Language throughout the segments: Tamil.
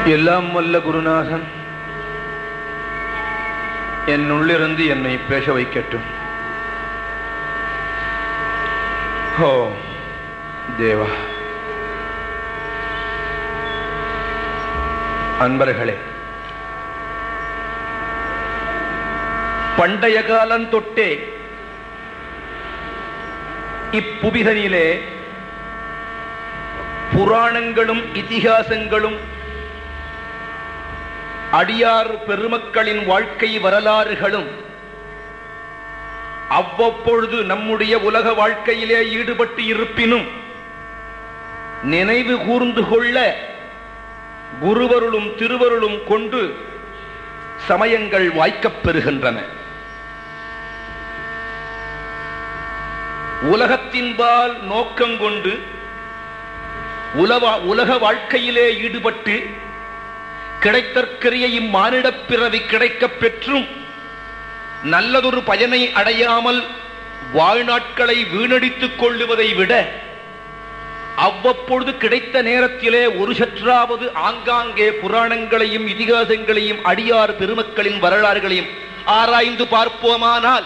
எல்லாம் வல்ல குருநாதன் என் உள்ளிருந்து என்னை பேச வைக்கட்டும் ஓ தேவா அன்பர்களே பண்டைய காலம் தொட்டே இப்புவிதனிலே புராணங்களும் இதிகாசங்களும் அடியார் பெருமக்களின் வாழ்க்கை வரலாறுகளும் அவ்வப்பொழுது நம்முடைய உலக வாழ்க்கையிலே ஈடுபட்டு இருப்பினும் நினைவு கூர்ந்து கொள்ள குருவருளும் திருவருளும் கொண்டு சமயங்கள் வாய்க்கப் பெறுகின்றன உலகத்தின்பால் நோக்கம் கொண்டு உலக உலக வாழ்க்கையிலே ஈடுபட்டு கிடைத்தற்கரிய இம்மானிடப் பிறவி கிடைக்கப் பெற்றும் நல்லதொரு பயனை அடையாமல் வாழ்நாட்களை வீணடித்துக் கொள்ளுவதை விட அவ்வப்பொழுது கிடைத்த நேரத்திலே ஒரு சற்றாவது ஆங்காங்கே புராணங்களையும் இதிகாசங்களையும் அடியார் பெருமக்களின் வரலாறுகளையும் ஆராய்ந்து பார்ப்போமானால்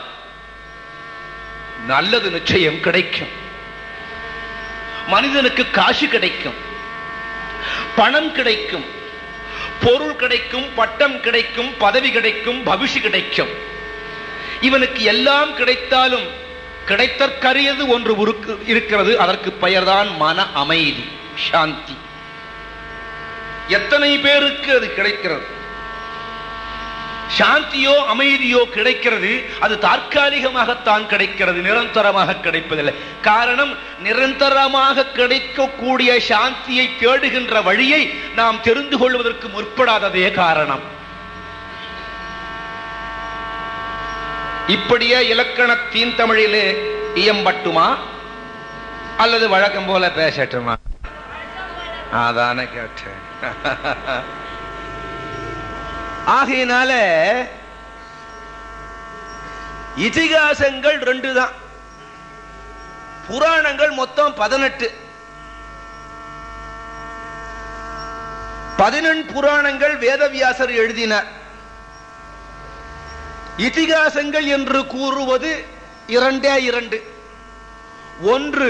நல்லது நிச்சயம் கிடைக்கும் மனிதனுக்கு காசு கிடைக்கும் பணம் கிடைக்கும் பொருள் கிடைக்கும் பட்டம் கிடைக்கும் பதவி கிடைக்கும் பவிஷு கிடைக்கும் இவனுக்கு எல்லாம் கிடைத்தாலும் கிடைத்தற்கரியது ஒன்று உருக்கு- இருக்கிறது அதற்கு பெயர்தான் மன அமைதி சாந்தி எத்தனை பேருக்கு அது கிடைக்கிறது சாந்தியோ அமைதியோ கிடைக்கிறது அது தற்காலிகமாகத்தான் கிடைக்கிறது நிரந்தரமாக கிடைப்பதில்லை காரணம் நிரந்தரமாக கிடைக்கக்கூடிய சாந்தியை தேடுகின்ற வழியை நாம் தெரிந்து கொள்வதற்கு முற்படாததே காரணம் இப்படியே இலக்கணத்தின் தமிழிலே இயம்பட்டுமா அல்லது வழக்கம் போல பேசட்டுமா அதானே கேட்டேன் ஆகையினால இதிகாசங்கள் ரெண்டு தான் புராணங்கள் மொத்தம் பதினெட்டு பதினெண் புராணங்கள் வேதவியாசர் எழுதினார் இதிகாசங்கள் என்று கூறுவது இரண்டே இரண்டு ஒன்று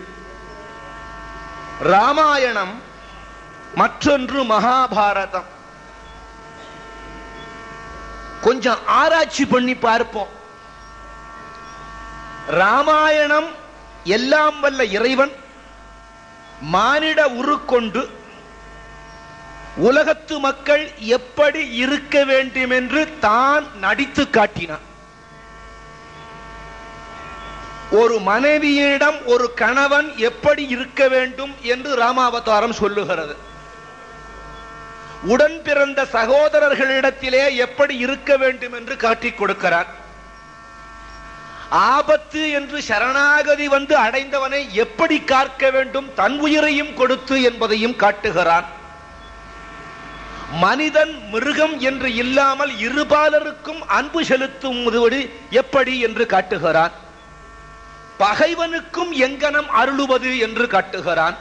ராமாயணம் மற்றொன்று மகாபாரதம் கொஞ்சம் ஆராய்ச்சி பண்ணி பார்ப்போம் ராமாயணம் எல்லாம் வல்ல இறைவன் மானிட உருக்கொண்டு உலகத்து மக்கள் எப்படி இருக்க வேண்டும் என்று தான் நடித்து காட்டினான் ஒரு மனைவியிடம் ஒரு கணவன் எப்படி இருக்க வேண்டும் என்று ராமாவதாரம் சொல்லுகிறது உடன் பிறந்த சகோதரர்களிடத்திலே எப்படி இருக்க வேண்டும் என்று காட்டிக் கொடுக்கிறார் ஆபத்து என்று சரணாகதி வந்து அடைந்தவனை எப்படி காக்க வேண்டும் தன் உயிரையும் கொடுத்து என்பதையும் காட்டுகிறான் மனிதன் மிருகம் என்று இல்லாமல் இருபாலருக்கும் அன்பு செலுத்தும் முதுவடி எப்படி என்று காட்டுகிறான் பகைவனுக்கும் எங்கனம் அருளுவது என்று காட்டுகிறான்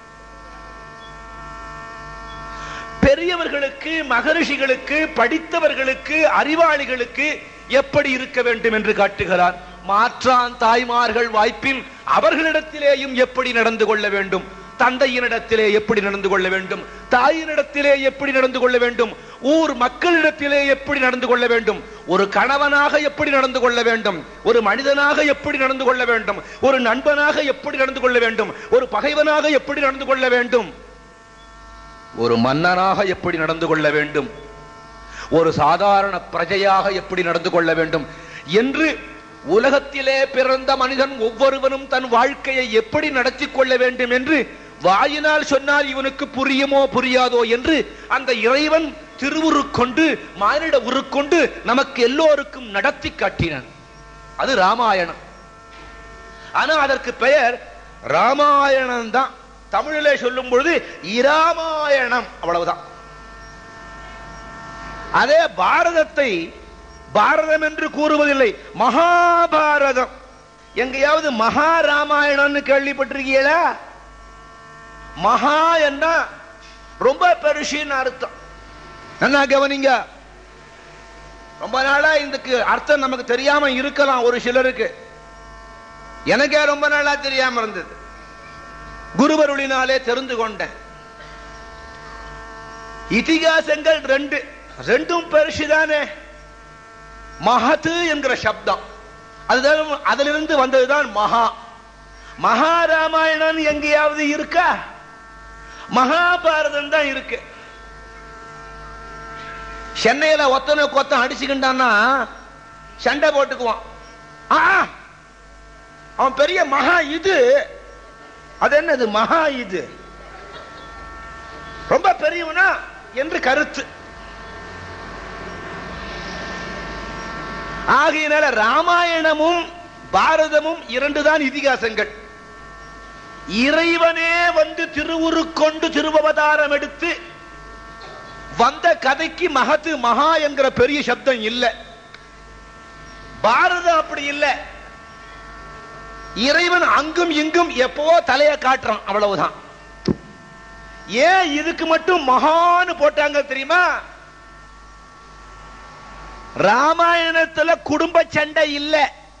பெரியவர்களுக்கு மகரிஷிகளுக்கு படித்தவர்களுக்கு அறிவாளிகளுக்கு எப்படி இருக்க வேண்டும் என்று காட்டுகிறார் மாற்றான் தாய்மார்கள் வாய்ப்பில் அவர்களிடத்திலேயும் எப்படி நடந்து கொள்ள வேண்டும் தந்தையினிடத்திலே எப்படி நடந்து கொள்ள வேண்டும் தாயினிடத்திலே எப்படி நடந்து கொள்ள வேண்டும் ஊர் மக்களிடத்திலே எப்படி நடந்து கொள்ள வேண்டும் ஒரு கணவனாக எப்படி நடந்து கொள்ள வேண்டும் ஒரு மனிதனாக எப்படி நடந்து கொள்ள வேண்டும் ஒரு நண்பனாக எப்படி நடந்து கொள்ள வேண்டும் ஒரு பகைவனாக எப்படி நடந்து கொள்ள வேண்டும் ஒரு மன்னனாக எப்படி நடந்து கொள்ள வேண்டும் ஒரு சாதாரண பிரஜையாக எப்படி நடந்து கொள்ள வேண்டும் என்று உலகத்திலே பிறந்த மனிதன் ஒவ்வொருவனும் தன் வாழ்க்கையை எப்படி நடத்தி கொள்ள வேண்டும் என்று வாயினால் சொன்னால் இவனுக்கு புரியுமோ புரியாதோ என்று அந்த இறைவன் திருவுருக்கொண்டு மானிட உருக்கொண்டு நமக்கு எல்லோருக்கும் நடத்தி காட்டினான் அது ராமாயணம் ஆனா அதற்கு பெயர் ராமாயணம் தான் தமிழிலே சொல்லும் பொழுது இராமாயணம் அவ்வளவுதான் அதே பாரதத்தை பாரதம் என்று கூறுவதில்லை மகாபாரதம் எங்கேயாவது மகாராமாயணம்னு கேள்விப்பட்டிருக்கீங்களா மகா என்ன ரொம்ப பெருசுன்னு அர்த்தம் என்ன கவனிங்க ரொம்ப நாளா இதுக்கு அர்த்தம் நமக்கு தெரியாம இருக்கலாம் ஒரு சிலருக்கு எனக்கே ரொம்ப நாளா தெரியாம இருந்தது குருவருளினாலே தெரிந்து கொண்டேன் இதிகாசங்கள் ரெண்டு ரெண்டும் பெருசுதானே மகத்து என்கிற சப்தம் அதுதான் அதிலிருந்து வந்ததுதான் மகா மகாராமாயணம் எங்கேயாவது இருக்கா மகாபாரதம் தான் இருக்கு சென்னையில ஒத்தனை கொத்தம் அடிச்சுக்கிட்டான்னா சண்டை போட்டுக்குவான் ஆ, அவன் பெரிய மகா இது அது என்னது மகா இது ரொம்ப பெரியவனா என்று கருத்து ஆகையினால ராமாயணமும் பாரதமும் இரண்டு தான் இதிகாசங்கள் இறைவனே வந்து திருவுருக்கொண்டு திருவவதாரம் எடுத்து வந்த கதைக்கு மகத்து மகா என்கிற பெரிய சப்தம் இல்ல பாரதம் அப்படி இல்ல இறைவன் அங்கும் இங்கும் எப்போ தலைய காட்டுறான் அவ்வளவுதான் ஏன் இதுக்கு மட்டும் மகான்னு போட்டாங்க தெரியுமா ராமாயணத்துல குடும்ப சண்டை இல்ல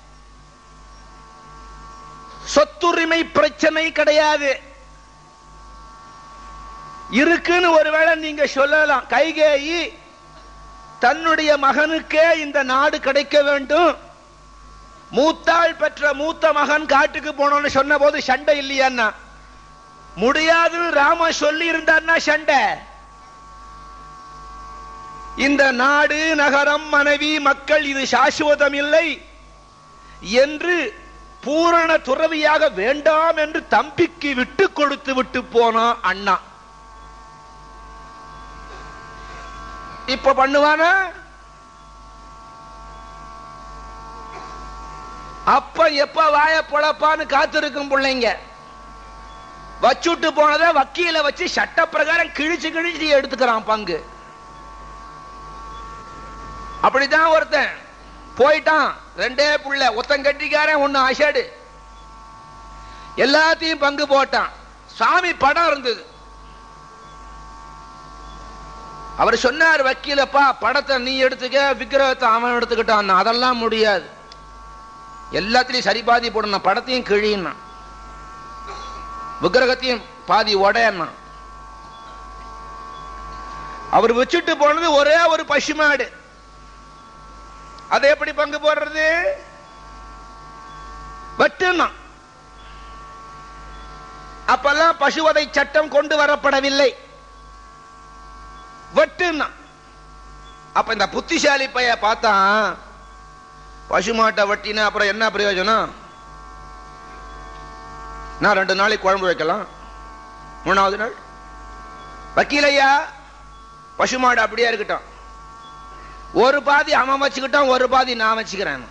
சொத்துரிமை பிரச்சனை கிடையாது இருக்குன்னு ஒருவேளை நீங்க சொல்லலாம் கைகேயி தன்னுடைய மகனுக்கே இந்த நாடு கிடைக்க வேண்டும் மூத்தாள் பெற்ற மூத்த மகன் காட்டுக்கு போனோம்னு சொன்ன போது சண்டை இல்லையான்னா முடியாதுன்னு ராம சொல்லி இருந்தார்னா சண்டை இந்த நாடு நகரம் மனைவி மக்கள் இது சாஸ்வதம் இல்லை என்று பூரண துறவியாக வேண்டாம் என்று தம்பிக்கு விட்டு கொடுத்து விட்டு போனான் அண்ணா இப்ப பண்ணுவானா அப்ப எப்ப வாய பொழப்பான்னு காத்திருக்கும் பிள்ளைங்க வச்சுட்டு போனதை வக்கீல வச்சு சட்ட பிரகாரம் கிழிச்சு கிழிச்சு எடுத்துக்கிறான் பங்கு அப்படிதான் ஒருத்தன் போயிட்டான் ரெண்டே புள்ள ஒத்தன் கட்டிக்காரன் ஒண்ணு அஷடு எல்லாத்தையும் பங்கு போட்டான் சாமி படம் இருந்தது அவர் சொன்னார் வக்கீலப்பா படத்தை நீ எடுத்துக்க விக்கிரகத்தை அவன் எடுத்துக்கிட்டான் அதெல்லாம் முடியாது எல்லாத்திலையும் சரி பாதி போடணும் படத்தையும் கிழியணும் விக்கிரகத்தையும் பாதி உடையணும் அவர் வச்சுட்டு போனது ஒரே ஒரு பசுமாடு அதை எப்படி பங்கு போடுறது வெட்டுனா அப்பெல்லாம் பசுவதை சட்டம் கொண்டு வரப்படவில்லை வெட்டுனா அப்ப இந்த புத்திசாலி பைய பார்த்தான் பசுமாட்டை வெட்டினா அப்புறம் என்ன பிரயோஜனம் நான் ரெண்டு நாளைக்கு குழம்பு வைக்கலாம் மூணாவது நாள் வக்கீலையா பசுமாடு அப்படியே இருக்கட்டும் ஒரு பாதி அவன் வச்சுக்கிட்டான் ஒரு பாதி நான் வச்சுக்கிறேன்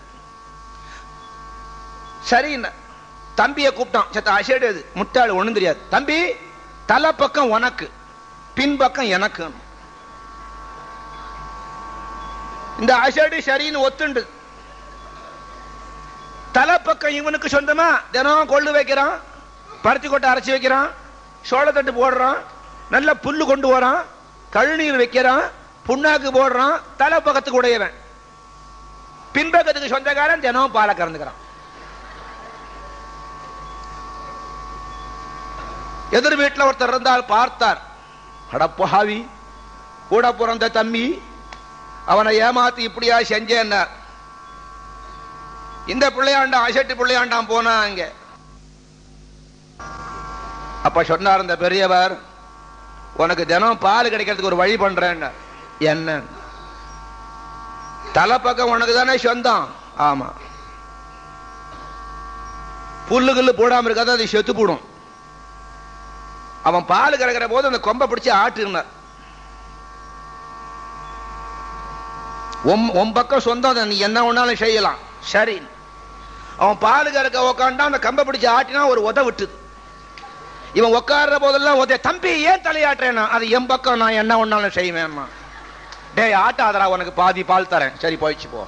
சரி தம்பியை கூப்பிட்டான் சத்த அசேடு அது முட்டாள் ஒண்ணும் தெரியாது தம்பி தலை பக்கம் உனக்கு பின்பக்கம் எனக்கு இந்த அசடு சரின்னு ஒத்துண்டு தலை பக்கம் இவனுக்கு சொந்தமா தினம் கொள்ளு வைக்கிறான் பருத்தி கொட்டை அரைச்சி வைக்கிறான் சோளத்தட்டு போடுறான் நல்ல புல்லு கொண்டு வரான் கழுநீர் வைக்கிறான் புண்ணாக்கு போடுறான் தலை பக்கத்துக்கு உடையவன் பின்பக்கத்துக்கு சொந்தக்காரன் தினம் பாலை கறந்துக்கிறான் எதிர் வீட்டில் ஒருத்தர் இருந்தால் பார்த்தார் அடப்பாவி கூட பிறந்த தம்பி அவனை ஏமாத்தி இப்படியா செஞ்சேன்னார் இந்த பிள்ளையாண்டாம் அசட்டு பிள்ளையாண்டாம் போனா அங்க அப்ப சொன்னார் இந்த பெரியவர் உனக்கு தினம் பால் கிடைக்கிறதுக்கு ஒரு வழி பண்றேன் என்ன தலைப்பக்கம் உனக்கு தானே சொந்தம் ஆமா புல்லு கில்லு போடாம இருக்காது அது செத்து போடும் அவன் பால் கறக்கிற போது அந்த கொம்பை பிடிச்சு ஆட்டுனார் உன் பக்கம் சொந்தம் தான், நீ என்ன ஒண்ணாலும் செய்யலாம் சரி அவன் பால் கறக்க உக்காண்டா அந்த கம்பை பிடிச்சு ஆட்டினா ஒரு உத விட்டுது இவன் உட்கார்ற போதெல்லாம் உத தம்பி ஏன் தலையாட்டுறேன்னா அது என் பக்கம் நான் என்ன ஒண்ணாலும் செய்வேன் டேய் ஆட்டாதரா உனக்கு பாதி பால் தரேன் சரி போயிடுச்சு போ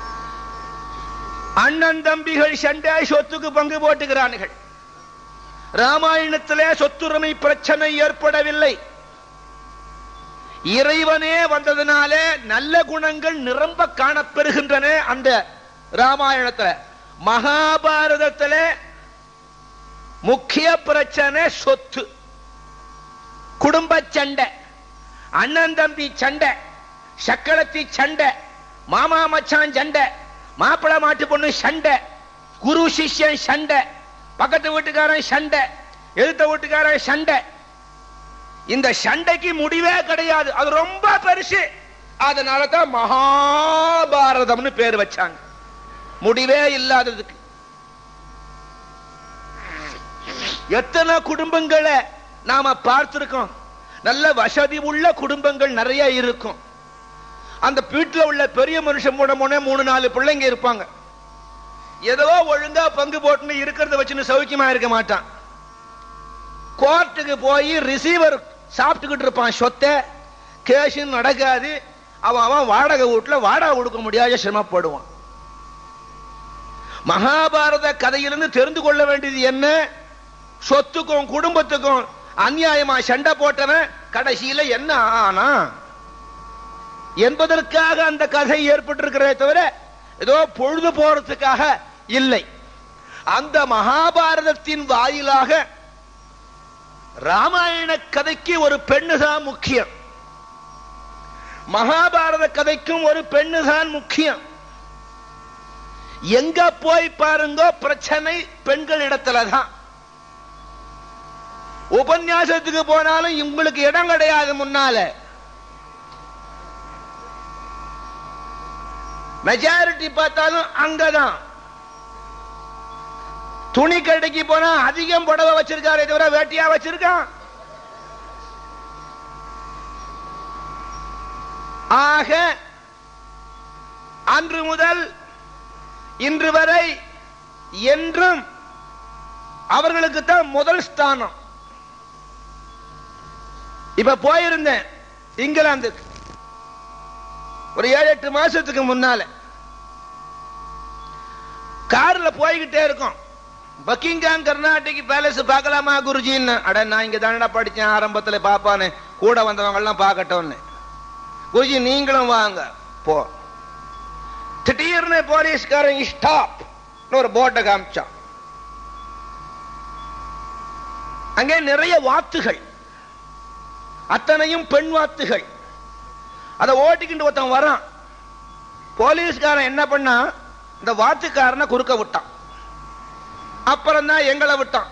அண்ணன் தம்பிகள் சண்டை சொத்துக்கு பங்கு போட்டுக்கிறானுகள் ராமாயணத்திலே சொத்துரிமை பிரச்சனை ஏற்படவில்லை இறைவனே வந்ததுனாலே நல்ல குணங்கள் நிரம்ப காணப்பெறுகின்றன அந்த ராமாயணத்துல மகாபாரதத்துல முக்கிய பிரச்சனை சொத்து குடும்ப சண்டை அண்ணன் தம்பி சண்டை சக்களத்தி சண்டை மாமா மச்சான் சண்டை மாப்பிள மாட்டு பொண்ணு சண்டை குரு சிஷ்யன் சண்டை பக்கத்து வீட்டுக்காரன் சண்டை எதிர்த்த வீட்டுக்காரன் சண்டை இந்த சண்டைக்கு முடிவே கிடையாது அது ரொம்ப பெருசு அதனால தான் மகாபாரதம்னு பேர் வச்சாங்க முடிவே இல்லாததுக்கு எத்தனை குடும்பங்களை நாம பார்த்திருக்கோம் நல்ல வசதி உள்ள குடும்பங்கள் நிறைய இருக்கும் அந்த வீட்டுல உள்ள பெரிய மனுஷன் மூட மூணு மூணு நாலு பிள்ளைங்க இருப்பாங்க ஏதோ ஒழுங்கா பங்கு போட்டுன்னு இருக்கிறத வச்சுன்னு சௌக்கியமா இருக்க மாட்டான் கோர்ட்டுக்கு போய் ரிசீவர் சாப்பிட்டுக்கிட்டு இருப்பான் சொத்தை கேஷ் நடக்காது அவன் அவன் வாடகை வீட்டுல வாடகை கொடுக்க முடியாத சிரமப்படுவான் மகாபாரத கதையிலிருந்து தெரிந்து கொள்ள வேண்டியது என்ன சொத்துக்கும் குடும்பத்துக்கும் அநியாயமா சண்டை போட்டவன் கடைசியில என்ன ஆனா என்பதற்காக அந்த கதை ஏற்பட்டிருக்கிறதே தவிர ஏதோ பொழுது போறதுக்காக இல்லை அந்த மகாபாரதத்தின் வாயிலாக ராமாயண கதைக்கு ஒரு பெண்ணு தான் முக்கியம் மகாபாரத கதைக்கும் ஒரு பெண்ணு தான் முக்கியம் எங்க போய் பாருங்க பிரச்சனை பெண்கள் இடத்துல தான் உபன்யாசத்துக்கு போனாலும் உங்களுக்கு இடம் கிடையாது முன்னால மெஜாரிட்டி பார்த்தாலும் அங்கதான் துணி கடைக்கு போனா அதிகம் புடவை வச்சிருக்காரே தவிர வேட்டியா வச்சிருக்கான் ஆக அன்று முதல் இன்று வரை என்றும் அவர்களுக்கு தான் முதல் ஸ்தானம் இப்ப போயிருந்தேன் இங்கிலாந்துக்கு ஒரு ஏழு எட்டு மாசத்துக்கு முன்னால கார்ல போய்கிட்டே இருக்கோம் பக்கிங்காம் கர்நாடிக் பேலஸ் பார்க்கலாமா குருஜின்னு அட நான் இங்க தானடா படிச்சேன் ஆரம்பத்துல பாப்பான்னு கூட வந்தவங்க எல்லாம் பார்க்கட்டும்னு குருஜி நீங்களும் வாங்க போ திடீர்னு போலீஸ்காரன் ஸ்டாப் ஒரு போர்டை காமிச்சான் அங்கே நிறைய வாத்துகள் அத்தனையும் பெண் வாத்துகள் அதை ஓட்டிக்கிட்டு ஒருத்தன் வரான் போலீஸ்காரன் என்ன பண்ணா இந்த வாத்துக்காரனை குறுக்க விட்டான் அப்புறம் தான் எங்களை விட்டான்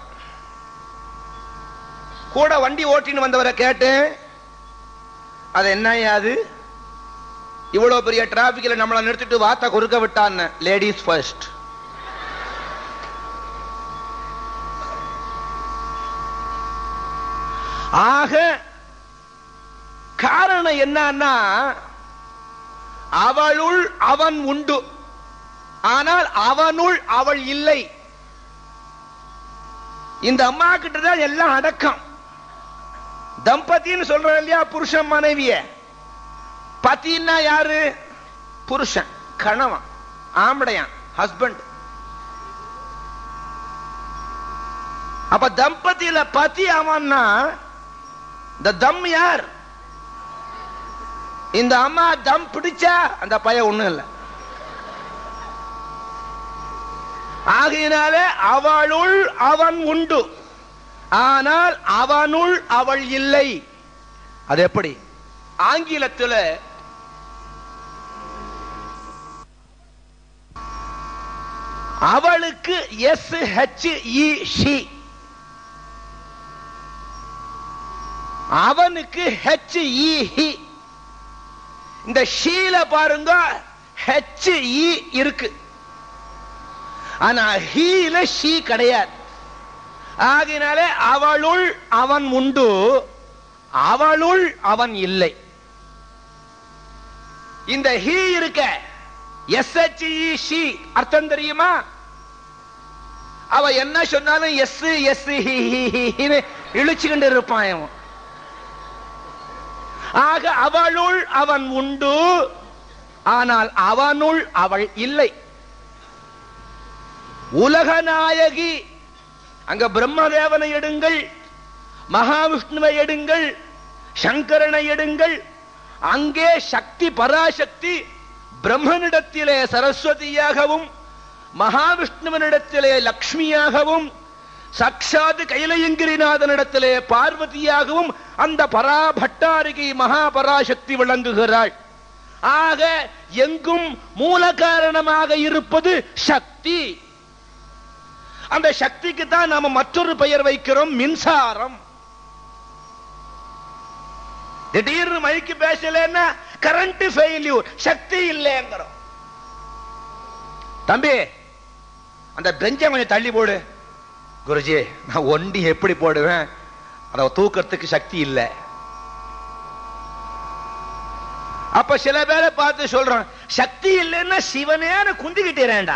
கூட வண்டி ஓட்டின்னு வந்தவரை கேட்டேன் அது என்ன அது இவ்வளவு பெரிய டிராபிக்ல நம்மளை நிறுத்திட்டு வாத்த குறுக்க விட்டான்னு லேடிஸ் ஃபர்ஸ்ட் ஆக காரணம் என்னன்னா அவளுள் அவன் உண்டு ஆனால் அவனுள் அவள் இல்லை இந்த அம்மா கிட்ட தான் எல்லாம் அடக்கம் தம்பதின்னு சொல்றோம் இல்லையா புருஷன் மனைவிய பத்தின்னா யாரு புருஷன் கணவன் ஆம்படையான் ஹஸ்பண்ட் அப்ப தம்பதியில பதி அவன்னா இந்த தம் யார் இந்த அம்மா தம் பிடிச்சா அந்த பையன் ஒண்ணும் இல்லை ஆகையினாலே அவளுள் அவன் உண்டு ஆனால் அவனுள் அவள் இல்லை அது எப்படி ஆங்கிலத்தில் அவளுக்கு எஸ் ஹெச் இ ஷி அவனுக்கு ஹெச் இ ஹி இந்த ஷீல பாருங்க ஹெச் இ இருக்கு ஆனா ஹீல ஷீ கிடையாது ஆகினாலே அவளுள் அவன் உண்டு அவளுள் அவன் இல்லை இந்த ஹீ இருக்க எஸ் ஷி அர்த்தம் தெரியுமா அவ என்ன சொன்னாலும் எஸ் எஸ் இழிச்சுக்கிட்டு இருப்பான் அவன் ஆக அவளுள் அவன் உண்டு ஆனால் அவனுள் அவள் இல்லை உலகநாயகி அங்க பிரம்மதேவனை எடுங்கள் மகாவிஷ்ணுவை எடுங்கள் சங்கரனை எடுங்கள் அங்கே சக்தி பராசக்தி பிரம்மனிடத்திலே சரஸ்வதியாகவும் மகாவிஷ்ணுவனிடத்திலே லக்ஷ்மியாகவும் சாட்சாத் கைலயங்கிரிநாதனிடத்திலே பார்வதியாகவும் அந்த பராபட்டாரிகை மகாபராசக்தி விளங்குகிறாள் ஆக எங்கும் மூல காரணமாக இருப்பது சக்தி அந்த சக்திக்கு தான் நாம மற்றொரு பெயர் வைக்கிறோம் மின்சாரம் திடீர்னு மைக்கு பேசலன்னா கரண்ட் ஃபெயில்யூர் சக்தி இல்லைங்கிறோம் தம்பி அந்த பெஞ்சை கொஞ்சம் தள்ளி போடு குருஜி நான் ஒண்டி எப்படி போடுவேன் அதை தூக்கறதுக்கு சக்தி இல்லை அப்ப சில பேரை பார்த்து சொல்றான் சக்தி இல்லைன்னா சிவனேன்னு குந்திக்கிட்டேன்டா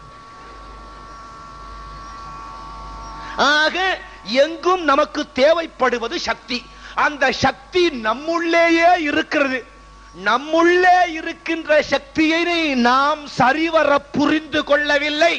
ஆக எங்கும் நமக்கு தேவைப்படுவது சக்தி அந்த சக்தி நம்முள்ளேயே இருக்கிறது நம்முள்ளே இருக்கின்ற சக்தியை நாம் சரிவர புரிந்து கொள்ளவில்லை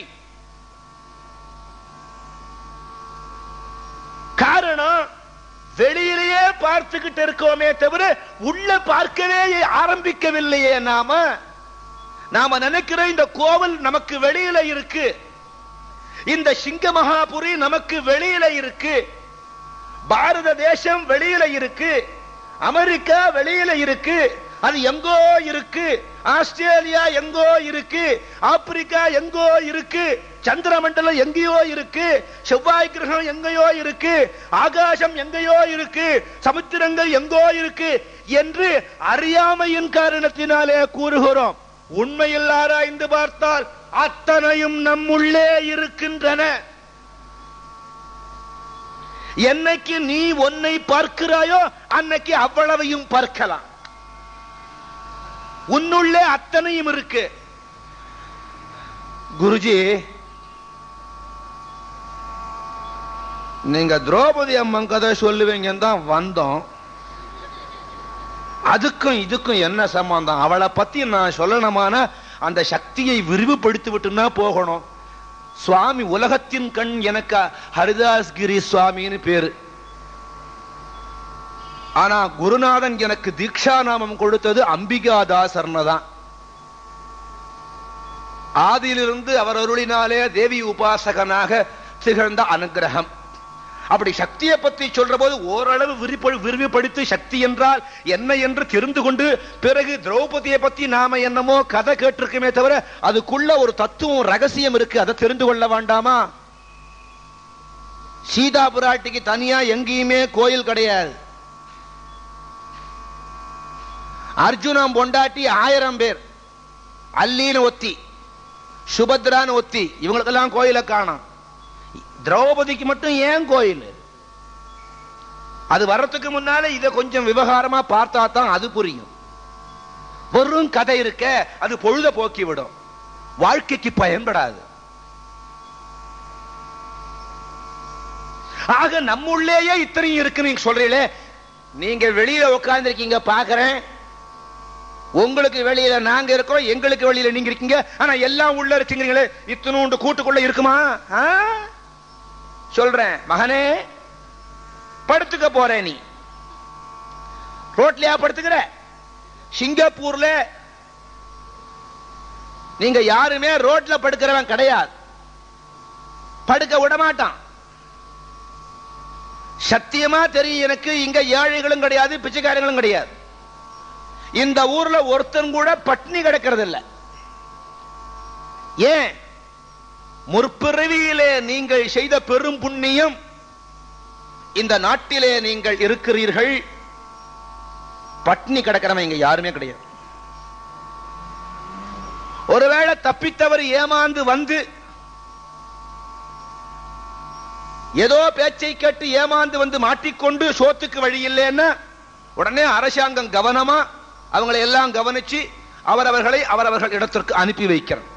காரணம் வெளியிலேயே பார்த்துக்கிட்டு இருக்கோமே தவிர உள்ள பார்க்கவே ஆரம்பிக்கவில்லையே நாம நாம நினைக்கிற இந்த கோவில் நமக்கு வெளியில இருக்கு இந்த சிங்க மகாபுரி நமக்கு வெளியில இருக்கு பாரத தேசம் வெளியில இருக்கு அமெரிக்கா வெளியில இருக்கு அது எங்கோ இருக்கு ஆஸ்திரேலியா எங்கோ இருக்கு ஆப்பிரிக்கா எங்கோ இருக்கு சந்திரமண்டலம் எங்கேயோ இருக்கு செவ்வாய் கிரகம் எங்கேயோ இருக்கு ஆகாசம் எங்கேயோ இருக்கு சமுத்திரங்கள் எங்கோ இருக்கு என்று அறியாமையின் காரணத்தினாலே கூறுகிறோம் உண்மையில் ஆராய்ந்து பார்த்தால் அத்தனையும் நம்முள்ளே இருக்கின்றன என்னைக்கு நீ உன்னை பார்க்கிறாயோ அன்னைக்கு அவ்வளவையும் பார்க்கலாம் உன்னுள்ளே அத்தனையும் இருக்கு குருஜி நீங்க திரௌபதி அம்மன் கதை சொல்லுவீங்கன்னு தான் வந்தோம் அதுக்கும் இதுக்கும் என்ன சம்பந்தம் அவளை பத்தி நான் சொல்லணுமான அந்த சக்தியை விரிவுபடுத்தி விட்டுனா போகணும் சுவாமி உலகத்தின் கண் எனக்கு ஹரிதாஸ்கிரி சுவாமின்னு பேரு ஆனா குருநாதன் எனக்கு தீக்ஷா நாமம் கொடுத்தது அம்பிகாதாசர்னு தான் ஆதியிலிருந்து அவர் அருளினாலே தேவி உபாசகனாக திகழ்ந்த அனுகிரகம் அப்படி சக்தியை பற்றி சொல்ற போது ஓரளவு விரிப்ப- விரிவுபடுத்தி சக்தி என்றால் என்ன என்று தெரிந்து கொண்டு பிறகு திரௌபதியை பத்தி நாம என்னமோ கதை கேட்டிருக்கமே தவிர அதுக்குள்ள ஒரு தத்துவம் ரகசியம் இருக்கு அதை தெரிந்து கொள்ள வேண்டாமா சீதா பிராட்டிக்கு தனியா எங்கேயுமே கோயில் கிடையாது அர்ஜுனம் பொண்டாட்டி ஆயிரம் பேர் அல்லின்னு ஒத்தி சுபத்ரான்னு ஒத்தி இவங்களுக்கெல்லாம் கோயிலை காணோம் திரௌபதிக்கு மட்டும் ஏன் கோயில் அது வர்றதுக்கு முன்னால இதை கொஞ்சம் விவகாரமா பார்த்தா தான் அது புரியும் வெறும் கதை இருக்க அது பொழுத போக்கி விடும் வாழ்க்கைக்கு பயன்படாது ஆக நம்முள்ளேயே இத்தனையும் இருக்கு நீங்க சொல்றீங்களே நீங்க வெளியில உட்கார்ந்து இருக்கீங்க பாக்குறேன் உங்களுக்கு வெளியில நாங்க இருக்கோம் எங்களுக்கு வெளியில நீங்க இருக்கீங்க ஆனா எல்லாம் உள்ள இருக்கீங்களே இத்தனோண்டு கூட்டுக்குள்ள இருக்குமா ஆ? சொல்றேன் மகனே படுத்துக்க போற நீ ரோட்லயா படுத்துக்கிற சிங்கப்பூர்ல நீங்க யாருமே ரோட்ல படுக்கிறவன் கிடையாது படுக்க விட மாட்டான் சத்தியமா தெரியும் எனக்கு இங்க ஏழைகளும் கிடையாது பிச்சைக்காரங்களும் கிடையாது இந்த ஊர்ல ஒருத்தன் கூட பட்னி கிடக்கிறது இல்ல ஏன் முற்பிறவியிலே நீங்கள் செய்த பெரும் புண்ணியம் இந்த நாட்டிலே நீங்கள் இருக்கிறீர்கள் பட்னி கிடக்கிறவன் இங்க யாருமே கிடையாது ஒருவேளை தப்பித்தவர் ஏமாந்து வந்து ஏதோ பேச்சை கேட்டு ஏமாந்து வந்து மாட்டிக்கொண்டு சோத்துக்கு வழி இல்லைன்னா உடனே அரசாங்கம் கவனமா அவங்களை எல்லாம் கவனிச்சு அவரவர்களை அவரவர்கள் இடத்திற்கு அனுப்பி வைக்கிறார்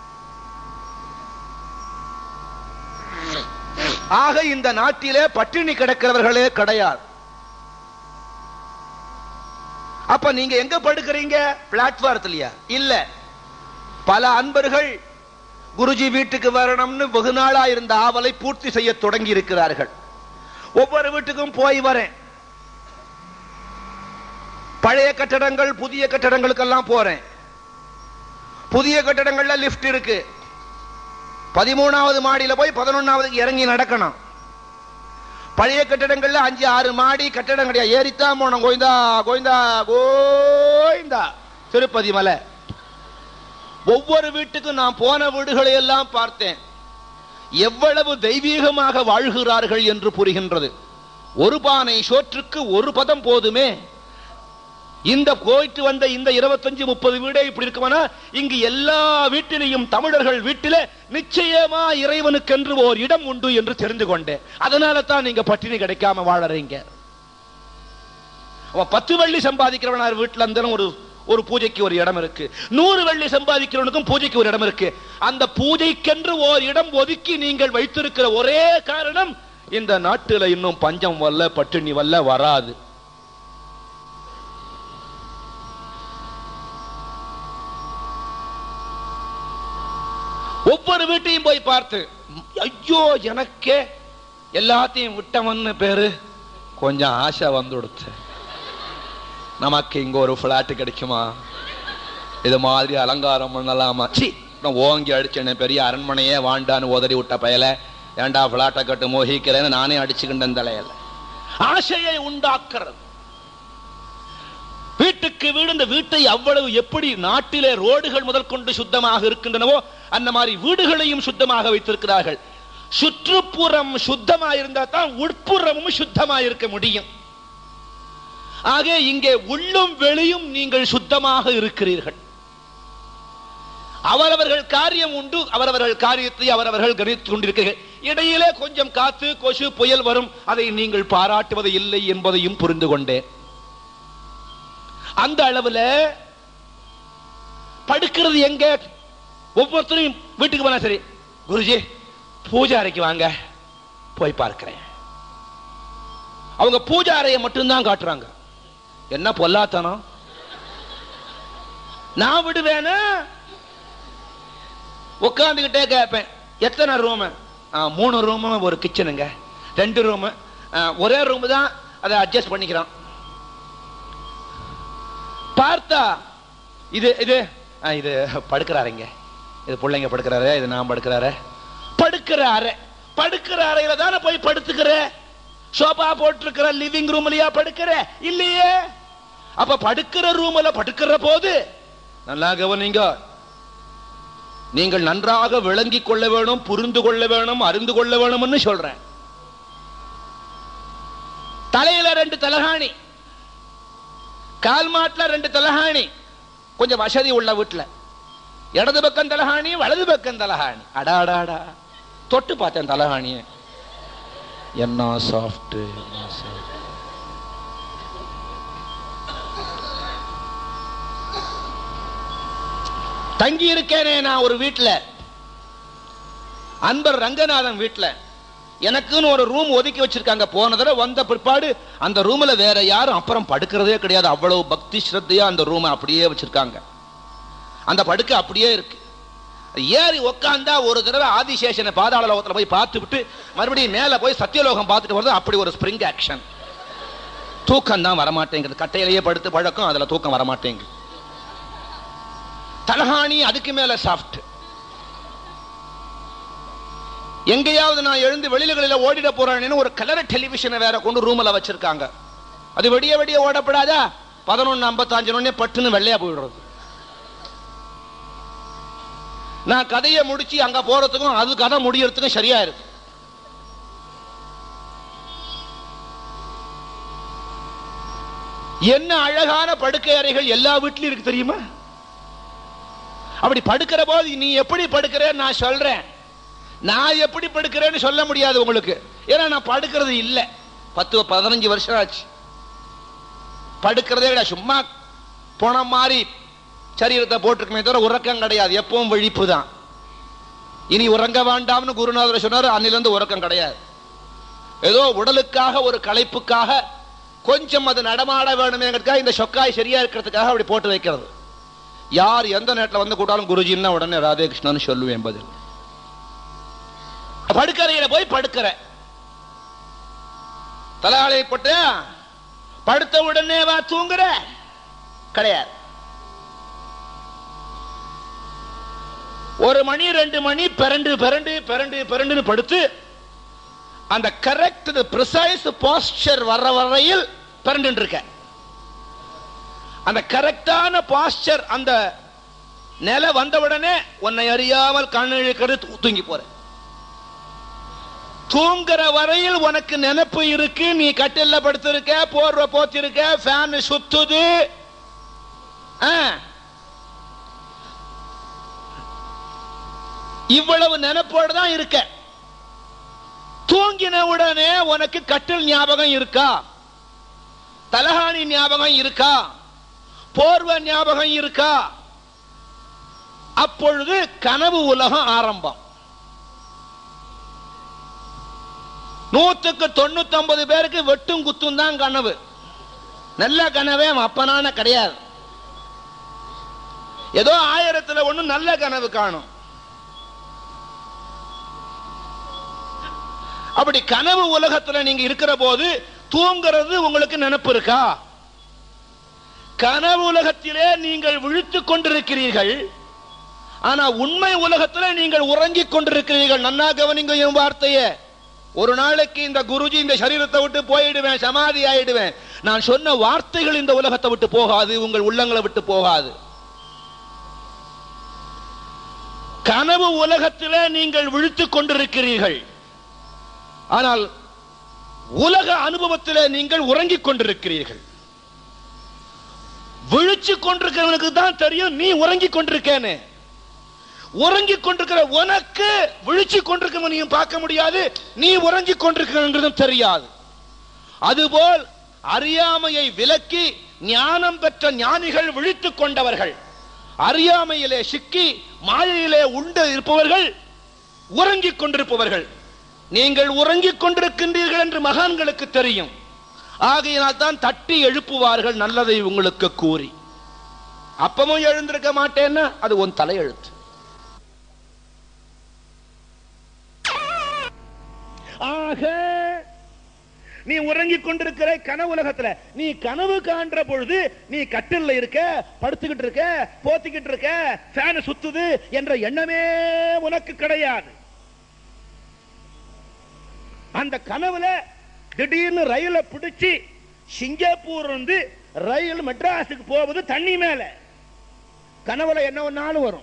ஆக இந்த நாட்டிலே பட்டினி கிடக்கிறவர்களே கிடையாது அப்ப நீங்க எங்க படுக்கிறீங்க பிளாட்பாரத்திலயா இல்ல பல அன்பர்கள் குருஜி வீட்டுக்கு வரணும்னு வெகு நாளா இருந்த ஆவலை பூர்த்தி செய்ய தொடங்கி இருக்கிறார்கள் ஒவ்வொரு வீட்டுக்கும் போய் வரேன் பழைய கட்டடங்கள் புதிய கட்டடங்களுக்கெல்லாம் போறேன் புதிய கட்டடங்கள்ல லிஃப்ட் இருக்கு பதிமூணாவது மாடியில போய் பதினொன்னாவது இறங்கி நடக்கணும் பழைய கட்டடங்கள்ல அஞ்சு ஆறு மாடி கட்டடம் கிடையாது ஏறித்தான் போனோம் கோவிந்தா கோவிந்தா கோவிந்தா திருப்பதி மலை ஒவ்வொரு வீட்டுக்கும் நான் போன வீடுகளை எல்லாம் பார்த்தேன் எவ்வளவு தெய்வீகமாக வாழ்கிறார்கள் என்று புரிகின்றது ஒரு பானை சோற்றுக்கு ஒரு பதம் போதுமே இந்த போயிட்டு வந்த இந்த இருபத்தஞ்சு முப்பது வீடே இப்படி இருக்குமானா இங்கு எல்லா வீட்டிலையும் தமிழர்கள் வீட்டிலே நிச்சயமா இறைவனுக்கென்று ஓர் இடம் உண்டு என்று தெரிந்து கொண்டேன் அதனால தான் நீங்க பட்டினி கிடைக்காம வாழறீங்க அவன் பத்து வெள்ளி சம்பாதிக்கிறவனார் வீட்டுல இருந்தாலும் ஒரு ஒரு பூஜைக்கு ஒரு இடம் இருக்கு நூறு வெள்ளி சம்பாதிக்கிறவனுக்கும் பூஜைக்கு ஒரு இடம் இருக்கு அந்த பூஜைக்கென்று ஓர் இடம் ஒதுக்கி நீங்கள் வைத்திருக்கிற ஒரே காரணம் இந்த நாட்டுல இன்னும் பஞ்சம் வல்ல பட்டினி வல்ல வராது ஒவ்வொரு வீட்டையும் போய் பார்த்து ஐயோ எனக்கே எல்லாத்தையும் விட்டவன்னு பேரு கொஞ்சம் ஆசை வந்து கொடுத்து நமக்கு இங்க ஒரு பிளாட் கிடைக்குமா இது மாதிரி அலங்காரம் பண்ணலாமா சி நான் ஓங்கி அடிச்சேனே பெரிய அரண்மனையே வாண்டான்னு உதறி விட்ட பயல ஏண்டா பிளாட்டை கட்டு மோகிக்கிறேன்னு நானே அடிச்சுக்கிட்டேன் தலையில ஆசையை உண்டாக்குறது வீட்டுக்கு வீடு இந்த வீட்டை அவ்வளவு எப்படி நாட்டிலே ரோடுகள் முதல் கொண்டு சுத்தமாக இருக்கின்றனவோ அந்த மாதிரி வீடுகளையும் சுத்தமாக வைத்திருக்கிறார்கள் சுற்றுப்புறம் சுத்தமா இருந்தா தான் உட்புறமும் சுத்தமா இருக்க முடியும் ஆக இங்கே உள்ளும் வெளியும் நீங்கள் சுத்தமாக இருக்கிறீர்கள் அவரவர்கள் காரியம் உண்டு அவரவர்கள் காரியத்தை அவரவர்கள் கணித்துக் கொண்டிருக்கிறீர்கள் இடையிலே கொஞ்சம் காத்து கொசு புயல் வரும் அதை நீங்கள் பாராட்டுவது இல்லை என்பதையும் புரிந்து கொண்டேன் அந்த அளவுல படுக்கிறது எங்க ஒவ்வொருத்தரும் வீட்டுக்கு போனா சரி குருஜி பூஜை அறைக்கு வாங்க போய் பார்க்கிறேன் அவங்க பூஜை அறையை மட்டும்தான் காட்டுறாங்க என்ன பொல்லாத்தனம் நான் விடுவேனா உட்காந்துக்கிட்டே கேட்பேன் எத்தனை ரூமு மூணு ரூமு ஒரு கிச்சனுங்க ரெண்டு ரூமு ஒரே ரூமு தான் அதை அட்ஜஸ்ட் பண்ணிக்கிறான் பார்த்தா இது இது ஆ, இது படுக்கிற அறைங்க இது பிள்ளைங்க படுக்கிறாரு இது நான் படுக்கிறாரு படுக்கிற அறை படுக்கிற அறையில தானே போய் படுத்துக்கிற சோபா போட்டிருக்கிற லிவிங் ரூம்லயா படுக்கிற இல்லையே அப்ப படுக்கிற ரூம்ல படுக்கிற போது நல்லா கவனிங்க நீங்கள் நன்றாக விளங்கிக் கொள்ள வேணும் புரிந்து கொள்ள வேணும் அறிந்து கொள்ள வேணும்னு சொல்றேன் தலையில ரெண்டு தலகாணி கால் மாட்டுல ரெண்டு தலகாணி கொஞ்சம் வசதி உள்ள வீட்டுல இடது பக்கம் தலகாணி வலது பக்கம் தலகாணி அடா அடா அடா தொட்டு பார்த்தேன் தலகாணிய என்ன சாஃப்ட் என்ன soft. தங்கி இருக்கேனே நான் ஒரு வீட்டுல அன்பர் ரங்கநாதன் வீட்டுல எனக்குன்னு ஒரு ரூம் ஒதுக்கி வச்சிருக்காங்க போன தடவை வந்த பிற்பாடு அந்த ரூம்ல வேற யாரும் அப்புறம் படுக்கிறதே கிடையாது அவ்வளவு பக்தி ஸ்ரத்தையா அந்த ரூமை அப்படியே வச்சிருக்காங்க அந்த படுக்கை அப்படியே இருக்கு ஏறி உக்காந்தா ஒரு தடவை ஆதிசேஷனை பாதாள லோகத்துல போய் பார்த்து விட்டு மறுபடியும் மேல போய் சத்தியலோகம் பார்த்துட்டு வருது அப்படி ஒரு ஸ்பிரிங் ஆக்ஷன் தூக்கம் தான் வரமாட்டேங்குது கட்டையிலேயே படுத்து பழக்கம் அதுல தூக்கம் வரமாட்டேங்குது தலகாணி அதுக்கு மேல சாஃப்ட் எங்கேயாவது நான் எழுந்து வெளியில ஓடிட போறேன்னு ஒரு கலர் டெலிவிஷனை வேற கொண்டு ரூம்ல வச்சிருக்காங்க அது வெடிய வெடிய ஓடப்படாதா பதினொன்னு ஐம்பத்தஞ்சு பட்டுன்னு வெள்ளையா போயிடுறது நான் கதையை முடிச்சு அங்க போறதுக்கும் அது கதை முடியறதுக்கும் சரியா இருக்கு என்ன அழகான படுக்கை அறைகள் எல்லா வீட்லயும் இருக்கு தெரியுமா அப்படி படுக்கிற போது நீ எப்படி படுக்கிறேன்னு நான் சொல்றேன் நான் எப்படி படுக்கிறேன்னு சொல்ல முடியாது உங்களுக்கு ஏன்னா நான் படுக்கிறது இல்லை பத்து பதினஞ்சு வருஷம் ஆச்சு படுக்கிறதே கிடையாது சும்மா போன மாதிரி சரீரத்தை போட்டிருக்குமே தவிர உறக்கம் கிடையாது எப்பவும் விழிப்பு தான் இனி உறங்க வேண்டாம்னு குருநாதர் சொன்னார் அன்னிலிருந்து உறக்கம் கிடையாது ஏதோ உடலுக்காக ஒரு களைப்புக்காக கொஞ்சம் அது நடமாட வேணுமேங்கிறதுக்காக இந்த சொக்காய் சரியா இருக்கிறதுக்காக அப்படி போட்டு வைக்கிறது யார் எந்த நேரத்தில் வந்து கூட்டாலும் குருஜின்னா உடனே ராதே கிருஷ்ணன் சொல்லுவேன் பதில் படுக்கறையில போய் படுக்கிற தலாளையை போட்டு படுத்த உடனே வா தூங்குற கிடையாது ஒரு மணி ரெண்டு மணி பிறண்டு பிறண்டு பிறண்டு பிறண்டு படுத்து அந்த கரெக்ட் ப்ரிசைஸ் பாஸ்டர் வர்ற வரையில் பிறண்டு இருக்க அந்த கரெக்டான பாஸ்டர் அந்த நிலை வந்த உடனே உன்னை அறியாமல் கண்ணு தூங்கி போற தூங்குற வரையில் உனக்கு நினைப்பு இருக்கு நீ கட்டில்ல படுத்திருக்க போர்வை போத்திருக்க ஃபேன் சுத்துது ஆ. இவ்வளவு நினைப்போடு தான் இருக்க தூங்கின உடனே உனக்கு கட்டில் ஞாபகம் இருக்கா தலகாணி ஞாபகம் இருக்கா போர்வை ஞாபகம் இருக்கா அப்பொழுது கனவு உலகம் ஆரம்பம் நூத்துக்கு தொண்ணூத்தி ஒன்பது பேருக்கு வெட்டும் குத்தும் தான் கனவு நல்ல கனவே அவன் அப்பனான கிடையாது ஏதோ ஆயிரத்துல ஒண்ணு நல்ல கனவு காணும் அப்படி கனவு உலகத்துல நீங்க இருக்கிற போது தூங்குறது உங்களுக்கு நினைப்பு இருக்கா கனவு உலகத்திலே நீங்கள் விழித்துக் கொண்டிருக்கிறீர்கள் ஆனா உண்மை உலகத்துல நீங்கள் உறங்கிக் கொண்டிருக்கிறீர்கள் நன்னா கவனிங்க என் வார்த்தையை ஒரு நாளைக்கு இந்த குருஜி இந்த சரீரத்தை விட்டு போயிடுவேன் சமாதி ஆயிடுவேன் நான் சொன்ன வார்த்தைகள் இந்த உலகத்தை விட்டு போகாது உங்கள் உள்ளங்களை விட்டு போகாது கனவு உலகத்திலே நீங்கள் விழித்துக் கொண்டிருக்கிறீர்கள் ஆனால் உலக அனுபவத்திலே நீங்கள் உறங்கிக் கொண்டிருக்கிறீர்கள் விழிச்சு கொண்டிருக்கிறவனுக்கு தான் தெரியும் நீ உறங்கிக் கொண்டிருக்கேன்னு உறங்கிக் கொண்டிருக்கிற உனக்கு விழிச்சு கொண்டிருக்கிறவனையும் பார்க்க முடியாது நீ உறங்கிக் கொண்டிருக்கிறதும் தெரியாது அதுபோல் அறியாமையை விலக்கி ஞானம் பெற்ற ஞானிகள் விழித்துக் கொண்டவர்கள் அறியாமையிலே சிக்கி மாயையிலே உண்டு இருப்பவர்கள் உறங்கிக் கொண்டிருப்பவர்கள் நீங்கள் உறங்கிக் கொண்டிருக்கின்றீர்கள் என்று மகான்களுக்கு தெரியும் ஆகையினால் தான் தட்டி எழுப்புவார்கள் நல்லதை உங்களுக்கு கூறி அப்பமும் எழுந்திருக்க மாட்டேன்னா அது உன் தலையெழுத்து ஆக நீ உறங்கிக் கொண்டிருக்கிற கனவு உலகத்துல நீ கனவு காண்ற பொழுது நீ கட்டில்ல இருக்க படுத்துக்கிட்டு இருக்க போத்திக்கிட்டு இருக்க ஃபேன் சுத்துது என்ற எண்ணமே உனக்கு கிடையாது அந்த கனவுல திடீர்னு ரயில பிடிச்சு சிங்கப்பூர் வந்து ரயில் மெட்ராஸுக்கு போவது தண்ணி மேல கனவுல என்ன ஒன்னாலும் வரும்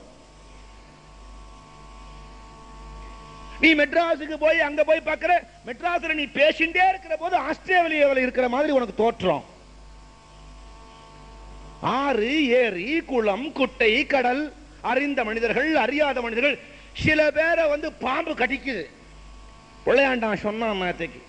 நீ மெட்ராஸுக்கு போய் அங்க போய் பார்க்கிற மெட்ராஸ்ல நீ பேசிண்டே இருக்கிற போது ஆஸ்திரேலியாவில் இருக்கிற மாதிரி உனக்கு தோற்றம் ஆறு ஏரி குளம் குட்டை கடல் அறிந்த மனிதர்கள் அறியாத மனிதர்கள் சில பேரை வந்து பாம்பு கடிக்குது பிள்ளையாண்டான் சொன்னான் நேத்தைக்கு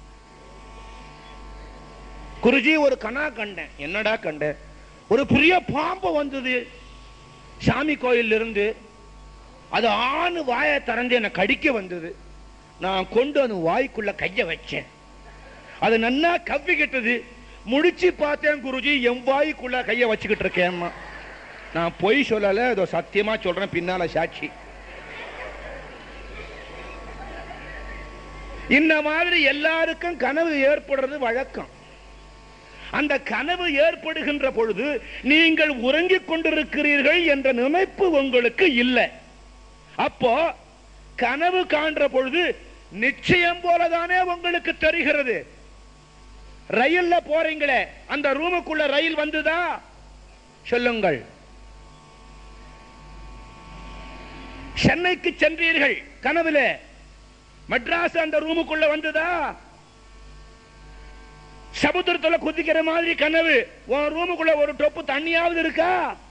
குருஜி ஒரு கனா கண்டேன் என்னடா கண்டேன் ஒரு பெரிய பாம்பு வந்தது சாமி கோயில் இருந்து அது ஆணு வாயை திறந்து என்ன கடிக்க வந்தது நான் கொண்டு அந்த வாய்க்குள்ள கைய வச்சேன் அது நன்னா கவ்விக்கிட்டது முடிச்சு பார்த்தேன் குருஜி என் வாய்க்குள்ள கைய வச்சுக்கிட்டு இருக்கேன் நான் பொய் சொல்லல இதோ சத்தியமா சொல்றேன் பின்னால சாட்சி இந்த மாதிரி எல்லாருக்கும் கனவு ஏற்படுறது வழக்கம் அந்த கனவு ஏற்படுகின்ற பொழுது நீங்கள் உறங்கிக் கொண்டிருக்கிறீர்கள் என்ற நினைப்பு உங்களுக்கு இல்லை அப்போ கனவு காண்ற பொழுது நிச்சயம் போலதானே உங்களுக்கு தெரிகிறது ரயில்ல போறீங்களே அந்த ரூமுக்குள்ள ரயில் வந்துதா சொல்லுங்கள் சென்னைக்கு சென்றீர்கள் கனவுல மெட்ராஸ் அந்த ரூமுக்குள்ள வந்ததா சமுத்திரத்துல குதிக்கிற மாதிரி கனவு உன் ரூமுக்குள்ள ஒரு டொப்பு தண்ணியாவது இருக்கா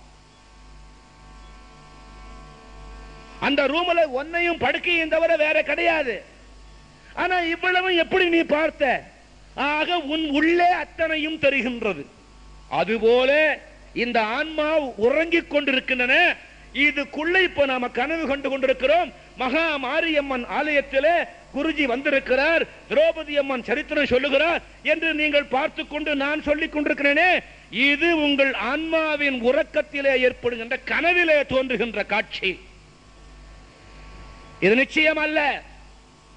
அந்த ரூம்ல ஒன்னையும் படுக்கையும் தவிர வேற கிடையாது ஆனா இவ்வளவு எப்படி நீ பார்த்த ஆக உன் உள்ளே அத்தனையும் தெரிகின்றது அதுபோல இந்த ஆன்மா உறங்கிக் கொண்டிருக்கின்றன இதுக்குள்ள இப்ப நாம கனவு கண்டு கொண்டிருக்கிறோம் மகா மாரியம்மன் ஆலயத்திலே குருஜி வந்திருக்கிறார் திரௌபதி அம்மன் சரித்திரம் சொல்லுகிறார் என்று நீங்கள் பார்த்து கொண்டு நான் சொல்லிக் கொண்டிருக்கிறேனே இது உங்கள் ஆன்மாவின் உறக்கத்திலே ஏற்படுகின்ற கனவிலே தோன்றுகின்ற காட்சி இது நிச்சயம் அல்ல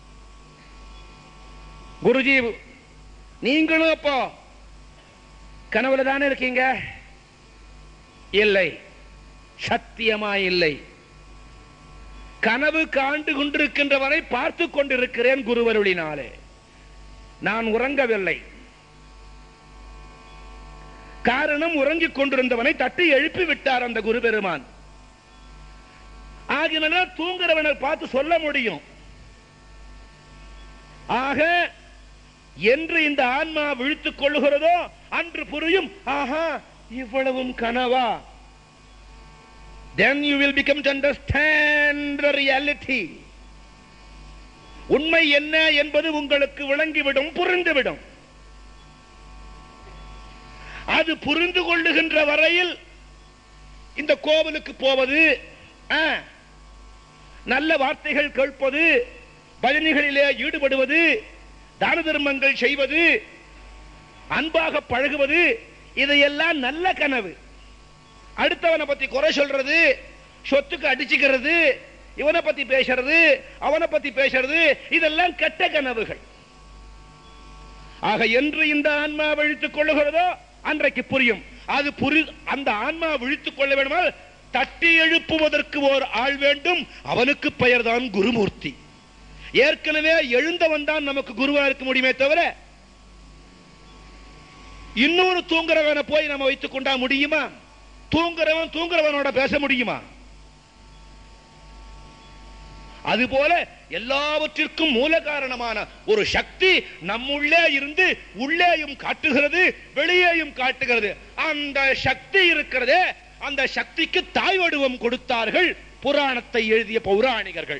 குருஜி நீங்களும் அப்போ கனவுல தானே இருக்கீங்க இல்லை சத்தியமா இல்லை கனவு காண்டு கொண்டிருக்கின்றவரை பார்த்து கொண்டிருக்கிறேன் குருவருளினாலே நான் உறங்கவில்லை காரணம் உறங்கிக் கொண்டிருந்தவனை தட்டி எழுப்பி விட்டார் அந்த குரு பெருமான் ஆகினால தூங்குறவனை பார்த்து சொல்ல முடியும் ஆக என்று இந்த ஆன்மா விழித்துக் கொள்ளுகிறதோ அன்று புரியும் ஆஹா இவ்வளவும் கனவா then you will become to understand the reality உண்மை என்ன என்பது உங்களுக்கு விளங்கிவிடும் புரிந்துவிடும் அது புரிந்து கொள்ளுகின்ற வரையில் இந்த கோவிலுக்கு போவது ஆ, நல்ல வார்த்தைகள் கேட்பது பஜனைகளிலே ஈடுபடுவது தான தர்மங்கள் செய்வது அன்பாக பழகுவது இதையெல்லாம் நல்ல கனவு அடுத்தவனை பத்தி குறை சொல்றது சொத்துக்கு அடிச்சுக்கிறது இவனை பத்தி பேசுறது அவனை பத்தி பேசுறது இதெல்லாம் கெட்ட கனவுகள் ஆக என்று இந்த ஆன்மா விழித்துக் கொள்ளுகிறதோ அன்றைக்கு புரியும் அது புரி அந்த ஆன்மா விழித்துக் கொள்ள வேண்டுமால் தட்டி எழுப்புவதற்கு ஓர் ஆள் வேண்டும் அவனுக்கு பெயர்தான் குருமூர்த்தி ஏற்கனவே எழுந்தவன் தான் நமக்கு குருவா இருக்க முடியுமே தவிர இன்னொரு தூங்குறவனை போய் நம்ம வைத்துக் கொண்டா முடியுமா தூங்குறவன் தூங்குறவனோட பேச முடியுமா அதுபோல எல்லாவற்றிற்கும் மூல காரணமான ஒரு சக்தி நம்முள்ளே இருந்து உள்ளேயும் காட்டுகிறது வெளியேயும் காட்டுகிறது அந்த சக்தி இருக்கிறதே அந்த சக்திக்கு தாய் வடிவம் கொடுத்தார்கள் புராணத்தை எழுதிய பௌராணிகர்கள்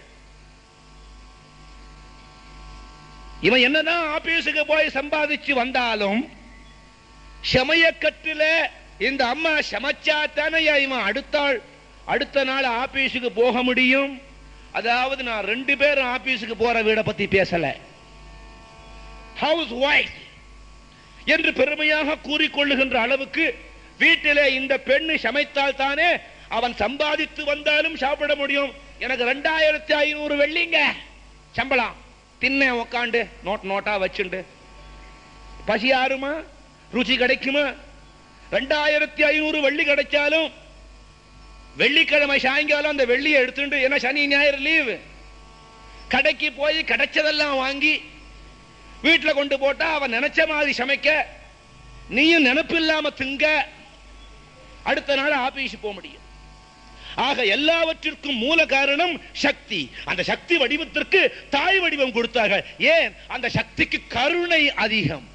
இவன் என்னதான் ஆபீஸுக்கு போய் சம்பாதிச்சு வந்தாலும் சமயக்கட்டுல இந்த அம்மா சமைச்சா தானே இவன் அடுத்தாள் அடுத்த நாள் ஆபீஸுக்கு போக முடியும் அதாவது நான் ரெண்டு பேரும் ஆபீஸுக்கு போற வீட பத்தி பேசல ஹவுஸ் ஒய்ஃப் என்று பெருமையாக கூறிக்கொள்ளுகின்ற அளவுக்கு வீட்டிலே இந்த பெண்ணு சமைத்தால் தானே அவன் சம்பாதித்து வந்தாலும் சாப்பிட முடியும் எனக்கு ரெண்டாயிரத்தி ஐநூறு வெள்ளிங்க சம்பளம் தின்ன உக்காண்டு நோட் நோட்டா வச்சுண்டு பசி ஆறுமா ருச்சி கிடைக்குமா ரெண்டாயிரத்தி ஐநூறு வெள்ளி கிடைச்சாலும் வெள்ளிக்கிழமை சாயங்காலம் அந்த வெள்ளியை எடுத்துட்டு என்ன சனி ஞாயிறு லீவு கடைக்கு போய் கிடைச்சதெல்லாம் வாங்கி வீட்டுல கொண்டு போட்டா அவன் நினைச்ச மாதிரி சமைக்க நீயும் நினைப்பு இல்லாம திங்க அடுத்த நாள் ஆபீஸ் போக முடியும் ஆக எல்லாவற்றிற்கும் மூல காரணம் சக்தி அந்த சக்தி வடிவத்திற்கு தாய் வடிவம் கொடுத்தார்கள் ஏன் அந்த சக்திக்கு கருணை அதிகம்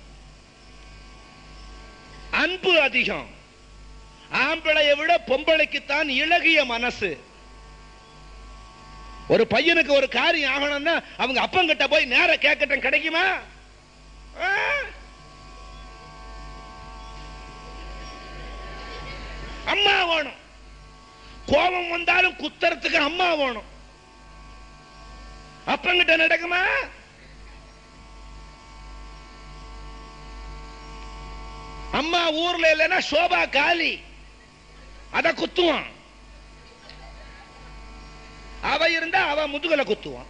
அன்பு அதிகம் ஆம்பளையை விட பொம்பளைக்குத்தான் இளகிய மனசு ஒரு பையனுக்கு ஒரு காரியம் ஆகணும்னா அவங்க அப்பங்கிட்ட போய் நேர கேட்கட்டும் கிடைக்குமா ஆ? அம்மா வேணும் கோபம் வந்தாலும் குத்தறதுக்கு அம்மா வேணும் அப்பங்கிட்ட நடக்குமா அம்மா ஊர்ல இல்லைன்னா சோபா காலி அத குத்துவான் அவ இருந்தா அவ முதுகல குத்துவான்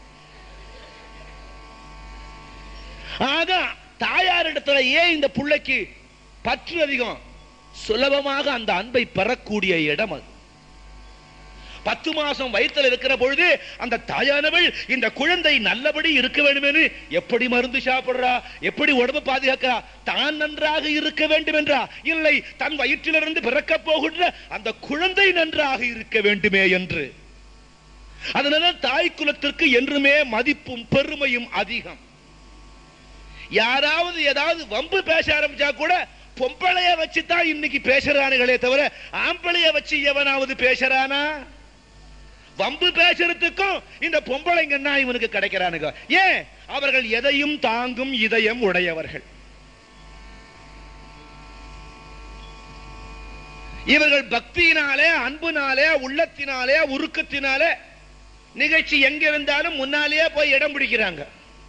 ஆக தாயார் இடத்துல ஏன் இந்த புள்ளைக்கு பற்று அதிகம் சுலபமாக அந்த அன்பை பெறக்கூடிய இடம் அது பத்து மாசம் வயிற்றில் இருக்கிற பொழுது அந்த தாயானவள் இந்த குழந்தை நல்லபடி இருக்க வேண்டும் எப்படி மருந்து சாப்பிடுறா எப்படி உடம்பு பாதுகாக்கிறா தான் நன்றாக இருக்க வேண்டும் என்றா இல்லை தன் வயிற்றிலிருந்து பிறக்க போகின்ற அந்த குழந்தை நன்றாக இருக்க வேண்டுமே என்று அதனால தாய் குலத்திற்கு என்றுமே மதிப்பும் பெருமையும் அதிகம் யாராவது ஏதாவது வம்பு பேச ஆரம்பிச்சா கூட பொம்பளைய வச்சு தான் இன்னைக்கு பேசுறானுங்களே தவிர ஆம்பளைய வச்சு எவனாவது பேசுறானா வம்பு பேசுறதுக்கும் இந்த பொம்பளைங்கன்னா இவனுக்கு கிடைக்கிறானுங்க ஏன் அவர்கள் எதையும் தாங்கும் இதயம் உடையவர்கள் இவர்கள் பக்தியினாலே அன்புனாலே உள்ளத்தினாலே உருக்கத்தினாலே நிகழ்ச்சி எங்க இருந்தாலும் முன்னாலேயே போய் இடம் பிடிக்கிறாங்க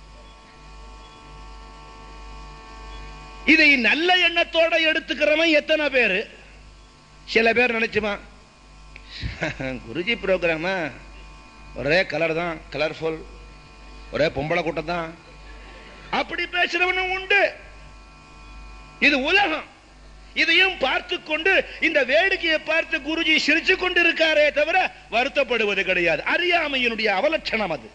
இதை நல்ல எண்ணத்தோட எடுத்துக்கிறவன் எத்தனை பேரு சில பேர் நினைச்சுமா குருஜி ப்ரோக்ராமா ஒரே கலர் தான் கலர்ஃபுல் ஒரே பொம்பளை கூட்டம் தான் அப்படி பேசுறவனும் உண்டு இது உலகம் இதையும் பார்த்து கொண்டு இந்த வேடிக்கையை பார்த்து குருஜி சிரிச்சு கொண்டு இருக்காரே தவிர வருத்தப்படுவது கிடையாது அறியாமையினுடைய அவலட்சணம் அது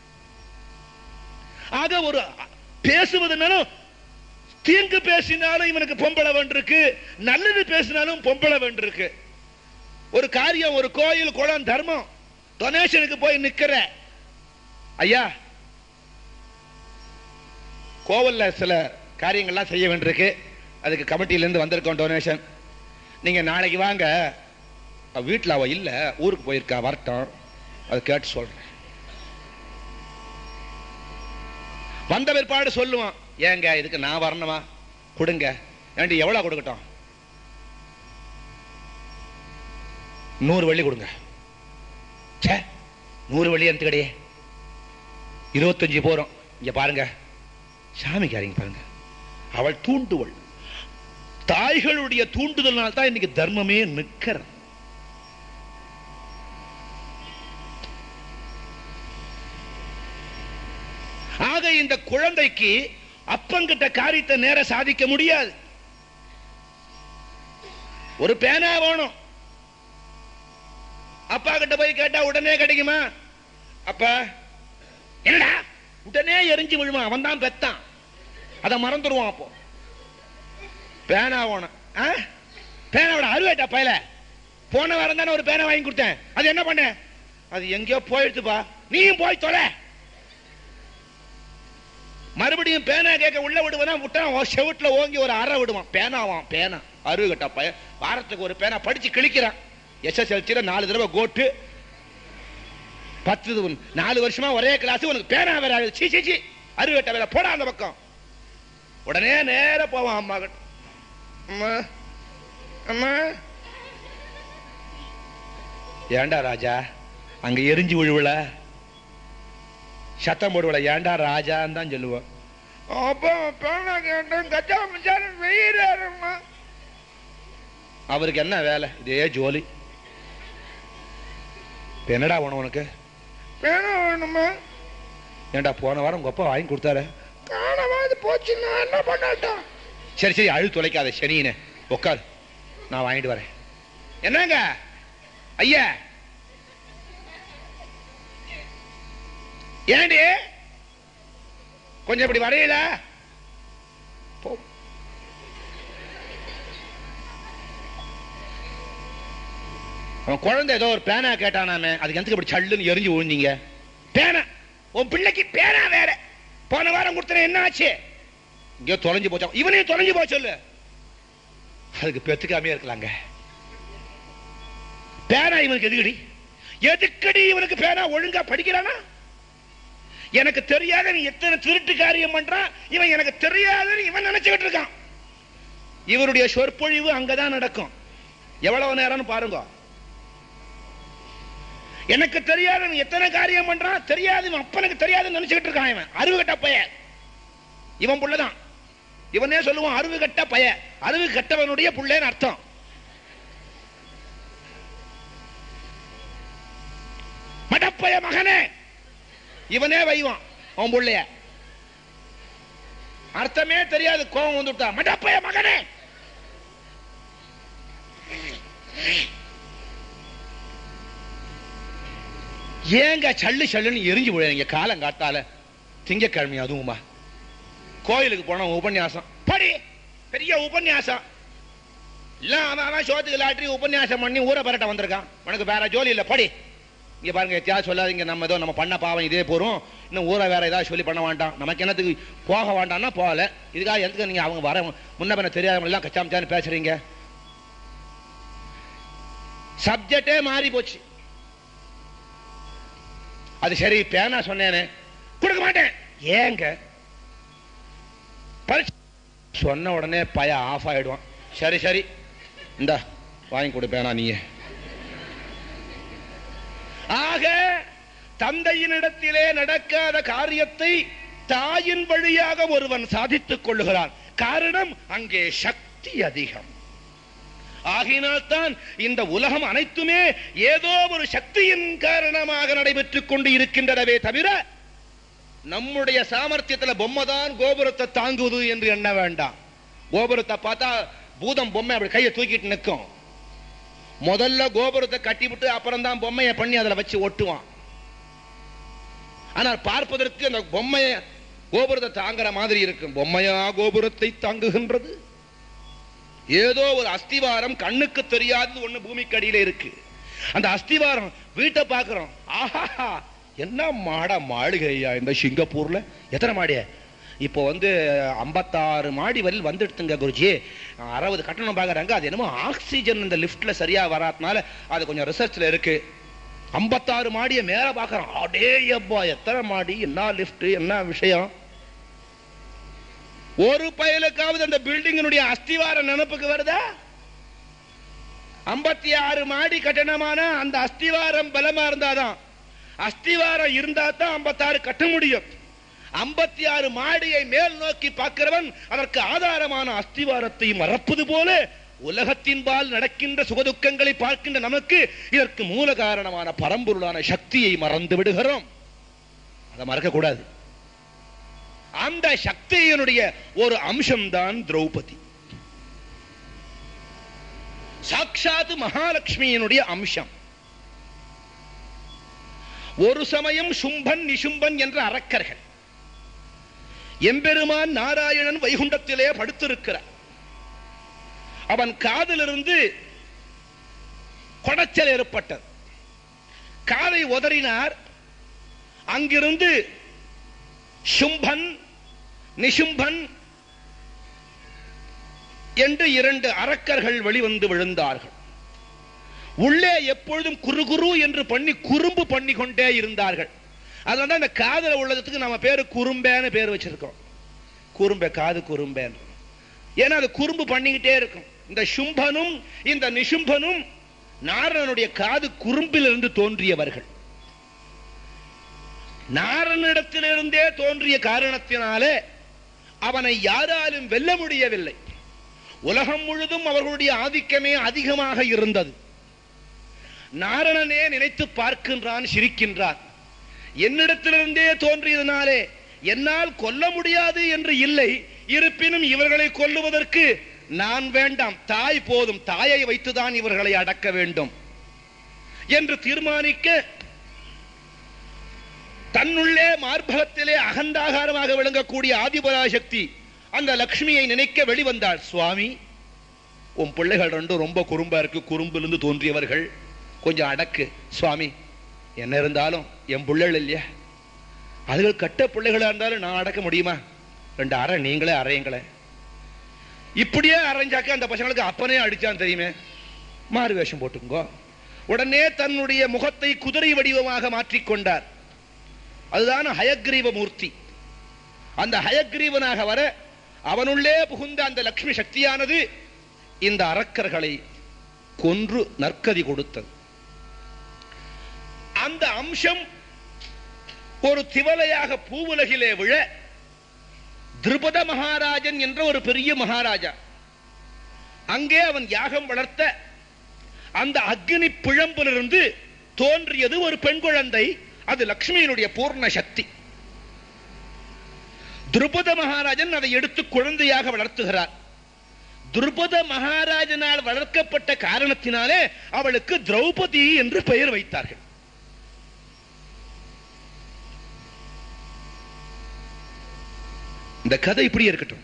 ஆக ஒரு பேசுவதுனாலும் தீங்கு பேசினாலும் இவனுக்கு பொம்பளை இருக்கு நல்லது பேசினாலும் பொம்பளை இருக்கு ஒரு காரியம் ஒரு கோயில் குளம் தர்மம் டொனேஷனுக்கு போய் நிக்கிற ஐயா கோவில்ல சில காரியங்கள்லாம் செய்ய வேண்டியிருக்கு அதுக்கு கமிட்டில இருந்து வந்திருக்கோம் டொனேஷன் நீங்க நாளைக்கு வாங்க அவ வீட்டுல அவ இல்ல ஊருக்கு போயிருக்கா வரட்டும் அது கேட்டு சொல்றேன் வந்த பிற்பாடு சொல்லுவான் ஏங்க இதுக்கு நான் வரணுமா கொடுங்க ஏண்டி எவ்வளவு கொடுக்கட்டும் நூறு வெள்ளி கொடுங்க ச்சே நூறு வெள்ளி எனக்கு கிடையே இருபத்தஞ்சு போறோம் இங்க பாருங்க சாமிக்காரிங்க பாருங்க அவள் தூண்டுவள் தாய்களுடைய தூண்டுதல்னால் தான் இன்னைக்கு தர்மமே நிக்கிற ஆக இந்த குழந்தைக்கு அப்பங்கிட்ட காரியத்தை நேர சாதிக்க முடியாது ஒரு பேனா வேணும் அப்பா கிட்ட போய் கேட்டா உடனே கிடைக்குமா அப்பா என்னடா உடனே எரிஞ்சு விழுவான் அவன் தான் பெத்தான் அதை மறந்துடுவான் அப்போ பேனா வேணும் ஆ? பேனாவோட அருவேட்டா பயல போன வாரம் தானே ஒரு பேனா வாங்கி கொடுத்தேன் அது என்ன பண்ண அது எங்கேயோ போயிடுச்சுப்பா நீயும் போய் தொலை மறுபடியும் பேனா கேட்க உள்ள விடுவனா விட்டான் செவுட்டுல ஓங்கி ஒரு அறை விடுவான் பேனாவான் பேனா அருகட்டா பையன் வாரத்துக்கு ஒரு பேனா படிச்சு கிழிக்கிறான் எஸ்எஸ்எல்சியில நாலு தடவை கோட்டு பத்து இது- நாலு வருஷமா ஒரே கிளாஸ் உனக்கு பேனா வேற ஆகுது. சீ சீ சீ அருகட்ட வேற போடா அந்த பக்கம் உடனே நேர போவான் அம்மா கிட்ட அம்மா அம்மா ஏண்டா ராஜா அங்க எரிஞ்சு விழுவல சத்தம் போடுவல ஏண்டா ராஜான்னு தான் சொல்லுவோம் அப்பா பேனா கேட்டேன் கச்சா மிச்சாரம் வெயிறாருமா அவருக்கு என்ன வேலை இதே ஜோலி இப்ப என்னடா வேணும் உனக்கு பேனா வேணுமா ஏண்டா போன வாரம் உங்க அப்பா வாங்கி கொடுத்தாரு காணவாது போச்சு நான் என்ன பண்ணட்டும் சரி சரி அழு தொலைக்காத சனின்னு உட்காரு நான் வாங்கிட்டு வரேன் என்னங்க ஐயா ஏண்டி கொஞ்சம் இப்படி வரையல போ அவன் குழந்தை ஏதோ ஒரு பேனா கேட்டானாமே அதுக்கு எந்த இப்படி சல்லுன்னு எரிஞ்சு விழுந்தீங்க பேனா உன் பிள்ளைக்கு பேனா வேற போன வாரம் கொடுத்தன என்ன ஆச்சு இங்கேயோ தொலைஞ்சு போச்சா இவனையும் தொலைஞ்சு போச்சு சொல்லு அதுக்கு பெத்துக்காமே இருக்கலாங்க பேனா இவனுக்கு எதுக்கடி எதுக்கடி இவனுக்கு பேனா ஒழுங்கா படிக்கிறானா எனக்கு தெரியாத நீ எத்தனை திருட்டு காரியம் பண்றான் இவன் எனக்கு தெரியாதுன்னு இவன் நினைச்சுக்கிட்டு இருக்கான் இவருடைய சொற்பொழிவு அங்கதான் நடக்கும் எவ்வளவு நேரம்னு பாருங்க எனக்கு தெரியாத நீ எத்தனை காரியம் பண்றான் தெரியாது இவன் அப்பனுக்கு தெரியாதுன்னு நினைச்சுக்கிட்டு இருக்கான் இவன் அருவுகட்ட பைய இவன் புள்ளதான் இவனே சொல்லுவான் அருவுகட்ட பைய அருவு கட்டவனுடைய புள்ளேன்னு அர்த்தம் மடப்பைய மகனே இவனே வைவான் அவன் புள்ளைய அர்த்தமே தெரியாது கோபம் வந்துட்டா மடப்பைய மகனே ஏங்க சல்லு சல்லுன்னு எரிஞ்சு விழுறீங்க காலம் காத்தால திங்கக்கிழமை அதுவுமா கோயிலுக்கு போன உபன்யாசம் படி பெரிய உபன்யாசம் இல்ல அவன் அவன் சோத்துக்கு லாட்டரி உபன்யாசம் பண்ணி ஊரை பரட்ட வந்திருக்கான் உனக்கு வேற ஜோலி இல்ல படி இங்க பாருங்க எத்தியாவது சொல்லாதீங்க நம்ம ஏதோ நம்ம பண்ண பாவம் இதே போறோம் இன்னும் ஊரை வேற ஏதாவது சொல்லி பண்ண வேண்டாம் நமக்கு என்னத்துக்கு போக வேண்டாம்னா போகல இதுக்காக எதுக்கு நீங்க அவங்க வர முன்ன பின்ன தெரியாதவங்க எல்லாம் கச்சாமச்சான்னு பேசுறீங்க சப்ஜெக்டே மாறி போச்சு அது சரி பேனா சொன்னேனே கொடுக்க மாட்டேன் ஏங்க பரீட்சை சொன்ன உடனே பய ஆஃப் ஆயிடுவான் சரி சரி இந்த வாங்கி கொடு பேனா நீயே ஆக தந்தையினிடத்திலே நடக்காத காரியத்தை தாயின் வழியாக ஒருவன் சாதித்துக் கொள்ளுகிறான் காரணம் அங்கே சக்தி அதிகம் ஆகினால்தான் இந்த உலகம் அனைத்துமே ஏதோ ஒரு சக்தியின் காரணமாக நடைபெற்றுக் கொண்டு இருக்கின்றனவே தவிர நம்முடைய சாமர்த்தியத்துல பொம்மை தான் கோபுரத்தை தாங்குவது என்று எண்ண வேண்டாம் கோபுரத்தை பார்த்தா பூதம் பொம்மை அப்படி கையை தூக்கிட்டு நிற்கும் முதல்ல கோபுரத்தை கட்டிவிட்டு அப்புறம் தான் பொம்மையை பண்ணி அதுல வச்சு ஒட்டுவான் ஆனால் பார்ப்பதற்கு அந்த பொம்மையை கோபுரத்தை தாங்குற மாதிரி இருக்கும் பொம்மையா கோபுரத்தை தாங்குகின்றது ஏதோ ஒரு அஸ்திவாரம் கண்ணுக்கு தெரியாதது ஒண்ணு பூமிக்கு அடியில இருக்கு அந்த அஸ்திவாரம் வீட்டை பார்க்கிறோம் ஆஹா என்ன மாட மாளிகை ஐயா இந்த சிங்கப்பூர்ல எத்தனை மாடிய இப்போ வந்து ஐம்பத்தாறு மாடி வரையில் வந்துடுத்துங்க குருஜி அறுபது கட்டணம் பார்க்குறாங்க அது என்னமோ ஆக்சிஜன் இந்த லிஃப்ட்ல சரியா வராதனால அது கொஞ்சம் ரிசர்ச்ல இருக்கு ஐம்பத்தாறு மாடியை மேல பார்க்கறோம் அடே அப்பா எத்தனை மாடி என்ன லிஃப்ட் என்ன விஷயம் ஒரு பயலுக்காவது அந்த பில்டிங்கினுடைய அஸ்திவார நினைப்புக்கு வருதா ஐம்பத்தி ஆறு மாடி கட்டணமான அந்த அஸ்திவாரம் பலமா இருந்தாதான் அஸ்திவாரம் இருந்தா தான் ஐம்பத்தாறு கட்ட முடியும் ஐம்பத்தி ஆறு மாடியை மேல் நோக்கி பார்க்கிறவன் அதற்கு ஆதாரமான அஸ்திவாரத்தை மறப்பது போல உலகத்தின்பால் நடக்கின்ற சுகதுக்கங்களை பார்க்கின்ற நமக்கு இதற்கு மூல காரணமான பரம்பொருளான சக்தியை மறந்து விடுகிறோம் அதை மறக்க கூடாது அந்த சக்தியினுடைய ஒரு அம்சம்தான் திரௌபதி சாட்சாத் மகாலட்சுமியினுடைய அம்சம் ஒரு சமயம் சும்பன் நிசும்பன் என்ற அரக்கர்கள் எம்பெருமான் நாராயணன் வைகுண்டத்திலே படுத்திருக்கிறார் அவன் காதிலிருந்து கொடைச்சல் ஏற்பட்டது காதை உதறினார் அங்கிருந்து சும்பன் நிசும்பன் என்று இரண்டு அரக்கர்கள் வெளிவந்து விழுந்தார்கள் உள்ளே எப்பொழுதும் குறுகுரு என்று பண்ணி குறும்பு பண்ணி கொண்டே இருந்தார்கள் அதனால தான் இந்த காதல உள்ளதுக்கு நம்ம பேரு குறும்பேன்னு பேர் வச்சிருக்கோம் குறும்பே காது குறும்பேன்னு ஏன்னா அது குறும்பு பண்ணிக்கிட்டே இருக்கும் இந்த சும்பனும் இந்த நிசும்பனும் நாரணனுடைய காது குறும்பிலிருந்து தோன்றியவர்கள் நாரணனிடத்திலிருந்தே தோன்றிய காரணத்தினாலே அவனை யாராலும் வெல்ல முடியவில்லை உலகம் முழுதும் அவர்களுடைய ஆதிக்கமே அதிகமாக இருந்தது நாரணனே நினைத்து பார்க்கின்றான் சிரிக்கின்றான் என்னிடத்திலிருந்தே தோன்றியதனாலே என்னால் கொல்ல முடியாது என்று இல்லை இருப்பினும் இவர்களை கொல்லுவதற்கு நான் வேண்டாம் தாய் போதும் தாயை வைத்துதான் இவர்களை அடக்க வேண்டும் என்று தீர்மானிக்க தன்னுள்ளே மார்பகத்திலே அகண்டாகாரமாக விளங்கக்கூடிய ஆதிபராசக்தி அந்த லக்ஷ்மியை நினைக்க வெளிவந்தாள் சுவாமி உன் பிள்ளைகள் ரெண்டும் ரொம்ப குறும்பா இருக்கு குறும்பிலிருந்து தோன்றியவர்கள் கொஞ்சம் அடக்கு சுவாமி என்ன இருந்தாலும் என் பிள்ளைகள் இல்லையா அதுகள் கட்ட பிள்ளைகளா இருந்தாலும் நான் அடக்க முடியுமா ரெண்டு அறை நீங்களே அறையுங்களே இப்படியே அரைஞ்சாக்க அந்த பசங்களுக்கு அப்பனே அடிச்சான் தெரியுமே மாறு வேஷம் போட்டுங்கோ உடனே தன்னுடைய முகத்தை குதிரை வடிவமாக மாற்றிக்கொண்டார் அதுதான் ஹயக்ரீவ மூர்த்தி அந்த ஹயக்ரீவனாக வர அவனுள்ளே புகுந்த அந்த லக்ஷ்மி சக்தியானது இந்த அரக்கர்களை கொன்று நற்கதி கொடுத்தது அந்த அம்சம் ஒரு திவலையாக பூவுலகிலே விழ திருபத மகாராஜன் என்ற ஒரு பெரிய மகாராஜா அங்கே அவன் யாகம் வளர்த்த அந்த அக்னி பிழம்பிலிருந்து தோன்றியது ஒரு பெண் குழந்தை அது லக்ஷ்மியினுடைய பூர்ண சக்தி துருபத மகாராஜன் அதை எடுத்து குழந்தையாக வளர்த்துகிறார் துருபத மகாராஜனால் வளர்க்கப்பட்ட காரணத்தினாலே அவளுக்கு திரௌபதி என்று பெயர் வைத்தார்கள் இந்த கதை இப்படி இருக்கட்டும்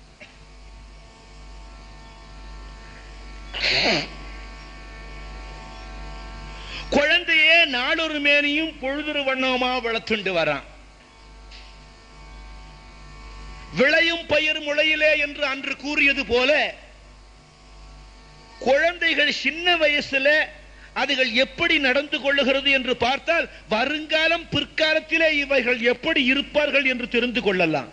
குழந்தையே நாளொரு மேனியும் பொழுதொரு வண்ணமா வளர்த்துண்டு வரான் விளையும் பயிர் முளையிலே என்று அன்று கூறியது போல குழந்தைகள் சின்ன வயசுல அதுகள் எப்படி நடந்து கொள்ளுகிறது என்று பார்த்தால் வருங்காலம் பிற்காலத்திலே இவைகள் எப்படி இருப்பார்கள் என்று தெரிந்து கொள்ளலாம்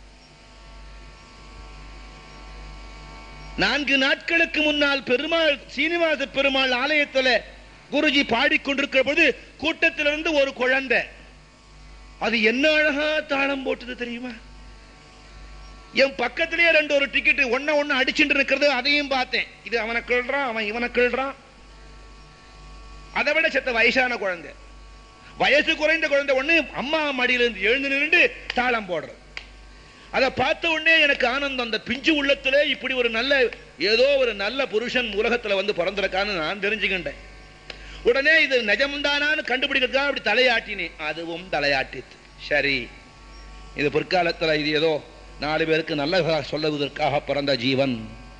நான்கு நாட்களுக்கு முன்னால் பெருமாள் சீனிவாச பெருமாள் ஆலயத்தில் குருஜி பாடிக்கொண்டிருக்கிற போது கூட்டத்திலிருந்து ஒரு குழந்தை அது என்ன அழகா தாளம் போட்டது தெரியுமா என் பக்கத்திலேயே ரெண்டு ஒரு டிக்கெட் ஒன்ன ஒண்ணு அடிச்சுட்டு இருக்கிறது அதையும் பார்த்தேன் இது அவனை கிள்றான் அவன் இவனை கிள்றான் அதை விட செத்த வயசான குழந்தை வயசு குறைந்த குழந்தை ஒண்ணு அம்மா மடியிலிருந்து எழுந்து நின்று தாளம் போடுறது அதை பார்த்த உடனே எனக்கு ஆனந்தம் அந்த பிஞ்சு உள்ளத்திலே இப்படி ஒரு நல்ல ஏதோ ஒரு நல்ல புருஷன் உலகத்துல வந்து பிறந்திருக்கான்னு நான் தெரிஞ்சுக்கிட்டேன் உடனே இது நிஜம்தானான்னு கண்டுபிடிக்கிறதுக்காக அப்படி தலையாட்டினேன் அதுவும் தலையாட்டித்து சரி இது பிற்காலத்துல இது ஏதோ நாலு பேருக்கு நல்ல சொல்லுவதற்காக பிறந்த ஜீவன்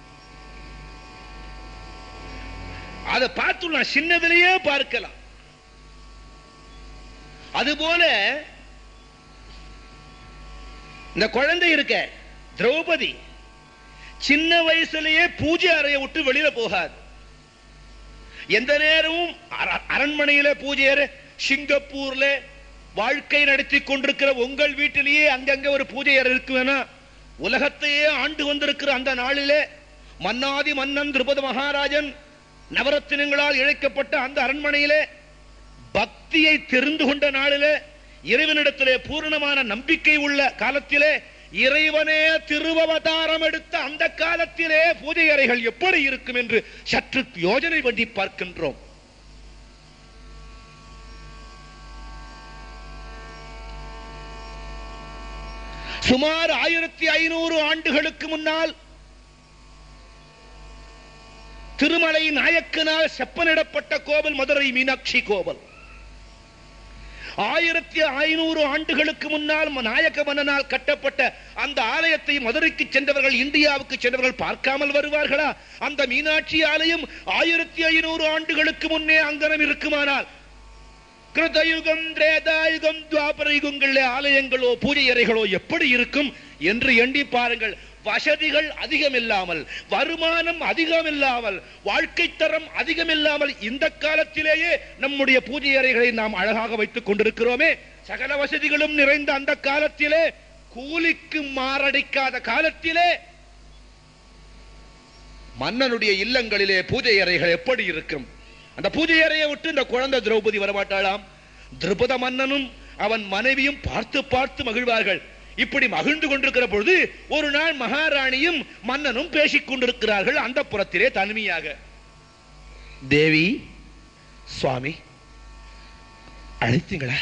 அதை பார்த்து நான் சின்னதிலேயே பார்க்கலாம் அதுபோல இந்த குழந்தை இருக்க திரௌபதி சின்ன வயசுலயே பூஜை அறையை விட்டு வெளியில போகாது எந்த நேரமும் அர- அரண்மனையில பூஜை அறை சிங்கப்பூர்ல வாழ்க்கை நடத்தி கொண்டிருக்கிற உங்கள் வீட்டிலேயே அங்கங்க ஒரு பூஜை அறை இருக்கு வேணா உலகத்தையே ஆண்டு வந்திருக்கிற அந்த நாளிலே மன்னாதி மன்னன் திருபத மகாராஜன் நவரத்தினங்களால் இழைக்கப்பட்ட அந்த அரண்மனையிலே பக்தியை தெரிந்து கொண்ட நாளிலே இறைவனிடத்திலே பூரணமான நம்பிக்கை உள்ள காலத்திலே இறைவனே திருவவதாரம் எடுத்த அந்த காலத்திலே பூஜை அறைகள் எப்படி இருக்கும் என்று சற்று யோஜனை பண்ணி பார்க்கின்றோம் சுமார் ஆயிரத்தி ஐநூறு ஆண்டுகளுக்கு முன்னால் திருமலை நாயக்கனால் செப்பனிடப்பட்ட கோவில் மதுரை மீனாட்சி கோவில் ஆயிரத்தி ஐநூறு ஆண்டுகளுக்கு முன்னால் ம- நாயக்க மன்னனால் கட்டப்பட்ட அந்த ஆலயத்தை மதுரைக்கு சென்றவர்கள் இந்தியாவுக்கு சென்றவர்கள் பார்க்காமல் வருவார்களா அந்த மீனாட்சி ஆலயம் ஆயிரத்தி ஐநூறு ஆண்டுகளுக்கு முன்னே அங்கனம் இருக்குமானால் கிருதயுகம் திரேதாயுகம் துவாபர யுகங்களிலே ஆலயங்களோ பூஜை அறைகளோ எப்படி இருக்கும் என்று எண்ணி பாருங்கள் வசதிகள் அதிகம் இல்லாமல் வருமானம் அதிகம் இல்லாமல் வாழ்க்கை தரம் அதிகம் இல்லாமல் இந்த காலத்திலேயே நம்முடைய பூஜை அறைகளை நாம் அழகாக வைத்துக் கொண்டிருக்கிறோமே சகல வசதிகளும் நிறைந்த அந்த காலத்திலே கூலிக்கு மாரடிக்காத காலத்திலே மன்னனுடைய இல்லங்களிலே பூஜை அறைகள் எப்படி இருக்கும் அந்த பூஜை அறையை விட்டு இந்த குழந்தை திரௌபதி வரமாட்டாளாம் திரௌபத மன்னனும் அவன் மனைவியும் பார்த்து பார்த்து மகிழ்வார்கள் இப்படி மகிழ்ந்து கொண்டிருக்கிற பொழுது ஒரு நாள் மகாராணியும் மன்னனும் பேசிக் கொண்டிருக்கிறார்கள் அந்த புறத்திலே தனிமையாக தேவி சுவாமி அழைத்தீங்களா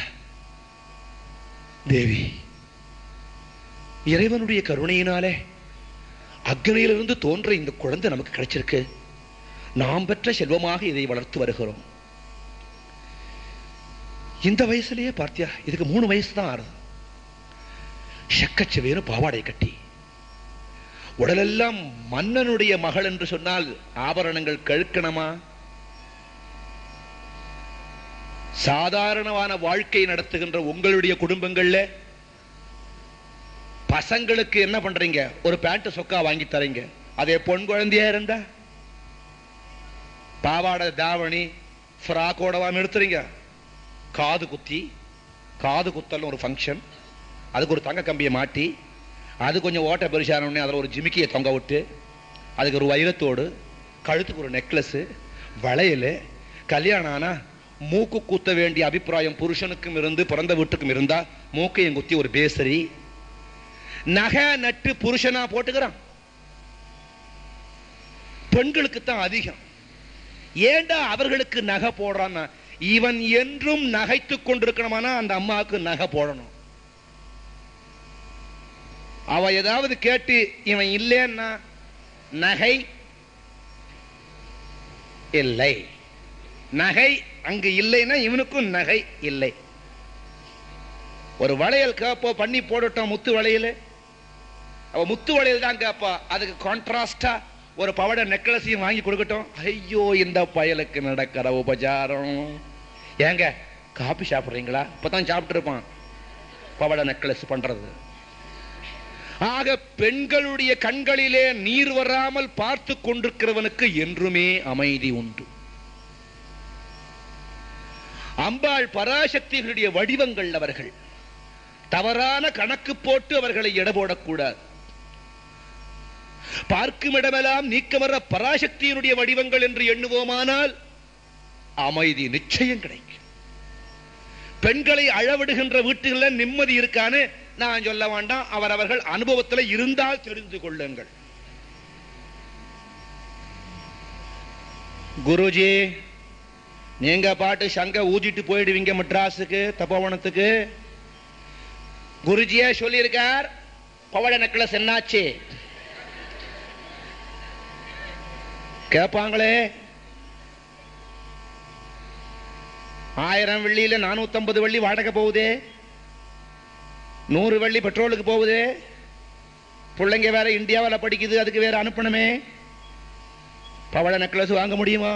தேவி இறைவனுடைய கருணையினாலே அக்னியிலிருந்து தோன்ற இந்த குழந்தை நமக்கு கிடைச்சிருக்கு நாம் பெற்ற செல்வமாக இதை வளர்த்து வருகிறோம் இந்த வயசுலயே பார்த்தியா இதுக்கு மூணு வயசு தான் ஆறுது செக்கச்சவேறு பாவாடை கட்டி உடலெல்லாம் மன்னனுடைய மகள் என்று சொன்னால் ஆபரணங்கள் கழுக்கணமா சாதாரணமான வாழ்க்கை நடத்துகின்ற உங்களுடைய குடும்பங்கள்ல பசங்களுக்கு என்ன பண்றீங்க ஒரு பேண்ட் சொக்கா வாங்கி தரீங்க அதே பொன் குழந்தையா இருந்தா பாவாடை தாவணி ஃப்ராக்கோடவா நிறுத்துறீங்க காது குத்தி காது குத்தல் ஒரு ஃபங்க்ஷன் அதுக்கு ஒரு தங்க கம்பியை மாட்டி அது கொஞ்சம் ஓட்டை பெருசான உடனே அதில் ஒரு ஜிமிக்கியை தொங்க விட்டு அதுக்கு ஒரு வைரத்தோடு கழுத்துக்கு ஒரு நெக்லஸ் வளையல் கல்யாணம் ஆனா மூக்கு குத்த வேண்டிய அபிப்பிராயம் புருஷனுக்கும் இருந்து பிறந்த வீட்டுக்கும் இருந்தா மூக்கையும் குத்தி ஒரு பேசரி நகை நட்டு புருஷனா போட்டுக்கிறான் பெண்களுக்கு தான் அதிகம் ஏண்டா அவர்களுக்கு நகை போடுறான்னா இவன் என்றும் நகைத்துக் கொண்டிருக்கணுமானா அந்த அம்மாவுக்கு நகை போடணும் அவ ஏதாவது கேட்டு இவன் இல்லைன்னா நகை இல்லை நகை அங்கு இல்லைன்னா இவனுக்கும் நகை இல்லை ஒரு வளையல் கேப்போ பண்ணி போடட்டும் முத்து வளையல் அவ முத்து வளையல் தான் கேப்பா அதுக்கு கான்ட்ராஸ்டா ஒரு பவட நெக்லஸையும் வாங்கி கொடுக்கட்டும் ஐயோ இந்த பயலுக்கு நடக்கிற உபச்சாரம் ஏங்க காபி சாப்பிடுறீங்களா இப்பதான் சாப்பிட்டு இருப்பான் பவட நெக்லஸ் பண்றது ஆக பெண்களுடைய கண்களிலே நீர் வராமல் பார்த்து கொண்டிருக்கிறவனுக்கு என்றுமே அமைதி உண்டு அம்பாள் பராசக்திகளுடைய வடிவங்கள் அவர்கள் தவறான கணக்கு போட்டு அவர்களை எடை போடக்கூடாது பார்க்கும் இடமெல்லாம் நீக்கமர பராசக்தியினுடைய வடிவங்கள் என்று எண்ணுவோமானால் அமைதி நிச்சயம் கிடைக்கும் பெண்களை அழவிடுகின்ற வீட்டுகளில் நிம்மதி இருக்கான்னு நான் சொல்ல வேண்டாம் அவரவர்கள் அனுபவத்தில் இருந்தால் தெரிந்து கொள்ளுங்கள் குருஜி நீங்க பாட்டு சங்க ஊதிட்டு போயிடுவீங்க மெட்ராஸுக்கு தப்போவனத்துக்கு குருஜியே சொல்லியிருக்கார் பவழ நெக்லஸ் என்னாச்சு கேட்பாங்களே ஆயிரம் வெள்ளியில நானூத்தம்பது வெள்ளி வாடகை போகுதே நூறு வெள்ளி பெட்ரோலுக்கு போகுதே பிள்ளைங்க வேற இந்தியாவில் படிக்குது அதுக்கு வேற அனுப்பணுமே பவள நெக்லஸ் வாங்க முடியுமா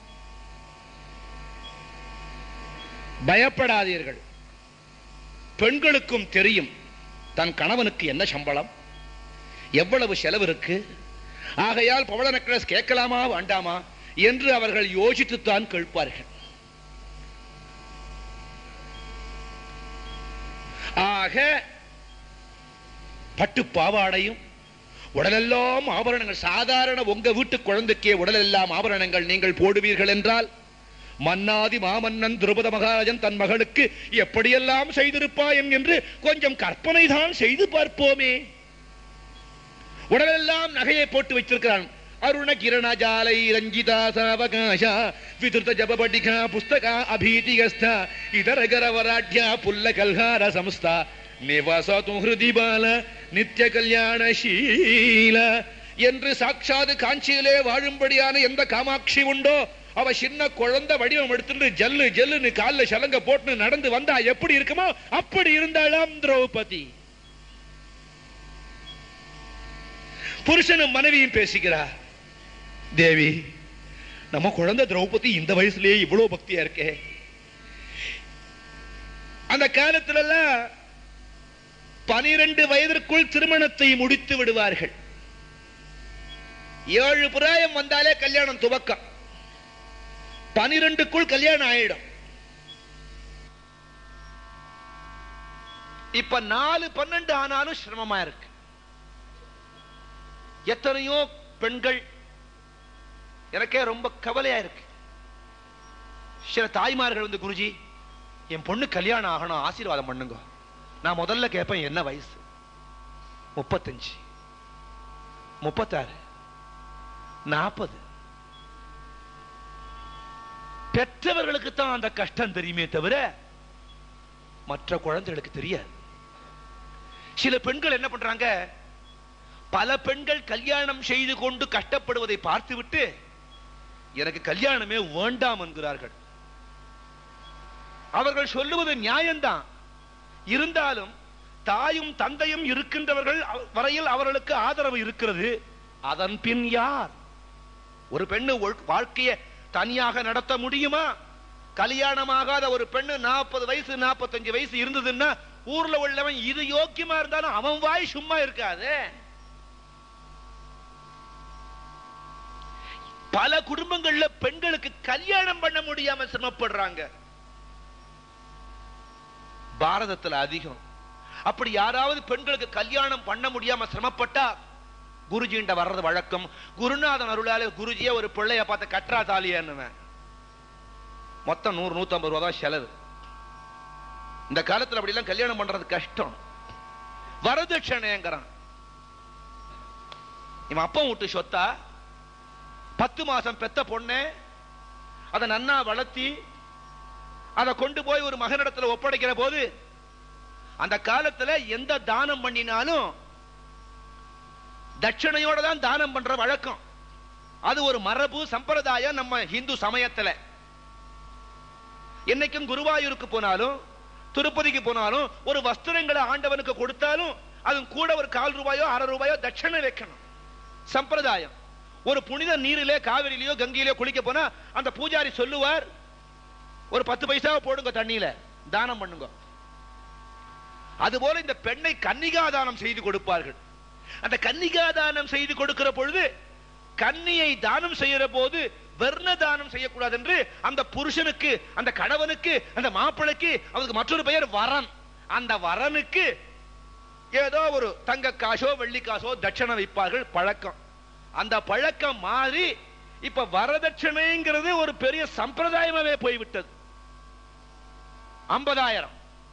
பயப்படாதீர்கள் பெண்களுக்கும் தெரியும் தன் கணவனுக்கு என்ன சம்பளம் எவ்வளவு செலவு இருக்கு ஆகையால் பவள நெக்லஸ் கேட்கலாமா வேண்டாமா என்று அவர்கள் யோசித்துத்தான் கேட்பார்கள் ஆக பட்டு பாவாடையும் உடலெல்லாம் ஆபரணங்கள் சாதாரண உங்க வீட்டு குழந்தைக்கே உடலெல்லாம் ஆபரணங்கள் நீங்கள் போடுவீர்கள் என்றால் மன்னாதி மாமன்னன் திரௌபத மகாராஜன் தன் மகளுக்கு எப்படியெல்லாம் செய்திருப்பாயன் என்று கொஞ்சம் கற்பனை தான் செய்து பார்ப்போமே உடலெல்லாம் நகையை போட்டு வைத்திருக்கிறான் அருண கிரண ஜாலை ரஞ்சிதா சாவகாஷ விதுர்த ஜபபடிகா புஸ்தகா அபீதிகஸ்த இதர கரவராட்யா புல்ல கல்ஹார சம்ஸ்தா நிவசது ஹிருதி பால நித்திய கல்யாண ஷீல என்று சாட்சாது காஞ்சியிலே வாழும்படியான எந்த காமாட்சி உண்டோ அவ சின்ன குழந்தை வடிவம் எடுத்துட்டு ஜல்லு ஜல்லுன்னு கால்ல சலங்க போட்டு நடந்து வந்தா எப்படி இருக்குமோ அப்படி இருந்தாளாம் திரௌபதி புருஷனும் மனைவியும் பேசிக்கிறார் தேவி நம்ம குழந்தை திரௌபதி இந்த வயசுலயே இவ்வளவு பக்தியா இருக்கே அந்த காலத்துல எல்லாம் பனிரெண்டு வயதிற்குள் திருமணத்தை முடித்து விடுவார்கள் ஏழு பிராயம் வந்தாலே கல்யாணம் துவக்கம் பனிரெண்டுக்குள் கல்யாணம் ஆயிடும் இப்ப நாலு பன்னெண்டு ஆனாலும் சிரமமா இருக்கு எத்தனையோ பெண்கள் எனக்கே ரொம்ப கவலையா இருக்கு சில தாய்மார்கள் வந்து குருஜி என் பொண்ணு கல்யாணம் ஆகணும் ஆசீர்வாதம் பண்ணுங்க நான் முதல்ல கேட்பேன் என்ன வயசு முப்பத்தஞ்சு முப்பத்தாறு நாற்பது பெற்றவர்களுக்கு தான் அந்த கஷ்டம் தெரியுமே தவிர மற்ற குழந்தைகளுக்கு தெரியாது சில பெண்கள் என்ன பண்றாங்க பல பெண்கள் கல்யாணம் செய்து கொண்டு கஷ்டப்படுவதை பார்த்துவிட்டு எனக்கு கல்யாணமே வேண்டாம் என்கிறார்கள் அவர்கள் சொல்லுவது நியாயம்தான் இருந்தாலும் தாயும் தந்தையும் இருக்கின்றவர்கள் அவ- வரையில் அவர்களுக்கு ஆதரவு இருக்கிறது அதன் பின் யார் ஒரு பெண்ணு ஒழு- வாழ்க்கைய தனியாக நடத்த முடியுமா கல்யாணமாகாத ஒரு பெண்ணு நாற்பது வயசு நாற்பத்தஞ்சு வயசு இருந்ததுன்னா ஊர்ல உள்ளவன் இது யோக்கியமா இருந்தாலும் அவன் வாய் சும்மா இருக்காது பல குடும்பங்கள்ல பெண்களுக்கு கல்யாணம் பண்ண முடியாம சிரமப்படுறாங்க பாரதத்துல அதிகம் அப்படி யாராவது பெண்களுக்கு கல்யாணம் பண்ண முடியாம சிரமப்பட்டா குருஜிண்ட வர்றது வழக்கம் குருநாதன் அருளால குருஜியே ஒரு பிள்ளைய பார்த்து கற்றா தாலியான்னுவேன் மொத்தம் நூறு நூத்தம்பது ரூபா தான் செலவு இந்த காலத்துல அப்படி எல்லாம் கல்யாணம் பண்றது கஷ்டம் வரதட்சணைங்கிறான் இவன் அப்பன் விட்டு சொத்தா பத்து மாசம் பெத்த பொண்ணு அதை நன்னா வளர்த்தி அதை கொண்டு போய் ஒரு மகனிடத்துல ஒப்படைக்கிற போது அந்த காலத்துல எந்த தானம் பண்ணினாலும் தட்சணையோட தான் தானம் பண்ற வழக்கம் அது ஒரு மரபு சம்பிரதாயம் நம்ம இந்து சமயத்துல என்னைக்கும் குருவாயூருக்கு போனாலும் திருப்பதிக்கு போனாலும் ஒரு வஸ்திரங்களை ஆண்டவனுக்கு கொடுத்தாலும் அது கூட ஒரு கால் ரூபாயோ அரை ரூபாயோ தட்சணை வைக்கணும் சம்பிரதாயம் ஒரு புனித நீரிலே காவிரியிலயோ கங்கையிலயோ குளிக்க போனா அந்த பூஜாரி சொல்லுவார் ஒரு பத்து பைசாவை போடுங்க தண்ணியில தானம் பண்ணுங்க அதுபோல இந்த பெண்ணை கன்னிகாதானம் செய்து கொடுப்பார்கள் அந்த கன்னிகாதானம் செய்து கொடுக்கிற பொழுது கன்னியை தானம் செய்யற போது வர்ண தானம் செய்யக்கூடாது என்று அந்த புருஷனுக்கு அந்த கணவனுக்கு அந்த மாப்பிளைக்கு அவருக்கு மற்றொரு பெயர் வரன் அந்த வரனுக்கு ஏதோ ஒரு தங்க காசோ வெள்ளி காசோ தட்சணை வைப்பார்கள் பழக்கம் அந்த பழக்கம் மாறி இப்ப வரதட்சணைங்கிறது ஒரு பெரிய சம்பிரதாயமாவே போய்விட்டது ஐம்பதாயிரம்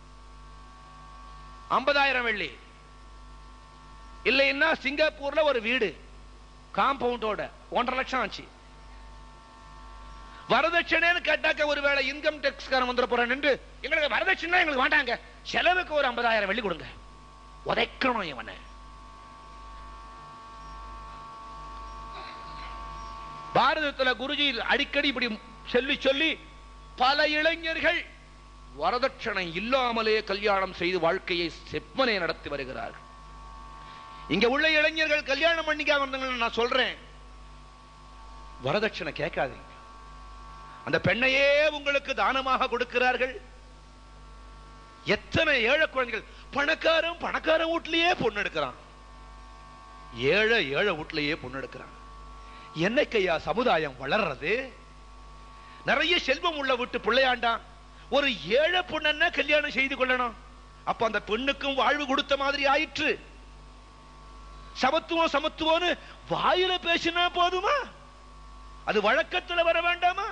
ஐம்பதாயிரம் வெள்ளி இல்லைன்னா சிங்கப்பூர்ல ஒரு வீடு காம்பவுண்டோட ஒன்றரை லட்சம் ஆச்சு வரதட்சணைன்னு கேட்டாக்க ஒருவேளை இன்கம் டேக்ஸ் காரன் வந்துட போறான் என்று எங்களுக்கு வரதட்சணை எங்களுக்கு வேண்டாங்க செலவுக்கு ஒரு 50000 வெள்ளி கொடுங்க உதைக்கணும் இவனை பாரதத்துல குருஜி அடிக்கடி இப்படி சொல்லி சொல்லி பல இளைஞர்கள் வரதட்சணை இல்லாமலே கல்யாணம் செய்து வாழ்க்கையை செப்பனை நடத்தி வருகிறார்கள் இங்க உள்ள இளைஞர்கள் கல்யாணம் பண்ணிக்காம இருந்தாங்கன்னு நான் சொல்றேன் வரதட்சணை கேட்காதீங்க அந்த பெண்ணையே உங்களுக்கு தானமாக கொடுக்கிறார்கள் எத்தனை ஏழை குழந்தைகள் பணக்காரன் பணக்காரன் வீட்லயே பொண்ணு எடுக்கிறான் ஏழை ஏழை வீட்லயே பொண்ணு எடுக்கிறான் என்னைக்கையா சமுதாயம் வளர்றது நிறைய செல்வம் உள்ள வீட்டு பிள்ளையாண்டான் ஒரு ஏழை பொண்ணன்னா கல்யாணம் செய்து கொள்ளணும் அப்ப அந்த பெண்ணுக்கும் வாழ்வு கொடுத்த மாதிரி ஆயிற்று சமத்துவம் சமத்துவம்னு வாயில பேசினா போதுமா அது வழக்கத்துல வர வேண்டாமா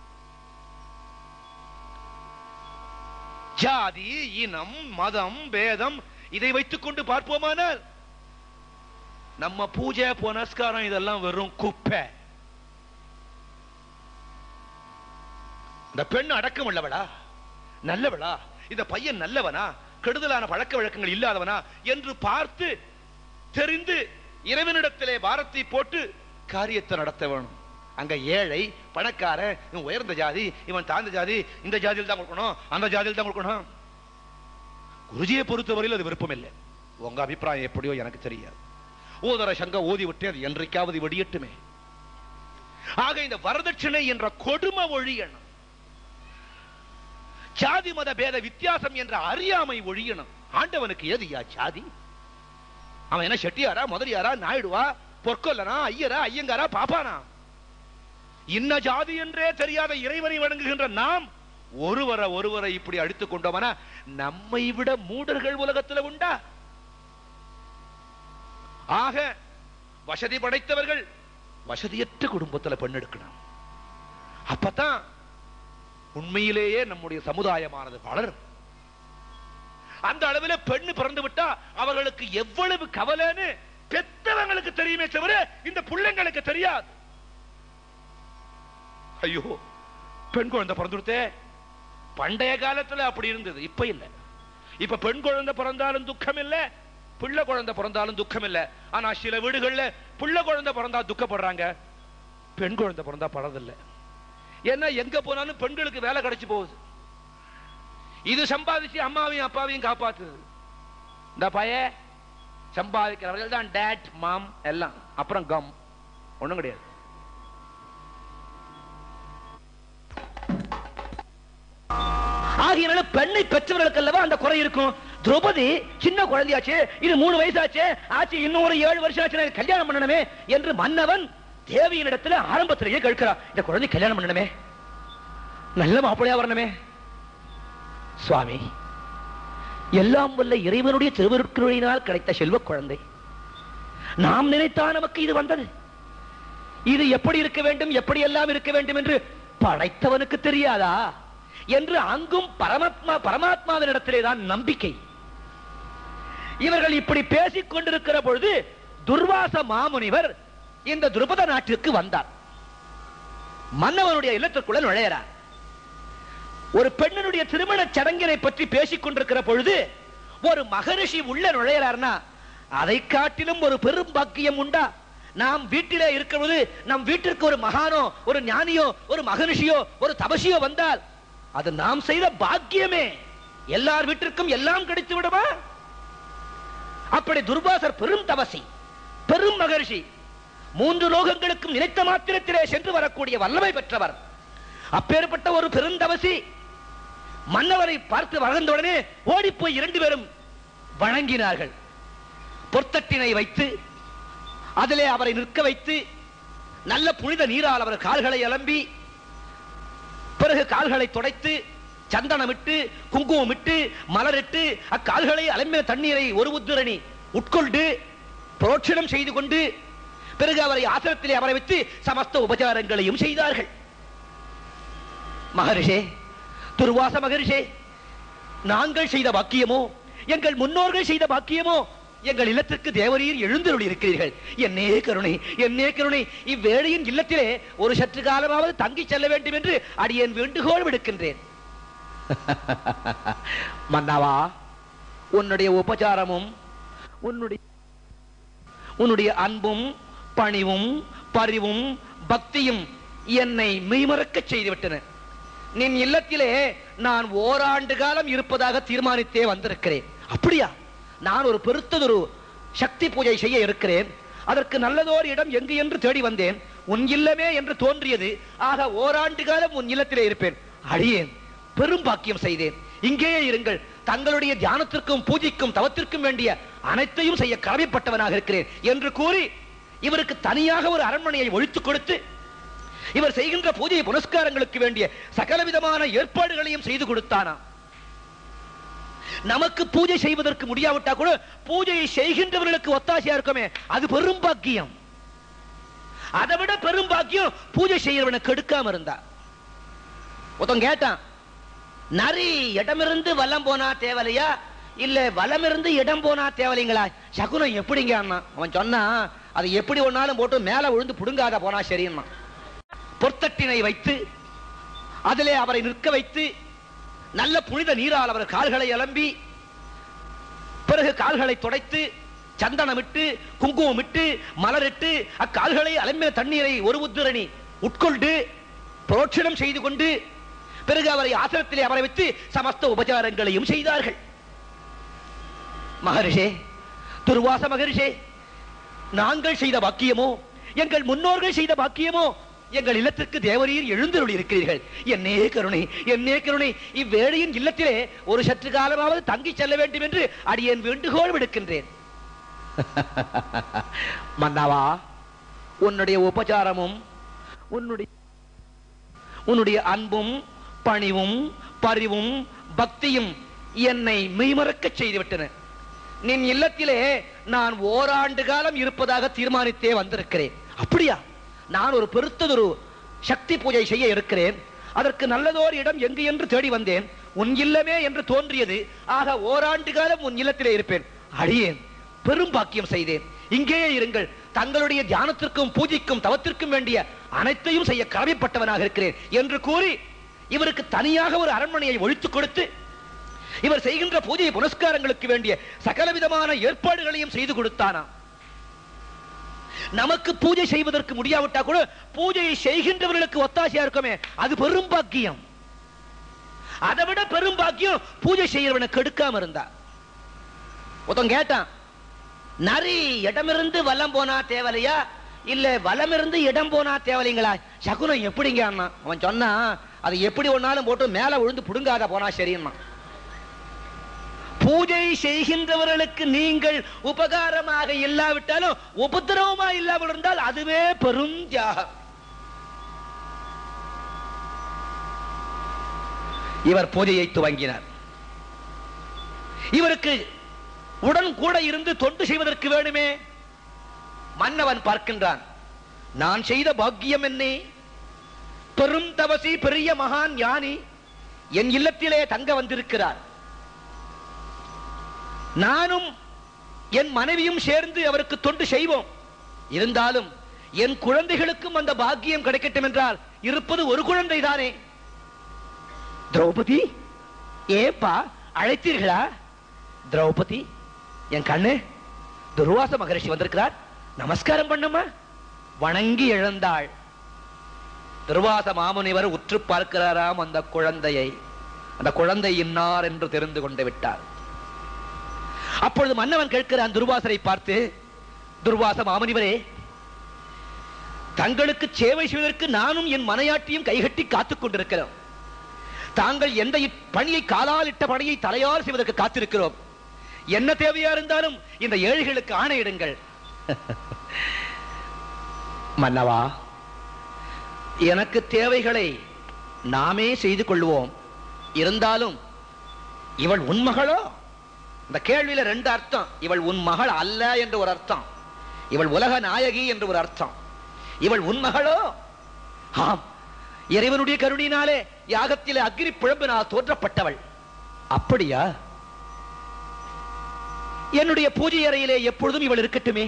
ஜாதி இனம் மதம் பேதம் இதை வைத்துக் கொண்டு பார்ப்போமானால் நம்ம பூஜை புனஸ்காரம் இதெல்லாம் வெறும் குப்பை இந்த பெண் அடக்கம் உள்ளவளா நல்லவளா இந்த பையன் நல்லவனா கெடுதலான பழக்க வழக்கங்கள் இல்லாதவனா என்று பார்த்து தெரிந்து இறைவனிடத்திலே பாரத்தை போட்டு காரியத்தை நடத்த வேணும் அங்க ஏழை பணக்காரன் இவன் உயர்ந்த ஜாதி இவன் தாழ்ந்த ஜாதி இந்த ஜாதியில் தான் கொடுக்கணும் அந்த ஜாதியில் தான் கொடுக்கணும் குருஜியை பொறுத்தவரையில் அது விருப்பம் இல்லை உங்க அபிப்பிராயம் எப்படியோ எனக்கு தெரியாது ஓதர சங்க ஓதி விட்டு அது என்றைக்காவது வெடியட்டுமே ஆக இந்த வரதட்சணை என்ற கொடுமை ஒழியணும் ஜாதி மத பேத வித்தியாசம் என்ற அறியாமை ஒழியணும் ஆண்டவனுக்கு ஏதுயா ஜாதி அவன் என்ன செட்டியாரா முதலியாரா நாயுடுவா பொற்கொல்லனா ஐயரா ஐயங்காரா பாப்பானா இன்ன ஜாதி என்றே தெரியாத இறைவனை வணங்குகின்ற நாம் ஒருவரை ஒருவரை இப்படி அடித்துக் கொண்டோம்னா நம்மை விட மூடர்கள் உலகத்துல உண்டா ஆக வசதி படைத்தவர்கள் வசதியற்ற குடும்பத்துல பெண் எடுக்கணும் அப்பதான் உண்மையிலேயே நம்முடைய சமுதாயமானது வளரும் அந்த அளவில் பெண்ணு பிறந்து விட்டா அவர்களுக்கு எவ்வளவு கவலைன்னு பெத்தவங்களுக்கு தெரியுமே தவிர இந்த பிள்ளைங்களுக்கு தெரியாது ஐயோ பெண் குழந்தை பிறந்துடுத்தே பண்டைய காலத்துல அப்படி இருந்தது இப்ப இல்ல இப்ப பெண் குழந்தை பிறந்தாலும் துக்கம் இல்ல பிள்ளை குழந்தை பிறந்தாலும் துக்கம் இல்ல ஆனா சில வீடுகள்ல பிள்ளை குழந்தை பிறந்தா துக்கப்படுறாங்க பெண் குழந்தை பிறந்தா படதில்ல ஏன்னா எங்க போனாலும் பெண்களுக்கு வேலை கிடைச்சு போகுது இது சம்பாதிச்சு அம்மாவையும் அப்பாவையும் காப்பாத்துது இந்த பைய சம்பாதிக்கிறவர்கள் தான் டேட் மாம் எல்லாம் அப்புறம் கம் ஒண்ணும் கிடையாது ஆகையினால பெண்ணை பெற்றவர்களுக்கு அல்லவா அந்த குறை இருக்கும் திரௌபதி சின்ன குழந்தையாச்சு இது மூணு வயசாச்சு ஆச்சு இன்னும் ஒரு ஏழு வருஷம் ஆச்சு நான் கல்யாணம் பண்ணணுமே என்று மன்னவன் தேவியினிடத்துல ஆரம்பத்திலேயே கேட்கிறான் இந்த குழந்தை கல்யாணம் பண்ணணுமே நல்ல மாப்பிள்ளையா வரணுமே சுவாமி எல்லாம் வல்ல இறைவனுடைய திருவருட்குறையினால் கிடைத்த செல்வ குழந்தை நாம் நினைத்தா நமக்கு இது வந்தது இது எப்படி இருக்க வேண்டும் எப்படி எல்லாம் இருக்க வேண்டும் என்று படைத்தவனுக்கு தெரியாதா என்று அங்கும் பரமாத்மா பரமாத்மாவினிடத்திலே தான் நம்பிக்கை இவர்கள் இப்படி பேசிக் கொண்டிருக்கிற பொழுது துர்வாச மாமுனிவர் இந்த துருபத நாட்டிற்கு வந்தார் மன்னவனுடைய இல்லத்திற்குள்ள நுழையிறார் ஒரு பெண்ணினுடைய திருமண சடங்கினை பற்றி பேசிக் கொண்டிருக்கிற பொழுது ஒரு மகரிஷி உள்ள நுழையிறார்னா அதை காட்டிலும் ஒரு பெரும் பாக்கியம் உண்டா நாம் வீட்டிலே இருக்கிறது நம் வீட்டிற்கு ஒரு மகானோ ஒரு ஞானியோ ஒரு மகரிஷியோ ஒரு தபசியோ வந்தால் அது நாம் செய்த பாக்கியமே எல்லார் வீட்டிற்கும் எல்லாம் கிடைத்து விடுமா அப்படி துர்வாசர் பெரும் தபசி பெரும் மகரிஷி மூன்று லோகங்களுக்கும் நினைத்த மாத்திரத்திலே சென்று வரக்கூடிய வல்லமை பெற்றவர் அப்பேற்பட்ட ஒரு பெருந்தவசி மன்னவரை பார்த்து வளர்ந்தவுடனே ஓடிப்போய் இரண்டு பேரும் வணங்கினார்கள் பொற்தட்டினை வைத்து அதிலே அவரை நிற்க வைத்து நல்ல புனித நீரால் அவர் கால்களை அலம்பி பிறகு கால்களை துடைத்து சந்தனமிட்டு குங்குமமிட்டு மலரிட்டு அக்கால்களை அலம்பின தண்ணீரை ஒரு உத்துரணி உட்கொண்டு புரோட்சணம் செய்து கொண்டு பிறகு அவரை ஆசிரத்திலே அமர வைத்து சமஸ்த உபச்சாரங்களையும் செய்தார்கள் மகரிஷே துர்வாச மகரிஷே நாங்கள் செய்த பாக்கியமோ எங்கள் முன்னோர்கள் செய்த பாக்கியமோ எங்கள் இல்லத்திற்கு தேவரீர் எழுந்தருளி இருக்கிறீர்கள் என்னே கருணை என்னே கருணை இவ்வேளையின் இல்லத்திலே ஒரு சற்று காலமாவது தங்கி செல்ல வேண்டும் என்று அடியேன் வேண்டுகோள் விடுக்கின்றேன் மன்னாவா உன்னுடைய உபச்சாரமும் உன்னுடைய உன்னுடைய அன்பும் பணிவும் பரிவும் பக்தியும் என்னை மெய்மறக்கச் செய்துவிட்டன நின் இல்லத்திலே நான் ஓராண்டு காலம் இருப்பதாக தீர்மானித்தே வந்திருக்கிறேன் அப்படியா நான் ஒரு பெருத்ததொரு சக்தி பூஜை செய்ய இருக்கிறேன் அதற்கு நல்லதோர் இடம் எங்கு என்று தேடி வந்தேன் உன் இல்லமே என்று தோன்றியது ஆக ஓராண்டு காலம் உன் இல்லத்திலே இருப்பேன் அடியேன் பெரும் பாக்கியம் செய்தேன் இங்கேயே இருங்கள் தங்களுடைய தியானத்திற்கும் பூஜைக்கும் தவத்திற்கும் வேண்டிய அனைத்தையும் செய்ய கடமைப்பட்டவனாக இருக்கிறேன் என்று கூறி இவருக்கு தனியாக ஒரு அரண்மனையை ஒழித்துக் கொடுத்து இவர் செய்கின்ற பூஜை புனஸ்காரங்களுக்கு வேண்டிய சகலவிதமான ஏற்பாடுகளையும் செய்து கொடுத்தானாம் நமக்கு பூஜை செய்வதற்கு முடியாவிட்டா கூட பூஜையை செய்கின்றவர்களுக்கு ஒத்தாசையா இருக்குமே அது பெரும் பாக்கியம் அதை விட பெரும் பாக்கியம் பூஜை செய்யறவனை கெடுக்காம இருந்தா ஒருத்தன் கேட்டான் நரி இடமிருந்து வலம் போனா தேவலையா இல்ல வலம் இருந்து இடம் போனா தேவலைங்களா சகுனம் எப்படிங்க அண்ணா அவன் சொன்னா அது எப்படி ஒன்னாலும் போட்டு மேல விழுந்து புடுங்காத போனா சரின்னா பொற்தட்டினை வைத்து அதிலே அவரை நிற்க வைத்து நல்ல புனித நீரால் அவர் கால்களை அலம்பி பிறகு கால்களை துடைத்து சந்தனமிட்டு குங்குமமிட்டு மலரிட்டு அக்கால்களை அலம்பின தண்ணீரை ஒரு உத்திரணி உட்கொண்டு புரோட்சணம் செய்து கொண்டு பிறகு அவரை ஆசனத்திலே அமர வைத்து சமஸ்த உபச்சாரங்களையும் செய்தார்கள் மகரிஷே துர்வாச மகரிஷே நாங்கள் செய்த பாக்கியமோ எங்கள் முன்னோர்கள் செய்த பாக்கியமோ எங்கள் இல்லத்திற்கு தேவரீர் எழுந்தருளி இருக்கிறீர்கள் என்னே கருணை என்னே கருணை இவ்வேளையின் இல்லத்திலே ஒரு சற்று காலமாவது தங்கி செல்ல வேண்டும் என்று அடியேன் வேண்டுகோள் விடுக்கின்றேன் மன்னாவா உன்னுடைய உபச்சாரமும் உன்னுடைய உன்னுடைய அன்பும் பணிவும் பரிவும் பக்தியும் என்னை மெய்மறக்கச் செய்துவிட்டன நின் இல்லத்திலே நான் ஓராண்டு காலம் இருப்பதாக தீர்மானித்தே வந்திருக்கிறேன் அப்படியா நான் ஒரு பெருத்ததொரு சக்தி பூஜை செய்ய இருக்கிறேன் அதற்கு நல்லதோர் இடம் எங்கு என்று தேடி வந்தேன் உன் இல்லமே என்று தோன்றியது ஆக ஓராண்டு காலம் உன் இல்லத்திலே இருப்பேன் அடியேன் பெரும் பாக்கியம் செய்தேன் இங்கேயே இருங்கள் தங்களுடைய தியானத்திற்கும் பூஜைக்கும் தவத்திற்கும் வேண்டிய அனைத்தையும் செய்ய கடமைப்பட்டவனாக இருக்கிறேன் என்று கூறி இவருக்கு தனியாக ஒரு அரண்மனையை ஒழித்துக் கொடுத்து இவர் செய்கின்ற பூஜை புனஸ்காரங்களுக்கு வேண்டிய சகலவிதமான ஏற்பாடுகளையும் செய்து கொடுத்தானாம் நமக்கு பூஜை செய்வதற்கு முடியாவிட்டா கூட பூஜையை செய்கின்றவர்களுக்கு ஒத்தாசையா இருக்குமே அது பெரும் பாக்கியம் அதை விட பெரும் பாக்கியம் பூஜை செய்யறவனை கெடுக்காம இருந்தா ஒருத்தன் கேட்டான் நரி இடமிருந்து வலம் போனா தேவலையா இல்ல வலம் இருந்து இடம் போனா தேவலைங்களா சகுனம் எப்படிங்க அண்ணா அவன் சொன்னா அது எப்படி ஒன்னாலும் போட்டு மேல விழுந்து புடுங்காத போனா சரின்னா பூஜை செய்கின்றவர்களுக்கு நீங்கள் உபகாரமாக இல்லாவிட்டாலும் உபத்திரவமா இல்லாமல் இருந்தால் அதுவே பெரும் தியாகம் இவர் பூஜையை துவங்கினார் இவருக்கு உடன் கூட இருந்து தொண்டு செய்வதற்கு வேணுமே மன்னவன் பார்க்கின்றான் நான் செய்த பாக்கியம் என்னே பெரும் தவசி பெரிய மகான் ஞானி என் இல்லத்திலே தங்க வந்திருக்கிறார் நானும் என் மனைவியும் சேர்ந்து அவருக்கு தொண்டு செய்வோம் இருந்தாலும் என் குழந்தைகளுக்கும் அந்த பாக்கியம் கிடைக்கட்டும் என்றால் இருப்பது ஒரு குழந்தை தானே திரௌபதி ஏப்பா அழைத்தீர்களா திரௌபதி என் கண்ணு துர்வாச மகரிஷி வந்திருக்கிறார் நமஸ்காரம் பண்ணுமா வணங்கி எழுந்தாள் துர்வாச மாமுனிவர் உற்று பார்க்கிறாராம் அந்த குழந்தையை அந்த குழந்தை இன்னார் என்று தெரிந்து கொண்டு விட்டார் அப்பொழுது மன்னவன் கேட்கிறான் துர்வாசரை பார்த்து துர்வாச மாமுனிவரே தங்களுக்கு சேவை செய்வதற்கு நானும் என் மனையாட்டியும் கைகட்டி காத்துக் கொண்டிருக்கிறோம் தாங்கள் எந்த இட்- பணியை காலால் இட்ட பணியை தலையால் செய்வதற்கு காத்திருக்கிறோம் என்ன தேவையா இருந்தாலும் இந்த ஏழைகளுக்கு ஆணையிடுங்கள் மன்னவா எனக்கு தேவைகளை நாமே செய்து கொள்வோம் இருந்தாலும் இவள் உன் மகளோ இந்த கேள்வியில ரெண்டு அர்த்தம் இவள் உன் மகள் அல்ல என்று ஒரு அர்த்தம் இவள் உலக நாயகி என்று ஒரு அர்த்தம் இவள் உன் மகளோ ஆம் இறைவனுடைய கருணினாலே யாகத்திலே அக்னி பிழம்பினால் தோற்றப்பட்டவள் அப்படியா என்னுடைய பூஜை அறையிலே எப்பொழுதும் இவள் இருக்கட்டுமே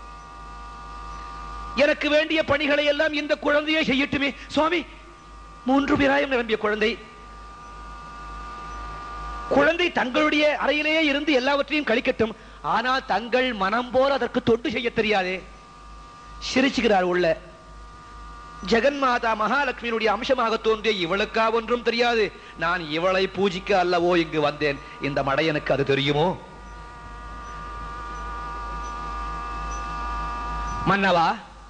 எனக்கு வேண்டிய பணிகளை எல்லாம் இந்த குழந்தையே செய்யட்டுமே சுவாமி மூன்று பிராயம் நிரம்பிய குழந்தை குழந்தை தங்களுடைய அறையிலேயே இருந்து எல்லாவற்றையும் கழிக்கட்டும் ஆனால் தங்கள் மனம் போல அதற்கு தொண்டு செய்ய தெரியாதே சிரிச்சுகிறார் உள்ள ஜெகன்மாதா மகாலட்சுமியினுடைய அம்சமாக தோன்றிய இவளுக்கா ஒன்றும் தெரியாது நான் இவளை பூஜிக்க அல்லவோ இங்கு வந்தேன் இந்த மடையனுக்கு அது தெரியுமோ மன்னவா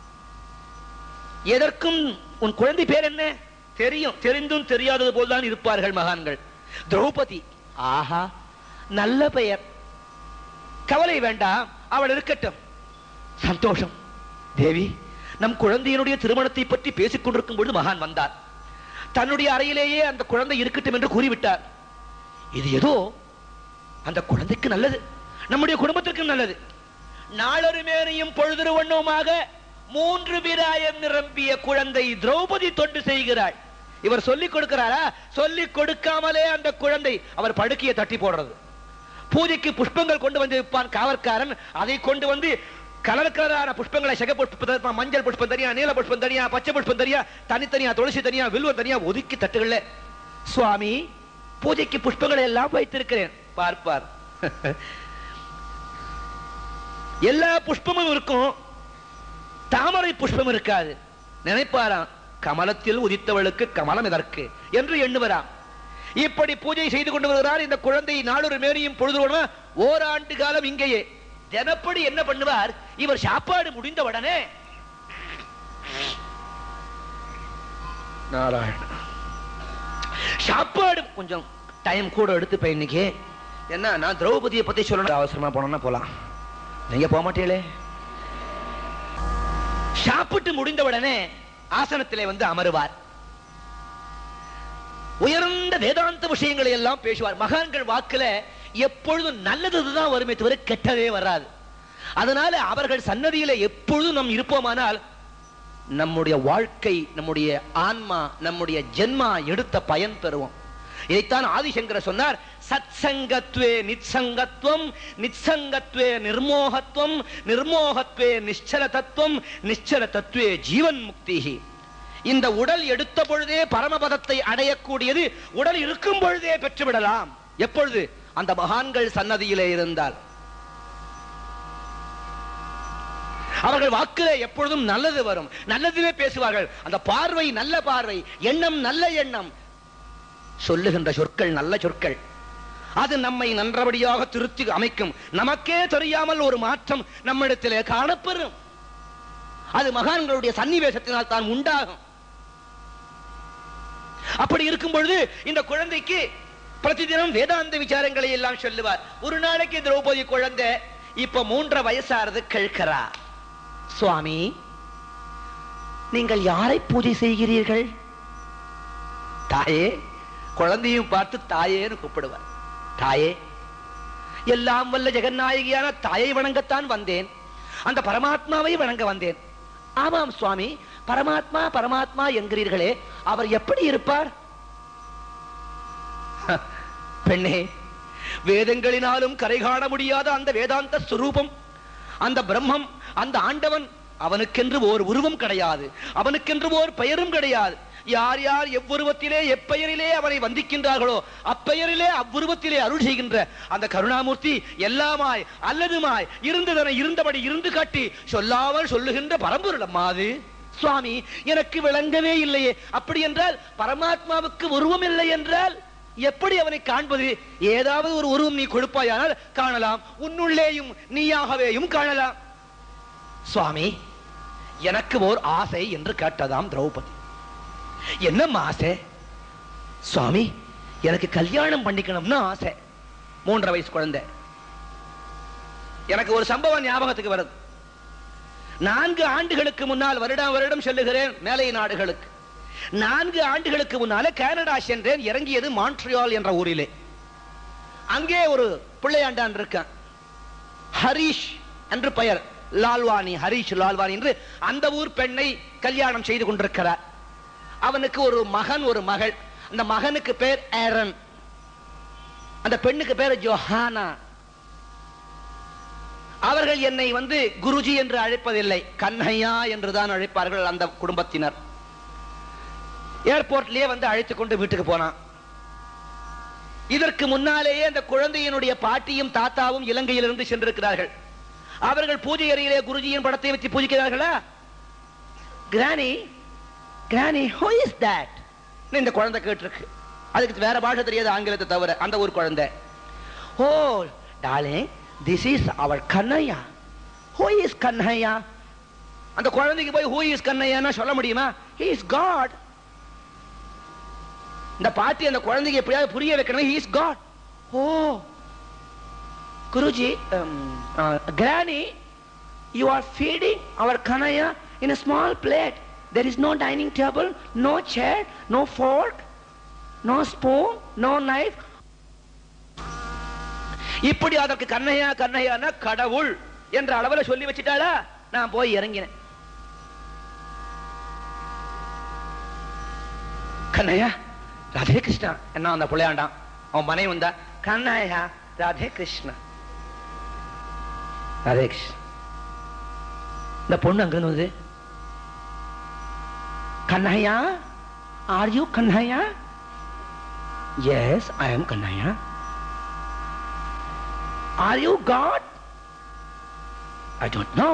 எதற்கும் உன் குழந்தை பேர் என்ன தெரியும் தெரிந்தும் தெரியாதது போல்தான் இருப்பார்கள் மகான்கள் திரௌபதி ஆஹா நல்ல பெயர் கவலை வேண்டாம் அவள் இருக்கட்டும் சந்தோஷம் தேவி நம் குழந்தையினுடைய திருமணத்தை பற்றி பேசிக் கொண்டிருக்கும் பொழுது மகான் வந்தார் தன்னுடைய அறையிலேயே அந்த குழந்தை இருக்கட்டும் என்று கூறிவிட்டார் இது ஏதோ அந்த குழந்தைக்கு நல்லது நம்முடைய குடும்பத்திற்கும் நல்லது நாளொரு மேனையும் பொழுது வண்ணவுமாக மூன்று பிராயம் நிரம்பிய குழந்தை திரௌபதி தொண்டு செய்கிறாள் இவர் சொல்லிக் கொடுக்கிறாரா சொல்லிக் கொடுக்காமலே அந்த குழந்தை அவர் படுக்கையை தட்டி போடுறது பூஜைக்கு புஷ்பங்கள் கொண்டு வந்து விற்பான் காவற்காரன் அதை கொண்டு வந்து கலர் கலரான புஷ்பங்களை சக புஷ்பம் மஞ்சள் புஷ்பம் தனியா நீல புஷ்பம் தனியா பச்சை புஷ்பம் தனியா தனித்தனியா துளசி தனியா வில்வம் தனியா ஒதுக்கி தட்டுகள்ல சுவாமி பூஜைக்கு புஷ்பங்களை எல்லாம் வைத்திருக்கிறேன் பார்ப்பார் எல்லா புஷ்பமும் இருக்கும் தாமரை புஷ்பம் இருக்காது நினைப்பாராம் கமலத்தில் உதித்தவளுக்கு கமலம் எதற்கு என்று எண்ணுவராம் இப்படி பூஜை செய்து கொண்டு வருகிறார் இந்த குழந்தை நாளொரு மேனியும் பொழுது ஓராண்டு காலம் இங்கேயே தினப்படி என்ன பண்ணுவார் இவர் சாப்பாடு முடிந்த உடனே நாராயண சாப்பாடு கொஞ்சம் டைம் கூட எடுத்து இன்னைக்கு என்ன நான் திரௌபதியை பத்தி சொல்லணும் அவசரமா போனோம்னா போலாம் நீங்க போக மாட்டீங்களே சாப்பிட்டு முடிந்த உடனே ஆசனத்திலே வந்து அமருவார் உயர்ந்த வேதாந்த விஷயங்களை எல்லாம் பேசுவார் மகான்கள் வாக்குல எப்பொழுதும் நல்லதுதான் வருமே தவிர கெட்டதே வராது அதனால அவர்கள் சன்னதியில எப்பொழுதும் நாம் இருப்போமானால் நம்முடைய வாழ்க்கை நம்முடைய ஆன்மா நம்முடைய ஜென்மா எடுத்த பயன் பெறுவோம் இதைத்தான் ஆதிசங்கர சொன்னார் சத்சங்கத்வே நிச்சங்கத்வம் நிச்சங்கத்வே நிர்மோகத்வம் நிர்மோகத்வே நிശ്ചல தத்துவம் நிശ്ചல தத்துவே ஜீவன் முக்தி இந்த உடல் எடுத்த பொழுதே பரமபதத்தை அடையக்கூடியது உடல் இருக்கும் பொழுதே பெற்றுவிடலாம் எப்பொழுது அந்த மகான்கள் சன்னதியிலே இருந்தால் அவர்கள் வாக்கிலே எப்பொழுதும் நல்லது வரும் நல்லதுவே பேசுவார்கள் அந்த பார்வை நல்ல பார்வை எண்ணம் நல்ல எண்ணம் சொல்லுகின்ற சொற்கள் நல்ல சொற்கள் அது நம்மை நன்றபடியாக திருத்தி அமைக்கும் நமக்கே தெரியாமல் ஒரு மாற்றம் நம்மிடத்திலே காணப்பெறும் அது மகான்களுடைய சன்னிவேசத்தினால் தான் உண்டாகும் அப்படி இருக்கும் பொழுது இந்த குழந்தைக்கு பிரதிதினம் வேதாந்த விசாரங்களை எல்லாம் சொல்லுவார் ஒரு நாளைக்கு திரௌபதி குழந்தை இப்ப மூன்றரை வயசாறது கேட்கிறா சுவாமி நீங்கள் யாரை பூஜை செய்கிறீர்கள் தாயே குழந்தையும் பார்த்து தாயேன்னு கூப்பிடுவார் தாயே எல்லாம் வல்ல ஜெகநாயகியான தாயை வணங்கத்தான் வந்தேன் அந்த பரமாத்மாவை வணங்க வந்தேன் ஆமாம் சுவாமி பரமாத்மா பரமாத்மா என்கிறீர்களே அவர் எப்படி இருப்பார் பெண்ணே வேதங்களினாலும் கரை காண முடியாத அந்த வேதாந்த ஸ்வரூபம் அந்த பிரம்மம் அந்த ஆண்டவன் அவனுக்கென்று ஓர் உருவம் கிடையாது அவனுக்கென்று ஓர் பெயரும் கிடையாது யார் யார் எவ்வுருவத்திலே எப்பெயரிலே அவனை வந்திக்கின்றார்களோ அப்பெயரிலே அவ்வுருவத்திலே அருள் செய்கின்ற அந்த கருணாமூர்த்தி எல்லாமாய் அல்லதுமாய் இருந்ததனை இருந்தபடி இருந்து காட்டி சொல்லாமல் சொல்லுகின்ற பரம்பொருள் அம்மா அது சுவாமி எனக்கு விளங்கவே இல்லையே அப்படி என்றால் பரமாத்மாவுக்கு உருவம் இல்லை என்றால் எப்படி அவனை காண்பது ஏதாவது ஒரு உருவம் நீ கொடுப்பாயானால் காணலாம் உன்னுள்ளேயும் நீயாகவேயும் காணலாம் சுவாமி எனக்கு ஓர் ஆசை என்று கேட்டதாம் திரௌபதி என்னம்மா ஆசை சுவாமி எனக்கு கல்யாணம் பண்ணிக்கணும்னு ஆசை மூன்றரை வயசு குழந்தை எனக்கு ஒரு சம்பவம் ஞாபகத்துக்கு வருது நான்கு ஆண்டுகளுக்கு முன்னால் வருடம் வருடம் செல்லுகிறேன் மேலை நாடுகளுக்கு நான்கு ஆண்டுகளுக்கு முன்னால கனடா சென்றேன் இறங்கியது மான்ட்ரியால் என்ற ஊரிலே அங்கே ஒரு பிள்ளையாண்டான் இருக்கான் ஹரிஷ் என்று பெயர் லால்வாணி ஹரிஷ் லால்வாணி என்று அந்த ஊர் பெண்ணை கல்யாணம் செய்து கொண்டிருக்கிறார் அவனுக்கு ஒரு மகன் ஒரு மகள் அந்த மகனுக்கு பேர் ஏரன் அந்த பெண்ணுக்கு பேர் ஜோஹானா அவர்கள் என்னை வந்து குருஜி என்று அழைப்பதில்லை கண்ணையா என்றுதான் அழைப்பார்கள் அந்த குடும்பத்தினர் ஏர்போர்ட்லயே வந்து அழைத்துக் கொண்டு வீட்டுக்கு போனான் இதற்கு முன்னாலேயே அந்த குழந்தையினுடைய பாட்டியும் தாத்தாவும் இலங்கையிலிருந்து சென்றிருக்கிறார்கள் அவர்கள் பூஜை அறையிலே குருஜியின் படத்தை வச்சு பூஜிக்கிறார்களா granny granny who is that இந்த குழந்தை கேட்டிருக்கு அதுக்கு வேற பாஷை தெரியாது ஆங்கிலத்தை தவிர அந்த ஒரு குழந்தை oh darling this is our Kannaiya who is Kannaiya அந்த குழந்தைக்கு போய் ஹூ இஸ் கண்ணையான்னா சொல்ல முடியுமா ஹி இஸ் காட் இந்த பாட்டி அந்த குழந்தைக்கு எப்படியாவது புரிய வைக்கணும் he is God oh Guruji granny you are feeding our Kannaiya in a small plate there is no dining table no chair no fork no spoon no knife இப்படி அதற்கு கண்ணையா கண்ணையானா கடவுள் என்ற அளவுல சொல்லி வச்சிட்டாளா நான் போய் இறங்கினேன் கண்ணையா ராதே கிருஷ்ணா என்ன அந்த புள்ளையாண்டான் அவன் மனைவி வந்தா கண்ணையா ராதே கிருஷ்ணா ராதே கிருஷ்ணா இந்த பொண்ணு அங்க இருந்து வந்து Kannaiya are you Kannaiya yes I am Kannaiya Are you God? I don't know.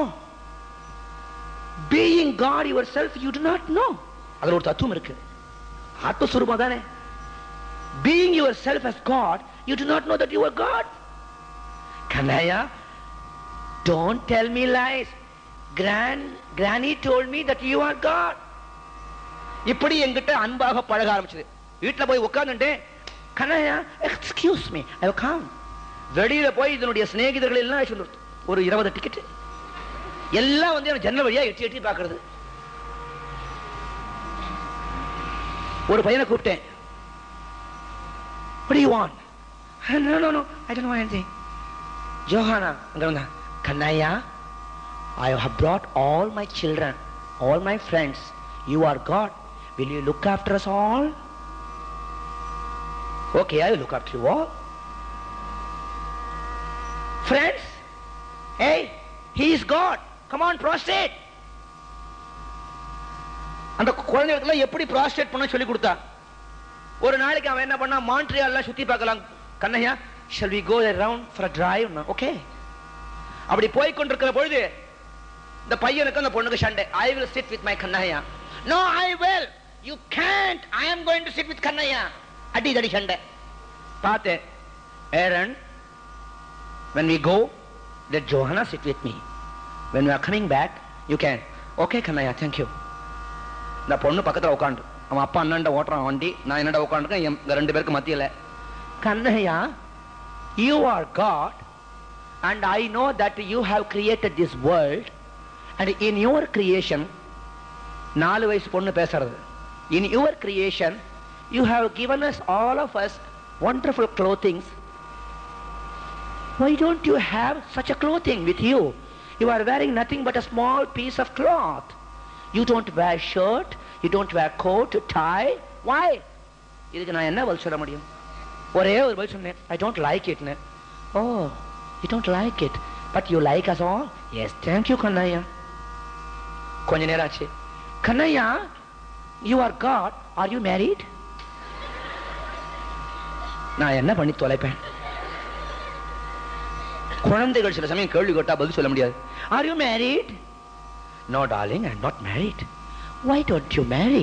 Being God yourself, you do not know. அதுல ஒரு தத்துவம் இருக்கு ஆத்மஸ்வரூபம் தானே Being yourself as God, you do not know that you are God. Kanaya, don't tell me lies. Gran, Granny told me that you are God. இப்படி என்கிட்ட அன்பாக பழக ஆரம்பிச்சது வீட்டுல போய் உட்கார்ந்துட்டு Kannaiya excuse me I come வெளியில போய் இதனுடைய சிநேகிதர்கள் எல்லாம் அழைச்சிட்டு வந்து ஒரு இருபது டிக்கெட் எல்லாம் வந்து எனக்கு ஜன்னல் வழியா எட்டி எட்டி பாக்குறது ஒரு பையனை கூப்பிட்டேன் What do you want? No, no, no, I don't want anything. Johanna, அங்க வந்தா Kannaiya I have brought all my children, all my friends. You are God. Will you look after us all? Okay, I will look after you all. Friends, hey, he is God. Come on, prostrate. அந்த குழந்தைகளுக்கு எப்படி ப்ராஸ்டேட் பண்ண சொல்லி கொடுத்தா ஒரு நாளைக்கு அவன் என்ன பண்ணா மான்ட்ரியால்லாம் சுத்தி பார்க்கலாம் Kannaiya shall we go around for a drive okay அப்படி போய் கொண்டிருக்கிற பொழுது இந்த பையனுக்கு அந்த பொண்ணுக்கு சண்டை I will sit with my Kannaiya no I will you can't I am going to sit with Kannaiya அடி தடி சண்டை பார்த்தேன் ஏரன் when we go let Johanna sit with me when we are coming back you can okay Kannaiya thank you இந்த பொண்ணு பக்கத்துல உட்காந்து அவன் அப்பா அண்ணன்ட ஓட்டுறான் வண்டி நான் என்னடா உட்காந்துருக்கேன் எங்க ரெண்டு பேருக்கு மத்தியில Kannaiya you are God and I know that you have created this world and in your creation நாலு வயசு பொண்ணு பேசுறது in your creation you have given us all of us wonderful clothings why don't you have such a clothing with you you are wearing nothing but a small piece of cloth you don't wear shirt you don't wear coat tie why இதுக்கு நான் என்ன பதில் சொல்ல முடியும் ஒரே ஒரு பதில் சொன்னேன் ஐ டோன்ட் லைக் இட்னு oh you don't like it but you like us all yes thank you Kannaiya கொஞ்ச நேரம் ஆச்சு Kannaiya you are God are you married நான் என்ன பண்ணி தொலைப்பேன் குழந்தைகள் சில சமயம் கேள்வி கேட்டா பதில் சொல்ல முடியாது are you married no darling I not married why don't you marry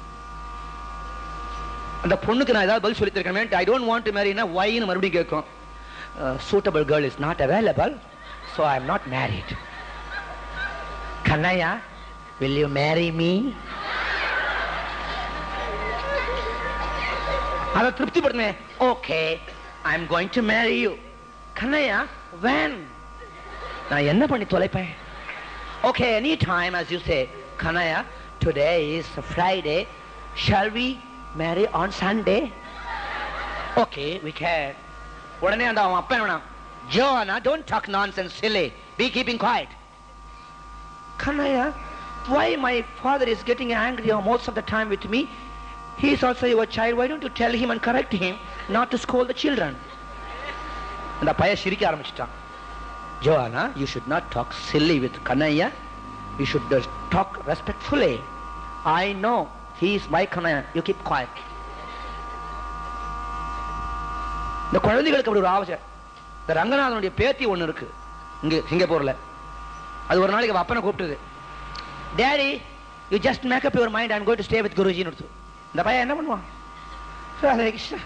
அந்த பொண்ணுக்கு நான் ஏதாவது பதில் சொல்லி தருக்கேன் ஐ டோன்ட் வாண்ட் டு மேரினா வைன்னு மறுபடியும் கேட்கும் suitable girl is not available so I am not married Kannaiya will you marry me அதை திருப்திப்படுத்தினேன் okay I am going to marry you Kannaiya when நான் என்ன பண்ணி தொலைப்பேன் okay any time as you say Kannaiya today is Friday shall we marry on Sunday okay we can உடனே அந்த அவன் அப்பா என்ன ஜோனா don't talk nonsense silly be keeping quiet Kannaiya why my father is getting angry most of the time with me he is also your child why don't you tell him and correct him not to scold the children அந்த பையன் சிரிக்க ஆரம்பிச்சிட்டான் Joanna, you should not talk silly with Kanaya. You should just talk respectfully. I know he is my Kanaya. You keep quiet. இந்த குழந்தைகளுக்கு அப்படி ஒரு ஆவசை இந்த ரங்கநாதனுடைய பேத்தி ஒண்ணு இருக்கு இங்க சிங்கப்பூர்ல அது ஒரு நாளைக்கு அவ அப்பனை கூப்பிட்டது daddy you just make up your mind I'm going to stay with குருஜின்னு எடுத்து இந்த பையன் என்ன பண்ணுவான் Radhe Krishna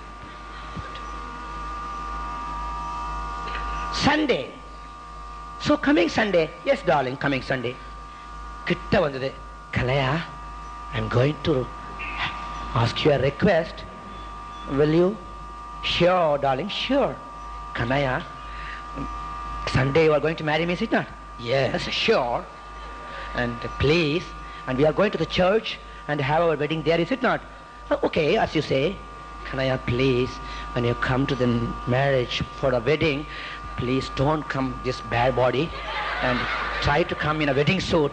Sunday so coming Sunday yes darling coming Sunday கிட்ட வந்தது கலையா I am going to ask you request will you sure darling sure கலையா Sunday you are going to marry me, is it not? Yes, sure. And please, and we are going to the church and have our wedding there, is it not? "Oh, Okay, as you say. Kanaya, please, when you come to the marriage for a wedding, please don't come this bad body and try to come in a wedding suit.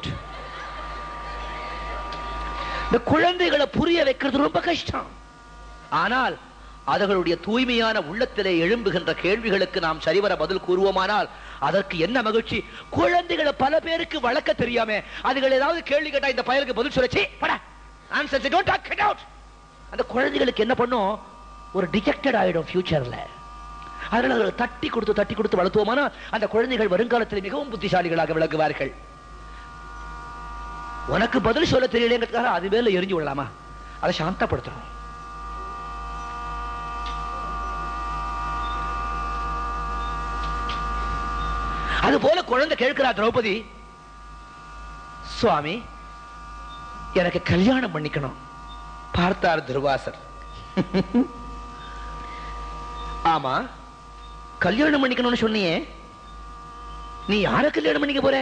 இந்த குழந்தைகளை புரிய வைக்கிறது ரொம்ப கஷ்டம் ஆனால் அவர்களுடைய தூய்மையான உள்ளத்திலே எழும்புகின்ற கேள்விகளுக்கு நாம் சரிவர பதில் கூறுவோமானால் அதற்கு என்ன மகிழ்ச்சி குழந்தைகளை பல பேருக்கு வளர்க்க தெரியாம அதுகள் ஏதாவது கேள்வி கேட்டா இந்த பயலுக்கு பதில் சொல்லச்சு படா answer don't talk it out அந்த குழந்தைகளுக்கு என்ன பண்ணும் ஒரு டிஜெக்டட் ஆயிடும் ஃபியூச்சர்ல அதனால அவர்களை தட்டி கொடுத்து தட்டி கொடுத்து வளர்த்துவோமானா அந்த குழந்தைகள் வருங்காலத்தில் மிகவும் புத்திசாலிகளாக விளங்குவார்கள் உனக்கு பதில் சொல்ல தெரியலங்கிறதுக்காக அது மேல எரிஞ்சு விடலாமா அதை சாந்தப்படுத்தணும் அது போல குழந்தை கேட்கிறா திரௌபதி சுவாமி எனக்கு கல்யாணம் பண்ணிக்கணும் பார்த்தார் துர்வாசர் ஆமா கல்யாணம் பண்ணிக்கணும்னு சொன்னியே நீ யார கல்யாணம் பண்ணிக்க போற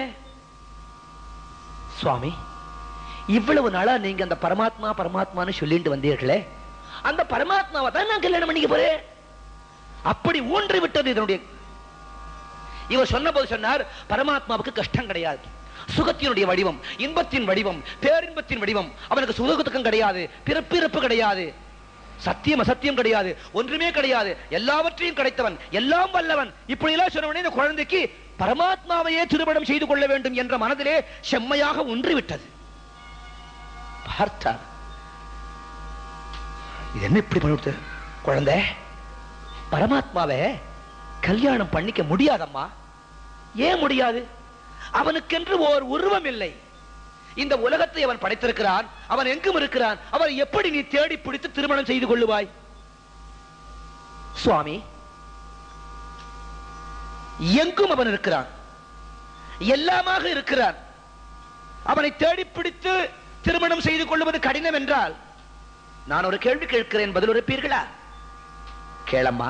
சுவாமி இவ்வளவு நாளா நீங்க அந்த பரமாத்மா பரமாத்மான்னு சொல்லிட்டு வந்தீர்களே அந்த பரமாத்மாவை தான் நான் கல்யாணம் பண்ணிக்க போறேன் அப்படி ஊன்றி விட்டது இதனுடைய இவர் சொன்னபோது சொன்னார் பரமாத்மாவுக்கு கஷ்டம் கிடையாது சுகத்தினுடைய வடிவம் இன்பத்தின் வடிவம் பேரின்பத்தின் வடிவம் அவனுக்கு சுகத்துக்கம் கிடையாது பிறப்பிறப்பு கிடையாது சத்தியம் அசத்தியம் கிடையாது ஒன்றுமே கிடையாது எல்லாவற்றையும் கிடைத்தவன் எல்லாம் வல்லவன் இப்படி எல்லாம் சொன்னவனே இந்த குழந்தைக்கு பரமாத்மாவையே திருமணம் செய்து கொள்ள வேண்டும் என்ற மனதிலே செம்மையாக ஒன்றிவிட்டது பார்த்தார் இது என்ன இப்படி பண்ணிவிட்டு குழந்தை பரமாத்மாவை கல்யாணம் பண்ணிக்க முடியாதம்மா ஏன் முடியாது அவனுக்கென்று ஓர் உருவம் இல்லை இந்த உலகத்தை அவன் படைத்திருக்கிறான் அவன் எங்கும் இருக்கிறான் அவன் எப்படி நீ தேடி பிடித்து திருமணம் செய்து கொள்ளுவாய் சுவாமி எங்கும் அவன் இருக்கிறான் எல்லாமாக இருக்கிறான் அவனை தேடி பிடித்து திருமணம் செய்து கொள்வது கடினம் என்றால் நான் ஒரு கேள்வி கேட்கிறேன் பதில் உரைப்பீர்களா கேளம்மா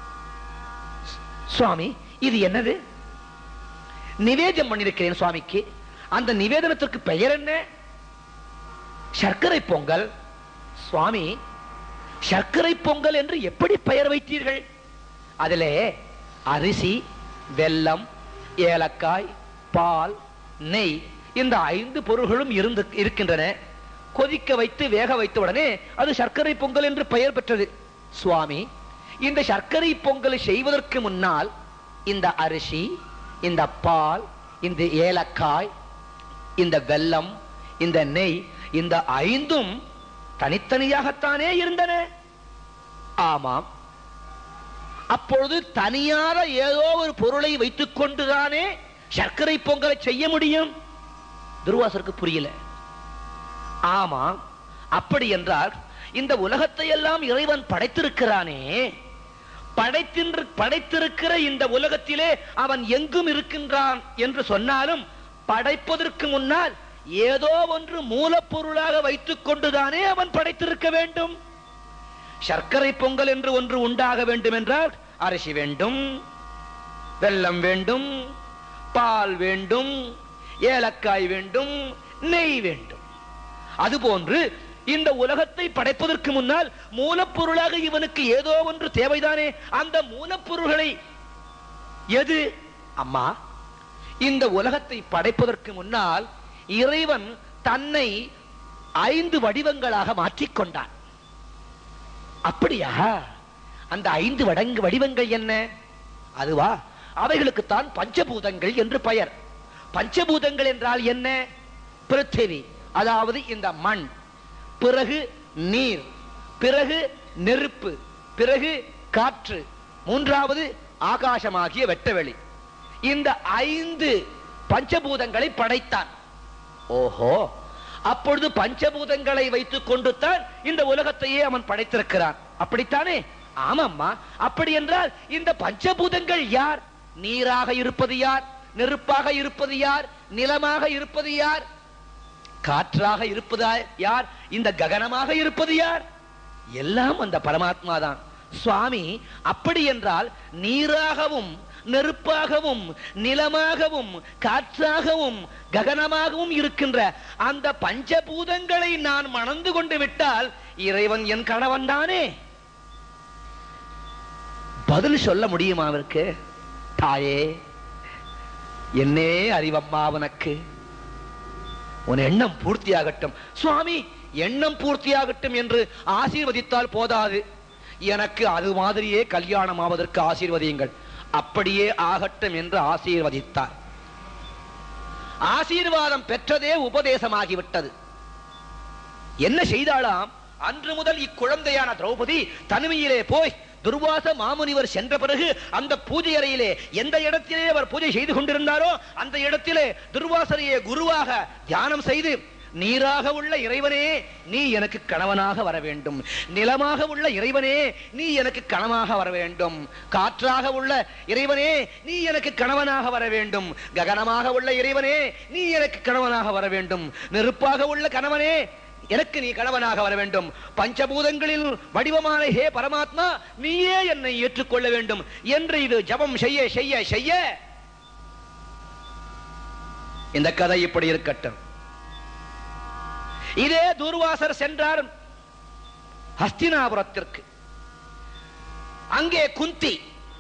சுவாமி இது என்னது நிவேதம் பண்ணிருக்கிறேன் சுவாமிக்கு அந்த நிவேதனத்திற்கு பெயர் என்ன சர்க்கரை பொங்கல் சுவாமி சர்க்கரை பொங்கல் என்று எப்படி பெயர் வைத்தீர்கள் அதிலே அரிசி வெல்லம் ஏலக்காய் பால் நெய் இந்த ஐந்து பொருள்களும் இருந்து இருக்கின்றன கொதிக்க வைத்து வேக வைத்த உடனே அது சர்க்கரை பொங்கல் என்று பெயர் பெற்றது சுவாமி இந்த சர்க்கரை பொங்கலை செய்வதற்கு முன்னால் இந்த அரிசி இந்த பால் இந்த ஏலக்காய் இந்த வெல்லம் இந்த நெய் இந்த ஐந்தும் தனித்தனியாகத்தானே இருந்தன ஆமாம் அப்பொழுது தனியாக ஏதோ ஒரு பொருளை வைத்துக் கொண்டுதானே சர்க்கரை பொங்கலை செய்ய முடியும் துர்வாசருக்கு புரியல ஆமாம் அப்படி என்றால் இந்த உலகத்தை எல்லாம் இறைவன் படைத்திருக்கிறானே படைத்தின்று படைத்திருக்கிற இந்த உலகத்திலே அவன் எங்கும் இருக்கின்றான் என்று சொன்னாலும் படைப்பதற்கு முன்னால் ஏதோ ஒன்று மூலப்பொருளாக வைத்துக் கொண்டுதானே அவன் படைத்திருக்க வேண்டும் சர்க்கரை பொங்கல் என்று ஒன்று உண்டாக வேண்டும் என்றால் அரிசி வேண்டும் வெல்லம் வேண்டும் பால் வேண்டும் ஏலக்காய் வேண்டும் நெய் வேண்டும் அதுபோன்று இந்த உலகத்தை படைப்பதற்கு முன்னால் மூலப்பொருளாக இவனுக்கு ஏதோ ஒன்று தேவைதானே அந்த மூலப்பொருள்களை எது அம்மா இந்த உலகத்தை படைப்பதற்கு முன்னால் இறைவன் தன்னை ஐந்து வடிவங்களாக மாற்றிக்கொண்டான் அப்படியா அந்த ஐந்து வடங்கு வடிவங்கள் என்ன அதுவா அவைகளுக்குத்தான் பஞ்சபூதங்கள் என்று பெயர் பஞ்சபூதங்கள் என்றால் என்ன பிருத்திவி அதாவது இந்த மண் பிறகு நீர் பிறகு நெருப்பு பிறகு காற்று மூன்றாவது ஆகாசமாகிய வெட்டவெளி இந்த ஐந்து பஞ்சபூதங்களை படைத்தான் ஓஹோ அப்பொழுது பஞ்சபூதங்களை வைத்துக் கொண்டு தான் இந்த உலகத்தையே அவன் படைத்திருக்கிறான் அப்படித்தானே ஆமாம்மா அப்படி என்றால் இந்த பஞ்சபூதங்கள் யார் நீராக இருப்பது யார் நெருப்பாக இருப்பது யார் நிலமாக இருப்பது யார் காற்றாக இருப்பதா யார் இந்த ககனமாக இருப்பது யார் எல்லாம் அந்த பரமாத்மா தான் சுவாமி அப்படி என்றால் நீராகவும் நெருப்பாகவும் நிலமாகவும் காற்றாகவும் ககனமாகவும் இருக்கின்ற அந்த பஞ்சபூதங்களை நான் மணந்து கொண்டு விட்டால் இறைவன் என் கணவன் தானே பதில் சொல்ல முடியுமா அவருக்கு தாயே என்னே அறிவம்மா உனக்கு உன் எண்ணம் பூர்த்தியாகட்டும் சுவாமி எண்ணம் பூர்த்தியாகட்டும் என்று ஆசீர்வதித்தால் போதாது எனக்கு அது மாதிரியே கல்யாணம் ஆவதற்கு ஆசீர்வதியுங்கள் அப்படியே ஆகட்டும் என்று ஆசீர்வதித்தார் ஆசீர்வாதம் பெற்றதே உபதேசமாகிவிட்டது என்ன செய்தாளாம் அன்று முதல் இக்குழந்தையான திரௌபதி தனிமையிலே போய் துர்வாச மாமுனிவர் சென்ற பிறகு அந்த பூஜை அறையிலே எந்த இடத்திலே அவர் பூஜை செய்து கொண்டிருந்தாரோ அந்த இடத்திலே துர்வாசரையே குருவாக தியானம் செய்து நீராக உள்ள இறைவனே நீ எனக்கு கணவனாக வர வேண்டும் நிலமாக உள்ள இறைவனே நீ எனக்கு கணவனாக வர வேண்டும் காற்றாக உள்ள இறைவனே நீ எனக்கு கணவனாக வர வேண்டும் ககனமாக உள்ள இறைவனே நீ எனக்கு கணவனாக வர வேண்டும் நெருப்பாக உள்ள கணவனே எனக்கு நீ கணவனாக வர வேண்டும் பஞ்சபூதங்களில் வடிவமான ஹே பரமாத்மா நீயே என்னை ஏற்றுக்கொள்ள வேண்டும் என்று இது ஜபம் செய்ய செய்ய செய்ய இந்த கதை இப்படி இருக்கட்டும் இதே துர்வாசர் சென்றார் ஹஸ்தினாபுரத்திற்கு அங்கே குந்தி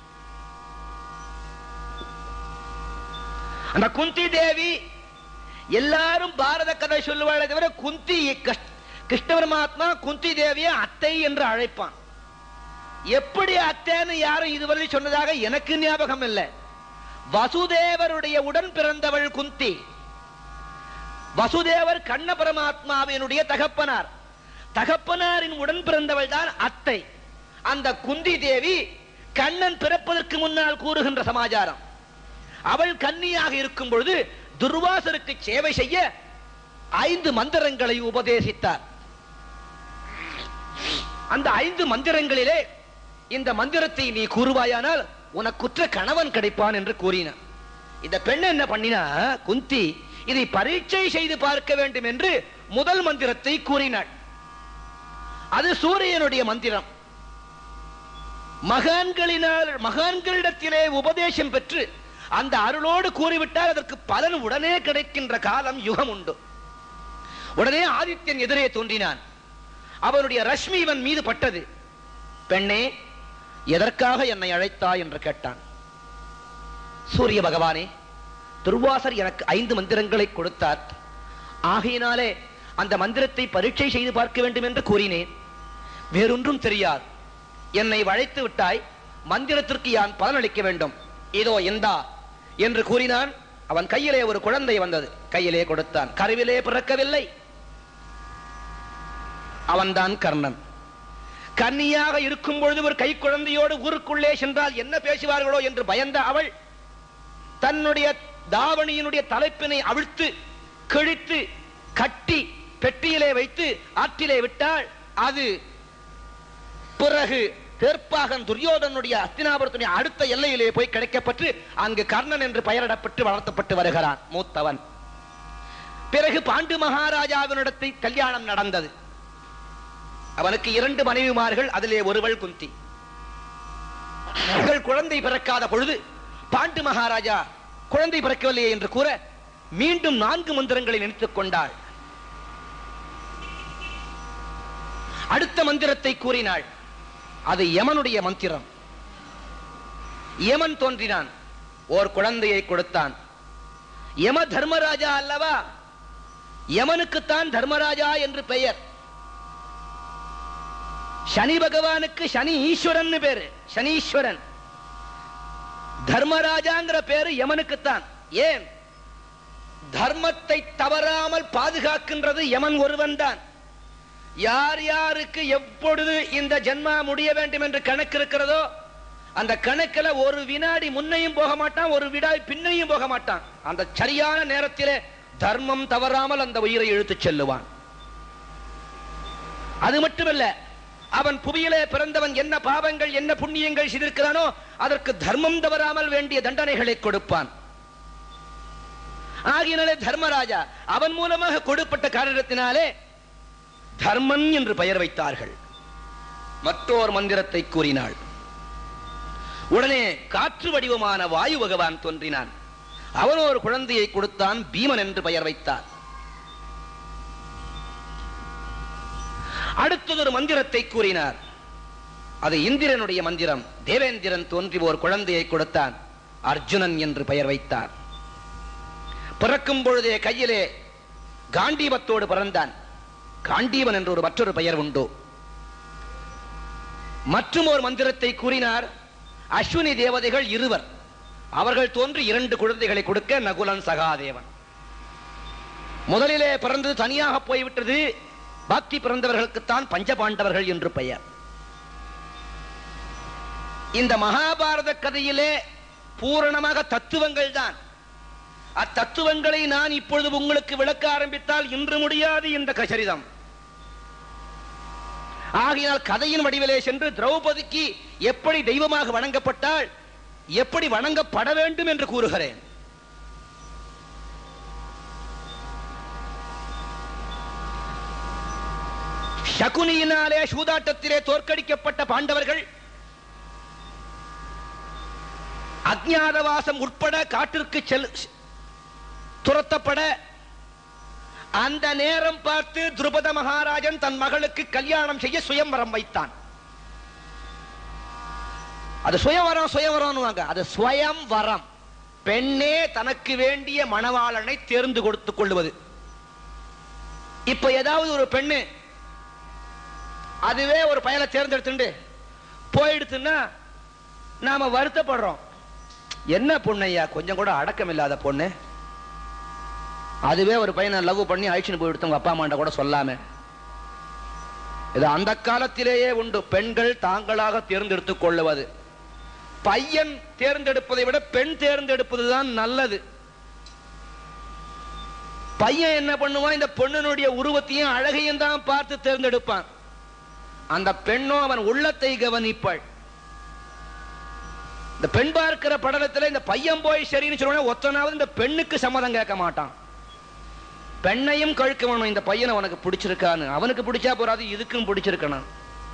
அந்த குந்தி தேவி எல்லாரும் பாரத கதை சொல்லுவாளே தவிர குந்தி கிருஷ்ண- கிருஷ்ண பரமாத்மா குந்தி தேவியை அத்தை என்று அழைப்பான் எப்படி அத்தைன்னு யாரும் இதுவரை சொன்னதாக எனக்கு ஞாபகம் இல்லை வசுதேவருடைய உடன் பிறந்தவள் குந்தி வசுதேவர் கண்ண பரமாத்மாவினுடைய தகப்பனார் தகப்பனாரின் உடன் பிறந்தவள் தான் அத்தை அந்த குந்தி தேவி கண்ணன் பிறப்பதற்கு முன்னால் கூறுகின்ற சமாச்சாரம் அவள் கன்னியாக இருக்கும் பொழுது துர்வாசருக்கு சேவை செய்ய ஐந்து மந்திரங்களை உபதேசித்தார் அந்த ஐந்து மந்திரங்களிலே இந்த மந்திரத்தை நீ கூறுவாயானால் உனக்குற்ற கணவன் கிடைப்பான் என்று கூறினார் இந்த பெண் என்ன பண்ணினா குந்தி இதை பரீட்சை செய்து பார்க்க வேண்டும் என்று முதல் மந்திரத்தை கூறினாள் அது சூரியனுடைய மந்திரம் மகான்களினால் மகான்களிடத்திலே உபதேசம் பெற்று அந்த அருளோடு கூறிவிட்டால் அதற்கு பலன் உடனே கிடைக்கின்ற காலம் யுகம் உண்டு உடனே ஆதித்யன் எதிரே தோன்றினான் அவனுடைய ரஷ்மி இவன் மீது பட்டது பெண்ணே எதற்காக என்னை அழைத்தாய் என்று கேட்டான் சூரிய பகவானே துர்வாசர் எனக்கு ஐந்து மந்திரங்களை கொடுத்தார் ஆகையினாலே அந்த மந்திரத்தை பரீட்சை செய்து பார்க்க வேண்டும் என்று கூறினேன் வேறொன்றும் தெரியாது என்னை வளைத்து விட்டாய் மந்திரத்திற்கு யான் பலனளிக்க வேண்டும் இதோ இந்தா என்று கூறினான் அவன் கையிலே ஒரு குழந்தை வந்தது கையிலே கொடுத்தான் கருவிலே பிறக்கவில்லை அவன்தான் கர்ணன் கன்னியாக இருக்கும் பொழுது ஒரு கை குழந்தையோடு ஊருக்குள்ளே சென்றால் என்ன பேசுவார்களோ என்று பயந்த அவள் தன்னுடைய தாவணியினுடைய தலைப்பினை அவிழ்த்து கிழித்து கட்டி பெட்டியிலே வைத்து ஆற்றிலே விட்டால் அது பிறகு தேர்ப்பாகன் துரியோதனுடைய அஸ்தினாபுரத்துடைய அடுத்த எல்லையிலே போய் கிடைக்கப்பட்டு அங்கு கர்ணன் என்று பெயரிடப்பட்டு வளர்த்தப்பட்டு வருகிறான் மூத்தவன் பிறகு பாண்டு மகாராஜாவினிடத்தை கல்யாணம் நடந்தது அவனுக்கு இரண்டு மனைவிமார்கள் அதிலே ஒருவள் குந்தி மகள் குழந்தை பிறக்காத பொழுது பாண்டு மகாராஜா குழந்தை பிறக்கவில்லையே என்று கூற மீண்டும் நான்கு மந்திரங்களை நினைத்துக் கொண்டாள் அடுத்த மந்திரத்தை கூறினாள் அது யமனுடைய மந்திரம் யமன் தோன்றினான் ஓர் குழந்தையை கொடுத்தான் யம தர்மராஜா அல்லவா யமனுக்குத்தான் தர்மராஜா என்று பெயர் சனி பகவானுக்கு சனி ஈஸ்வரன் பேரு சனீஸ்வரன் தர்மராஜாங்கிற பேரு யமனுக்குத்தான் ஏன் தர்மத்தை தவறாமல் பாதுகாக்கின்றது யமன் ஒருவன் தான் யார் யாருக்கு எப்பொழுது இந்த ஜென்மா முடிய வேண்டும் என்று கணக்கு இருக்கிறதோ அந்த கணக்குல ஒரு வினாடி முன்னையும் போக மாட்டான் ஒரு விடாய் பின்னையும் போக மாட்டான் அந்த சரியான நேரத்திலே தர்மம் தவறாமல் அந்த உயிரை இழுத்துச் செல்லுவான் அது மட்டுமல்ல அவன் புவியிலே பிறந்தவன் என்ன பாவங்கள் என்ன புண்ணியங்கள் செய்திருக்கிறானோ அதற்கு தர்மம் தவறாமல் வேண்டிய தண்டனைகளை கொடுப்பான் ஆகினாலே தர்மராஜா அவன் மூலமாக கொடுப்பட்ட காரணத்தினாலே தர்மன் என்று பெயர் வைத்தார்கள் மற்றோர் மந்திரத்தை கூறினாள் உடனே காற்று வடிவமான வாயு பகவான் தோன்றினான் அவன் ஒரு குழந்தையை கொடுத்தான் பீமன் என்று பெயர் வைத்தார் அடுத்ததொரு மந்திரத்தை கூறினார் அது இந்திரனுடைய மந்திரம் தேவேந்திரன் தோன்றி ஒரு குழந்தையை கொடுத்தான் அர்ஜுனன் என்று பெயர் வைத்தார் பிறக்கும் பொழுதே கையிலே காண்டீபத்தோடு பிறந்தான் காண்டீவன் என்று ஒரு மற்றொரு பெயர் உண்டு மற்றும் ஒரு மந்திரத்தை கூறினார் அஸ்வினி தேவதைகள் இருவர் அவர்கள் தோன்றி இரண்டு குழந்தைகளை கொடுக்க நகுலன் சகாதேவன் முதலிலே பிறந்தது தனியாக போய்விட்டது பாக்கி பிறந்தவர்களுக்குத்தான் பஞ்சபாண்டவர்கள் என்று பெயர் இந்த மகாபாரத கதையிலே பூரணமாக தத்துவங்கள் தான் அத்தத்துவங்களை நான் இப்பொழுது உங்களுக்கு விளக்க ஆரம்பித்தால் இன்று முடியாது இந்த கசரிதம் ஆகையினால் கதையின் வடிவிலே சென்று திரௌபதிக்கு எப்படி தெய்வமாக வணங்கப்பட்டால் எப்படி வணங்கப்பட வேண்டும் என்று கூறுகிறேன் சகுனியினாலே சூதாட்டத்திலே தோற்கடிக்கப்பட்ட பாண்டவர்கள் அஜ்ஞாதவாசம் உட்பட காட்டிற்கு செல் துரத்தப்பட அந்த நேரம் பார்த்து துருபத மகாராஜன் தன் மகளுக்கு கல்யாணம் செய்ய சுயம்வரம் வைத்தான் அது சுயவரம் சுயவரம் அது ஸ்வயம் வரம் பெண்ணே தனக்கு வேண்டிய மணவாளனை தேர்ந்து கொடுத்துக் கொள்வது இப்ப ஏதாவது ஒரு பெண்ணு அதுவே ஒரு பயலை தேர்ந்தெடுத்துண்டு போயிடுத்துன்னா நாம வருத்தப்படுறோம் என்ன பொண்ணையா கொஞ்சம் கூட அடக்கம் இல்லாத பொண்ணு அதுவே ஒரு பையனை லவ் பண்ணி அழிச்சுன்னு போயிடுத்து உங்க அப்பா அம்மாண்ட கூட சொல்லாம இது அந்த காலத்திலேயே உண்டு பெண்கள் தாங்களாக தேர்ந்தெடுத்துக் கொள்ளுவது பையன் தேர்ந்தெடுப்பதை விட பெண் தேர்ந்தெடுப்பதுதான் நல்லது பையன் என்ன பண்ணுவான் இந்த பொண்ணினுடைய உருவத்தையும் அழகையும் தான் பார்த்து தேர்ந்தெடுப்பான் அந்த பெண்ணோ அவன் உள்ளத்தை கவனிப்பாள் இந்த பெண் பார்க்கிற படலத்துல இந்த பையன் போய் சரின்னு சொல்லுவாங்க ஒத்தனாவது இந்த பெண்ணுக்கு சம்மதம் கேட்க மாட்டான் பெண்ணையும் கழுக்க வேணும் இந்த பையனை உனக்கு பிடிச்சிருக்கான்னு அவனுக்கு பிடிச்சா போறாது இதுக்கும் பிடிச்சிருக்கணும்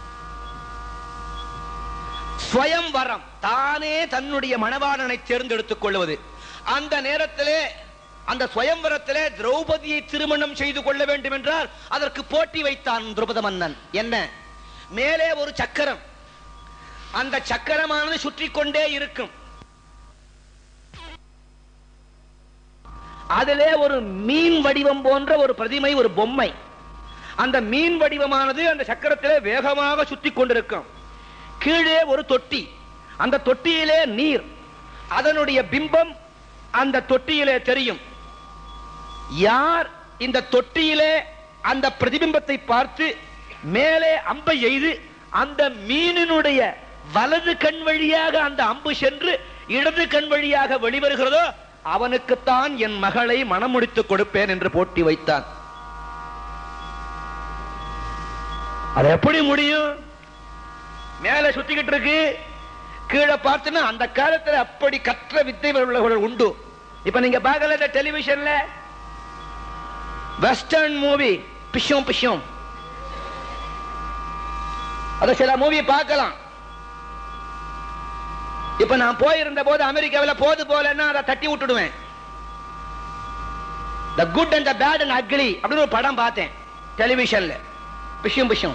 ஸ்வயம் வரம் தானே தன்னுடைய மணவாளனை தேர்ந்தெடுத்துக் கொள்வது அந்த நேரத்திலே அந்த சுயம்வரத்திலே திரௌபதியை திருமணம் செய்து கொள்ள வேண்டும் என்றால் அதற்கு போட்டி வைத்தான் திரௌபத மன்னன் என்ன மேலே ஒரு சக்கரம் அந்த சக்கரமானது சுற்றி கொண்டே இருக்கும் அதிலே ஒரு மீன் வடிவம் போன்ற ஒரு பிரதிமை ஒரு பொம்மை அந்த மீன் வடிவமானது அந்த சக்கரத்திலே வேகமாக சுத்தி கொண்டிருக்கும் கீழே ஒரு தொட்டி அந்த தொட்டியிலே நீர் அதனுடைய பிம்பம் அந்த தொட்டியிலே தெரியும் யார் இந்த தொட்டியிலே அந்த பிரதிபிம்பத்தை பார்த்து மேலே அம்பை எய்து அந்த மீனினுடைய வலது கண் வழியாக அந்த அம்பு சென்று இடது கண் வழியாக வெளிவருகிறதோ அவனுக்குத்தான் என் மகளை மணமுடித்துக் கொடுப்பேன் என்று போட்டி வைத்தான் அது எப்படி முடியும் மேல சுத்திக்கிட்டு இருக்கு கீழே பார்த்துன்னா அந்த காலத்துல அப்படி கற்ற வித்தை உள்ளவர்கள் உண்டு இப்ப நீங்க பார்க்கல இந்த டெலிவிஷன்ல வெஸ்டர்ன் மூவி பிஷம் பிஷம் அத சில மூவி பார்க்கலாம் இப்ப நான் போயிருந்த போது அமெரிக்காவில் போது போலன்னா அதை தட்டி விட்டுடுவேன் the good and the bad and ugly அப்படின்னு ஒரு படம் பார்த்தேன் டெலிவிஷன்ல பிஷம் பிஷம்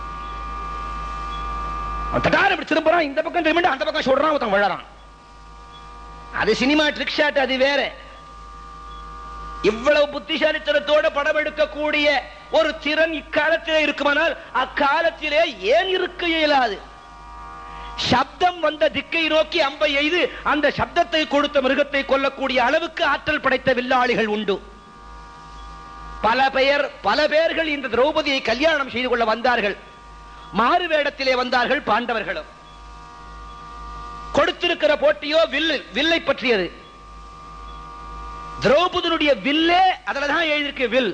தட்டார இப்படி திரும்புறான் இந்த பக்கம் திரும்பிட்டு அந்த பக்கம் சொல்றான் ஒருத்தன் விழறான் அது சினிமா ட்ரிக் ஷாட் அது வேற இவ்வளவு புத்திசாலித்தனத்தோட படம் எடுக்கக்கூடிய ஒரு திறன் இக்காலத்திலே இருக்குமானால் அக்காலத்திலே ஏன் இருக்க இயலாது சப்தம் வந்த திக்கை நோக்கி அம்பை எய்து அந்த சப்தத்தை கொடுத்த மிருகத்தை கொல்லக்கூடிய அளவுக்கு ஆற்றல் படைத்த வில்லாளிகள் உண்டு பல பெயர் பல பேர்கள் இந்த திரௌபதியை கல்யாணம் செய்து கொள்ள வந்தார்கள் மாறு வேடத்திலே வந்தார்கள் பாண்டவர்களும் கொடுத்திருக்கிற போட்டியோ வில்லு வில்லை பற்றியது திரௌபதியுடைய வில்லே அதுல தான் எழுதியிருக்கு வில்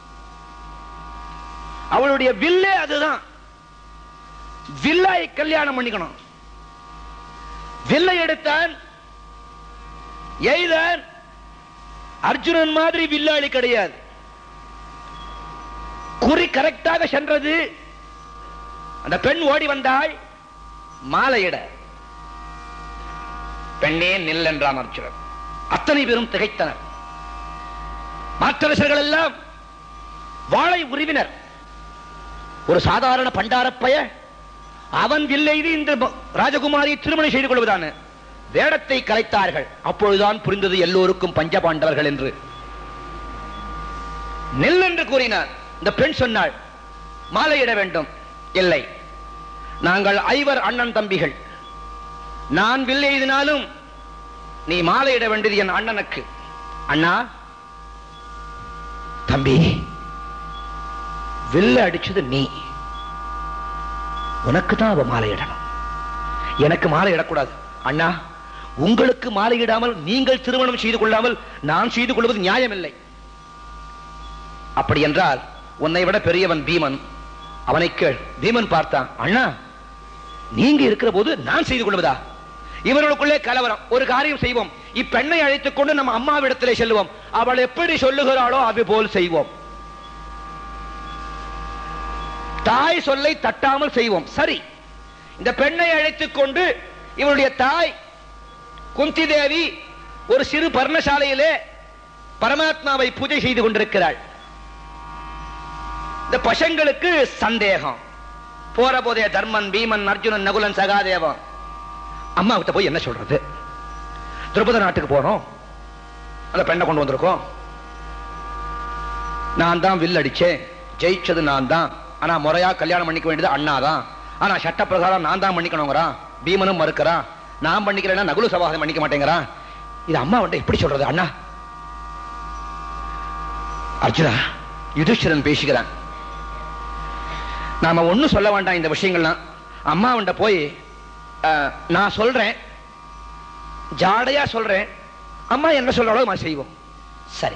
அவளுடைய வில்லே அதுதான் வில்லாய் கல்யாணம் பண்ணிக்கணும் வில்லை எடுத்தான் எய்தான் அர்ஜுனன் மாதிரி வில்லாளி கிடையாது குறி கரெக்டாக சென்றது அந்த பெண் ஓடி வந்தாள் மாலையிட பெண்ணே நில் என்றான் அர்ஜுனன் அத்தனை பேரும் திகைத்தனர் மாற்றரசர்கள் எல்லாம் வாளை உருவினர் ஒரு சாதாரண பண்டாரப்பய அவன் வில்லைது இந்த ப- ராஜகுமாரியை திருமணம் செய்து கொள்வதான வேடத்தை கலைத்தார்கள் அப்பொழுதுதான் புரிந்தது எல்லோருக்கும் பஞ்சபாண்டவர்கள் என்று நெல் என்று கூறினார் இந்த பெண் சொன்னாள் மாலையிட வேண்டும் இல்லை நாங்கள் ஐவர் அண்ணன் தம்பிகள் நான் வில் எய்தினாலும் நீ மாலையிட வேண்டியது என் அண்ணனுக்கு அண்ணா தம்பி வில்ல அடிச்சது நீ உனக்கு தான் அவ மாலையிடணும் எனக்கு மாலையிடக்கூடாது அண்ணா உங்களுக்கு மாலையிடாமல் நீங்கள் திருமணம் செய்து கொள்ளாமல் நான் செய்து கொள்வது நியாயமில்லை அப்படி என்றால் உன்னை விட பெரியவன் பீமன் அவனை கேள் பீமன் பார்த்தான் அண்ணா நீங்க இருக்கிற போது நான் செய்து கொள்வதா இவர்களுக்குள்ளே கலவரம் ஒரு காரியம் செய்வோம் இப்பெண்ணை அழைத்துக் கொண்டு நம்ம அம்மாவிடத்திலே செல்வோம் அவள் எப்படி சொல்லுகிறாளோ அது போல் செய்வோம் தாய் சொல்லை தட்டாமல் செய்வோம் சரி இந்த பெண்ணை அழைத்துக் கொண்டு இவருடைய தாய் குந்தி தேவி ஒரு சிறு பர்ணசாலையிலே பரமாத்மாவை பூஜை செய்து கொண்டிருக்கிறாள் இந்த பசங்களுக்கு சந்தேகம் போற போதே தர்மன் பீமன் அர்ஜுனன் நகுலன் சகாதேவன் அம்மா கிட்ட போய் என்ன சொல்றது திரௌபதி நாட்டுக்கு போறோம் அந்த பெண்ணை கொண்டு வந்திருக்கோம் நான் தான் வில் அடிச்சேன் ஜெயிச்சது நான் தான் ஆனா முறையா கல்யாணம் பண்ணிக்க வேண்டியது அண்ணா தான் ஆனா சட்ட பிரகாரம் நான் தான் பண்ணிக்கணுங்கிறான் பீமனும் மறுக்கிறான் நான் பண்ணிக்கிறேன்னா நகுல சவாதம் பண்ணிக்க மாட்டேங்கிறான் இது அம்மா வந்து எப்படி சொல்றது அண்ணா அர்ஜுனா யுதிஷ்டிரன் பேசுகிறான் நாம ஒண்ணும் சொல்ல வேண்டாம் இந்த விஷயங்கள்லாம் அம்மா அவன்கிட்ட போய் அஹ், நான் சொல்றேன் ஜாடையா சொல்றேன் அம்மா என்ன சொல்றாளோ நம்ம செய்வோம் சரி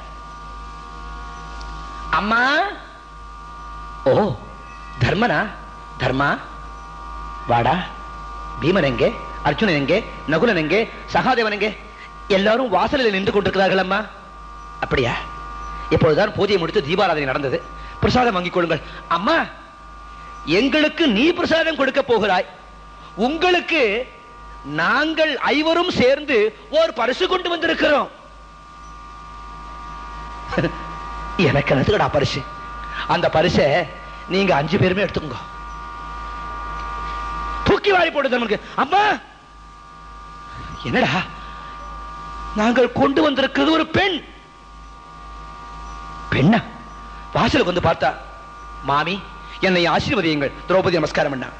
அம்மா ஓ தர்மனா தர்மா வாடா பீமன் எங்கே அர்ஜுனன் எங்கே நகுலன் எங்கே சகாதேவன் எங்கே எல்லாரும் வாசலில் நின்று கொண்டிருக்கிறார்கள் அம்மா அப்படியா இப்பொழுதுதான் பூஜை முடித்து தீபாராதனை நடந்தது பிரசாதம் வாங்கிக் கொள்ளுங்கள் அம்மா எங்களுக்கு நீ பிரசாதம் கொடுக்க போகிறாய் உங்களுக்கு நாங்கள் ஐவரும் சேர்ந்து ஓர் பரிசு கொண்டு வந்திருக்கிறோம் எனக்கு என்னதுக்கடா பரிசு அந்த பரிசை நீங்க அஞ்சு பேருமே எடுத்துக்கோங்க தூக்கி வாரி போடுது நமக்கு அம்மா என்னடா நாங்கள் கொண்டு வந்திருக்கிறது ஒரு பெண் பெண்ணா வாசலுக்கு வந்து பார்த்தா மாமி என்னை ஆசீர்வதியுங்கள் திரௌபதி நமஸ்காரம் பண்ணா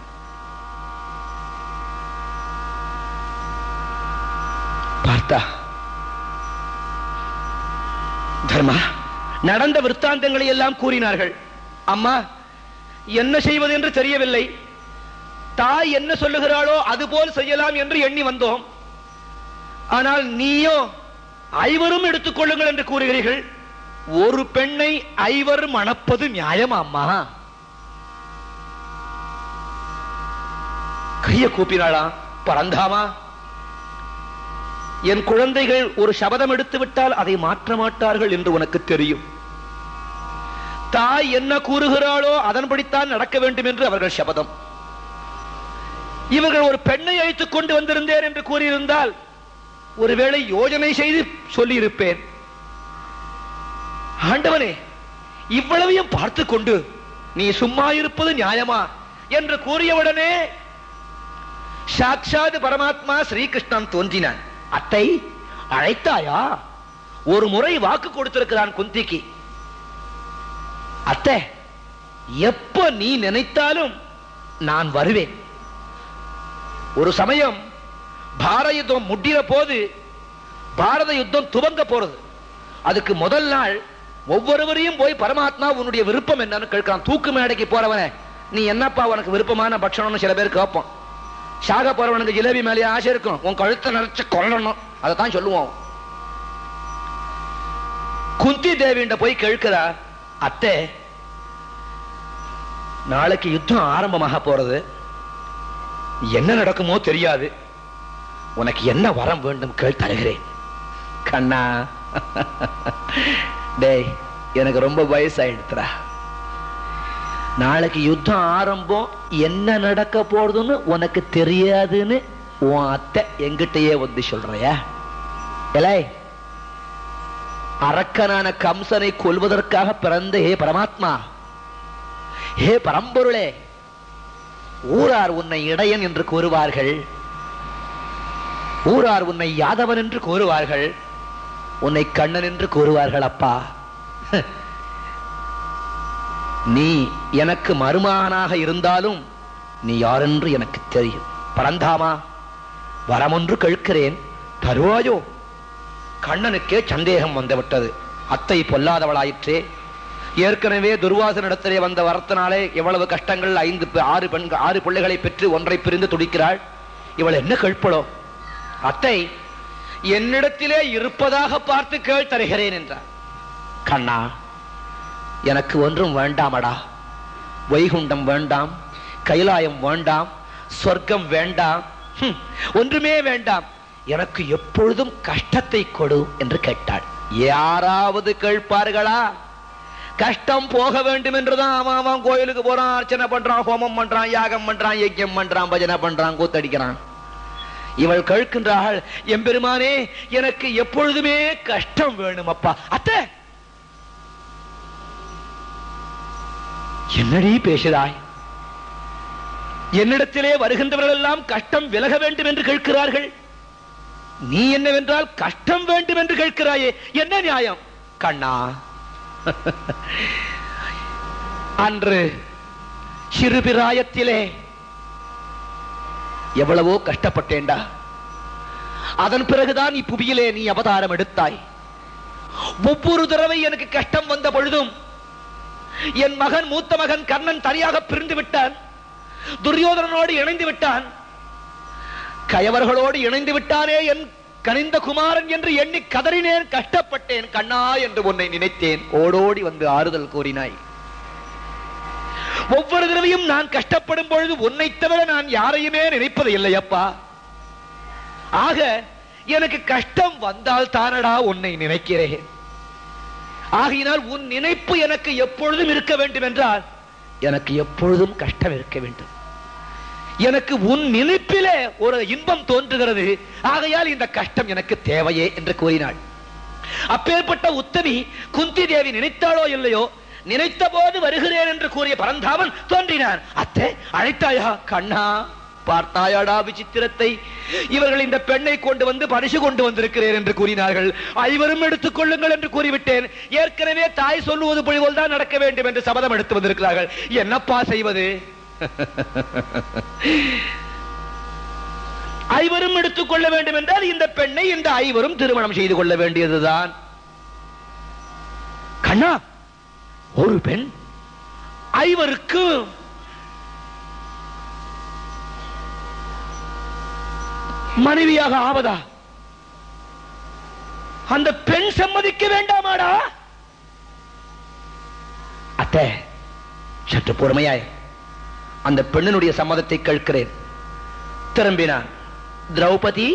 பார்த்தா தர்மா நடந்த விற்த்தாந்தங்களை எல்லாம் கூறினார்கள் அம்மா என்ன செய்வது என்று தெரியவில்லை தாய் என்ன சொல்லுகிறாளோ அதுபோல் செய்யலாம் என்று எண்ணி வந்தோம் ஆனால் நீயோ ஐவரும் எடுத்துக்கொள்ளுங்கள் என்று கூறுகிறீர்கள் ஒரு பெண்ணை ஐவர் மணப்பது நியாயமா அம்மா கைய கூப்பினாளா பரந்தாமா என் குழந்தைகள் ஒரு சபதம் எடுத்து விட்டால் அதை மாற்ற மாட்டார்கள் என்று உனக்கு தெரியும் தாய் என்ன கூறுகிறாளோ அதன்படித்தான் நடக்க வேண்டும் என்று அவர்கள் சபதம் இவர்கள் ஒரு பெண்ணை அழைத்துக் கொண்டு வந்திருந்தேன் என்று கூறியிருந்தால் ஒருவேளை யோஜனை செய்து சொல்லியிருப்பேன் ஆண்டவனே இவ்வளவையும் பார்த்து கொண்டு நீ சும்மா இருப்பது நியாயமா என்று கூறியவுடனே சாட்சாத் பரமாத்மா ஸ்ரீகிருஷ்ணன் தோன்றினான் அத்தை அழைத்தாயா ஒரு முறை வாக்கு கொடுத்திருக்கிறான் குந்திக்கு அத்தை எப்ப நீ நினைத்தாலும் நான் வருவேன் ஒரு சமயம் பாரத யுத்தம் முடிகிற போது பாரத யுத்தம் துவங்க போறது அதுக்கு முதல் நாள் ஒவ்வொருவரையும் போய் பரமாத்மா உன்னுடைய விருப்பம் என்னன்னு கேட்கிறான் தூக்கு மேடைக்கு போறவனே நீ என்னப்பா உனக்கு விருப்பமான பட்சணம்னு சில பேர் கேட்போம் சாக போறவனுக்கு ஜிலேபி மேலே ஆசை இருக்கும் உன் கழுத்தை நிறைச்சு கொல்லணும் அதை தான் சொல்லுவோம் குந்தி தேவிண்ட போய் கேட்கிறா அத்தை நாளைக்கு யுத்தம் ஆரம்பமாக போறது என்ன நடக்குமோ தெரியாது உனக்கு என்ன வரம் வேண்டும் கேள் தருகிறேன் கண்ணா டேய் எனக்கு ரொம்ப வயசாயிடுத்துறா நாளைக்கு யுத்தம் ஆரம்பம் என்ன நடக்க போறதுன்னு உனக்கு தெரியாதுன்னு உன் அத்தை எங்கிட்டயே வந்து சொல்றியா எலை அரக்கனான கம்சனை கொல்வதற்காக பிறந்த ஹே பரமாத்மா ஹே பரம்பொருளே ஊரார் உன்னை இடையன் என்று கூறுவார்கள் ஊரார் உன்னை யாதவன் என்று கூறுவார்கள் உன்னை கண்ணன் என்று கூறுவார்கள் அப்பா நீ எனக்கு மருமகனாக இருந்தாலும் நீ யாரென்று எனக்கு தெரியும் பரந்தாமா வரமொன்று கேட்கிறேன் தருவாயோ கண்ணனுக்கே சந்தேகம் வந்துவிட்டது அத்தை பொல்லாதவளாயிற்றே ஏற்கனவே துர்வாசனிடத்திலே வந்த வரத்தினாலே எவ்வளவு கஷ்டங்கள் ஐந்து பே- ஆறு பெண்கள் ஆறு பிள்ளைகளை பெற்று ஒன்றை பிரிந்து துடிக்கிறாள் இவள் என்ன கேட்பளோ அத்தை என்னிடத்திலே இருப்பதாக பார்த்து கேள் தருகிறேன் என்றார் கண்ணா எனக்கு ஒன்றும் வேண்டாமடா வைகுண்டம் வேண்டாம் கைலாயம் வேண்டாம் சொர்க்கம் வேண்டாம் ஹம், ஒன்றுமே வேண்டாம் எனக்கு எப்பொழுதும் கஷ்டத்தை கொடு என்று கேட்டாள் யாராவது கேட்பார்களா கஷ்டம் போக வேண்டும் என்றுதான் அவன் அவன் கோயிலுக்கு போறான் அர்ச்சனை பண்றான் ஹோமம் பண்றான் யாகம் பண்றான் யஜ்யம் பண்றான் பஜனை பண்றான் கூத்தடிக்கிறான் இவள் கேட்கின்றாள் எம்பெருமானே எனக்கு எப்பொழுதுமே கஷ்டம் வேணும் அப்பா அத்தை என்னடி பேசுகிறாய் என்னிடத்திலே வருகின்றவர்கள் எல்லாம் கஷ்டம் விலக வேண்டும் என்று கேட்கிறார்கள் நீ என்னவென்றால் கஷ்டம் வேண்டும் என்று கேட்கிறாயே என்ன நியாயம் கண்ணா அன்று சிறுபிராயத்திலே எவ்வளவோ கஷ்டப்பட்டேன்டா அதன் பிறகுதான் இப்புவியிலே நீ அவதாரம் எடுத்தாய் ஒவ்வொரு தடவை எனக்கு கஷ்டம் வந்த பொழுதும் என் மகன் மூத்த மகன் கர்ணன் தனியாக பிரிந்து விட்டான் துரியோதனனோடு இணைந்து விட்டான் கயவர்களோடு இணைந்து விட்டானே என் கனிந்த குமாரன் என்று எண்ணி கதறினேன் கஷ்டப்பட்டேன் கண்ணா என்று உன்னை நினைத்தேன் ஓடோடி வந்து ஆறுதல் கூறினாய் ஒவ்வொரு தடவையும் நான் கஷ்டப்படும் பொழுது உன்னை தவிர நான் யாரையுமே நினைப்பது இல்லையப்பா ஆக எனக்கு கஷ்டம் வந்தால் தானடா உன்னை நினைக்கிறேன் ஆகையினால் உன் நினைப்பு எனக்கு எப்பொழுதும் இருக்க வேண்டும் என்றால் எனக்கு எப்பொழுதும் கஷ்டம் இருக்க வேண்டும் எனக்கு உன் நினைப்பிலே ஒரு இன்பம் தோன்றுகிறது ஆகையால் இந்த கஷ்டம் எனக்கு தேவையே என்று கூறினாள் அப்பேற்பட்ட உத்தமி குந்தி தேவி நினைத்தாளோ இல்லையோ நினைத்த போது வருகிறேன் என்று கூறிய பரந்தாமன் தோன்றினான் அத்தை அழைத்தாயா கண்ணா பார்த்தாயாடா விசித்திரத்தை இவர்கள் இந்த பெண்ணை கொண்டு வந்து பரிசு கொண்டு வந்திருக்கிறேன் என்று கூறினார்கள் ஐவரும் எடுத்துக் கொள்ளுங்கள் என்று கூறிவிட்டேன் ஏற்கனவே தாய் சொல்லுவது போல் தான் நடக்க வேண்டும் என்று சபதம் எடுத்து வந்திருக்கிறார்கள் என்னப்பா செய்வது ஐவரும் எடுத்துக் கொள்ள வேண்டும் என்றால் இந்த பெண்ணை இந்த ஐவரும் திருமணம் செய்து கொள்ள வேண்டியதுதான் கண்ணா ஒரு பெண் ஐவருக்கு மனைவியாக ஆவதா அந்த பெண் சம்மதிக்க வேண்டாமாடா அத்தை சற்று பொறுமையாய் அந்த பெண்ணினுடைய சம்மதத்தை கேட்கிறேன் திரும்பினான் திரௌபதி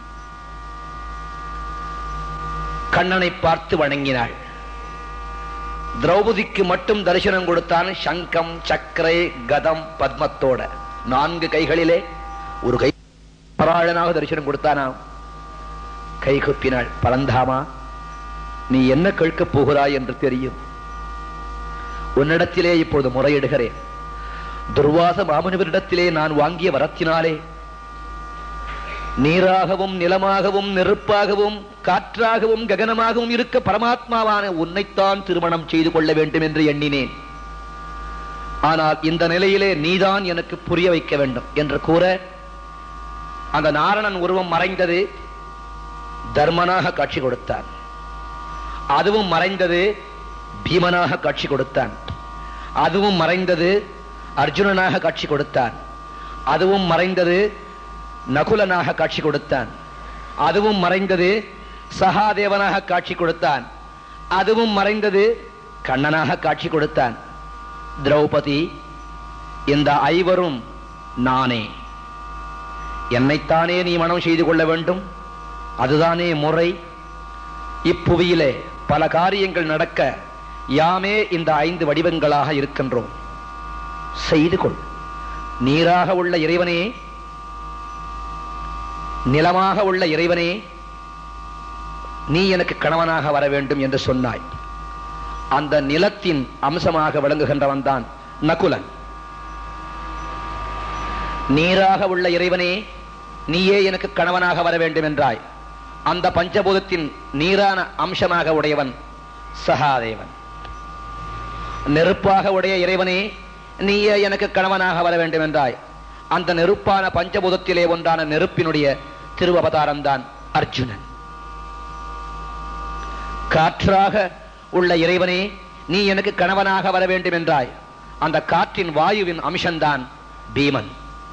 கண்ணனை பார்த்து வணங்கினாள் திரௌபதிக்கு மட்டும் தரிசனம் கொடுத்தான் சங்கம் சக்கரை கதம் பத்மத்தோட நான்கு கைகளிலே ஒரு கை பராளனாக தரிசனம் கொடுத்தானாம் கை குப்பினாள் பரந்தாமா நீ என்ன கேட்கப் போகிறாய் என்று தெரியும் உன்னிடத்திலே இப்பொழுது முறையிடுகிறேன் துர்வாச மாமுனிவரிடத்திலே நான் வாங்கிய வரத்தினாலே நீராகவும் நிலமாகவும் நெருப்பாகவும் காற்றாகவும் ககனமாகவும் இருக்க பரமாத்மாவான உன்னைத்தான் திருமணம் செய்து கொள்ள வேண்டும் என்று எண்ணினேன் ஆனால் இந்த நிலையிலே நீதான் எனக்கு புரிய வைக்க வேண்டும் என்று கூற அந்த நாரணன் உருவம் மறைந்தது தர்மனாக காட்சி கொடுத்தான் அதுவும் மறைந்தது பீமனாக காட்சி கொடுத்தான் அதுவும் மறைந்தது அர்ஜுனனாக காட்சி கொடுத்தான் அதுவும் மறைந்தது நகுலனாக காட்சி கொடுத்தான் அதுவும் மறைந்தது சகாதேவனாக காட்சி கொடுத்தான் அதுவும் மறைந்தது கண்ணனாக காட்சி கொடுத்தான் திரௌபதி இந்த ஐவரும் நானே என்னைத்தானே நீ மனம் செய்து கொள்ள வேண்டும் அதுதானே முறை இப்புவியிலே பல காரியங்கள் நடக்க யாமே இந்த ஐந்து வடிவங்களாக இருக்கின்றோம் செய்து கொள் நீராக உள்ள இறைவனே நிலமாக உள்ள இறைவனே நீ எனக்கு கணவனாக வர வேண்டும் என்று சொன்னாய் அந்த நிலத்தின் அம்சமாக விளங்குகின்றவன் தான் நகுலன் நீராக உள்ள இறைவனே நீயே எனக்கு கணவனாக வர வேண்டும் என்றாய் அந்த பஞ்சபூதத்தின் நீரான அம்சமாக உடையவன் சகாதேவன் நெருப்பாக உடைய இறைவனே நீயே எனக்கு கணவனாக வர வேண்டும் என்றாய் அந்த நெருப்பான பஞ்சபூதத்திலே ஒன்றான நெருப்பினுடைய திருவவதாரம் தான் அர்ஜுனன் காற்றாக உள்ள இறைவனே நீ எனக்கு கணவனாக வர வேண்டும் என்றாய் அந்த காற்றின் வாயுவின் அம்சம்தான் பீமன்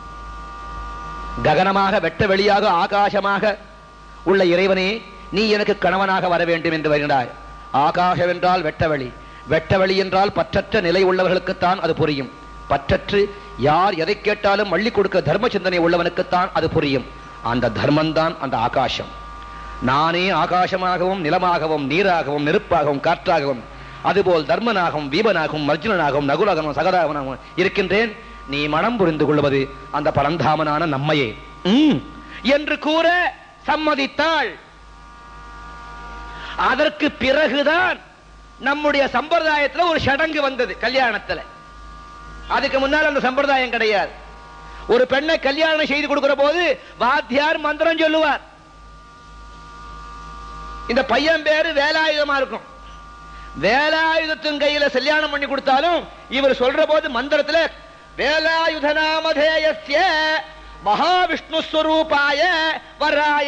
ககனமாக வெட்ட வெளியாக ஆகாசமாக உள்ள இறைவனே நீ எனக்கு கணவனாக வர வேண்டும் என்று வருகிறாய் ஆகாசம் என்றால் வெட்டவெளி வெட்டவெளி என்றால் பற்றற்ற நிலை உள்ளவர்களுக்குத்தான் அது புரியும் பற்றற்று யார் எதை கேட்டாலும் மள்ளி கொடுக்க தர்ம சிந்தனை உள்ளவனுக்குத்தான் அது புரியும் அந்த தர்மம்தான் அந்த ஆகாசம் நானே ஆகாசமாகவும் நிலமாகவும் நீராகவும் நெருப்பாகவும் காற்றாகவும் அதுபோல் தர்மனாகவும் வீபனாகவும் அர்ஜுனனாகவும் நகுலகனும் சகதாகவனாகவும் இருக்கின்றேன் நீ மனம் புரிந்து கொள்வது அந்த பரந்தாமனான நம்மையே ம், என்று கூற சம்மதித்தாள் அதற்கு பிறகுதான் நம்முடைய சம்பிரதாயத்துல ஒரு சடங்கு வந்தது கல்யாணத்துல அதுக்கு முன்னால் அந்த சம்பிரதாயம் கிடையாது ஒரு பெண்ணை கல்யாணம் செய்து கொடுக்கிற போது வாத்தியார் மந்திரம் சொல்லுவார் இந்த பையன் பேரு வேலாயுதமா இருக்கும் வேலாயுதத்தின் கையில கல்யாணம் பண்ணி கொடுத்தாலும் இவர் சொல்ற போது மந்திரத்துல வேலாயுத நாமதேயஸ்ய மகாவிஷ்ணு ஸ்வரூபாய வராய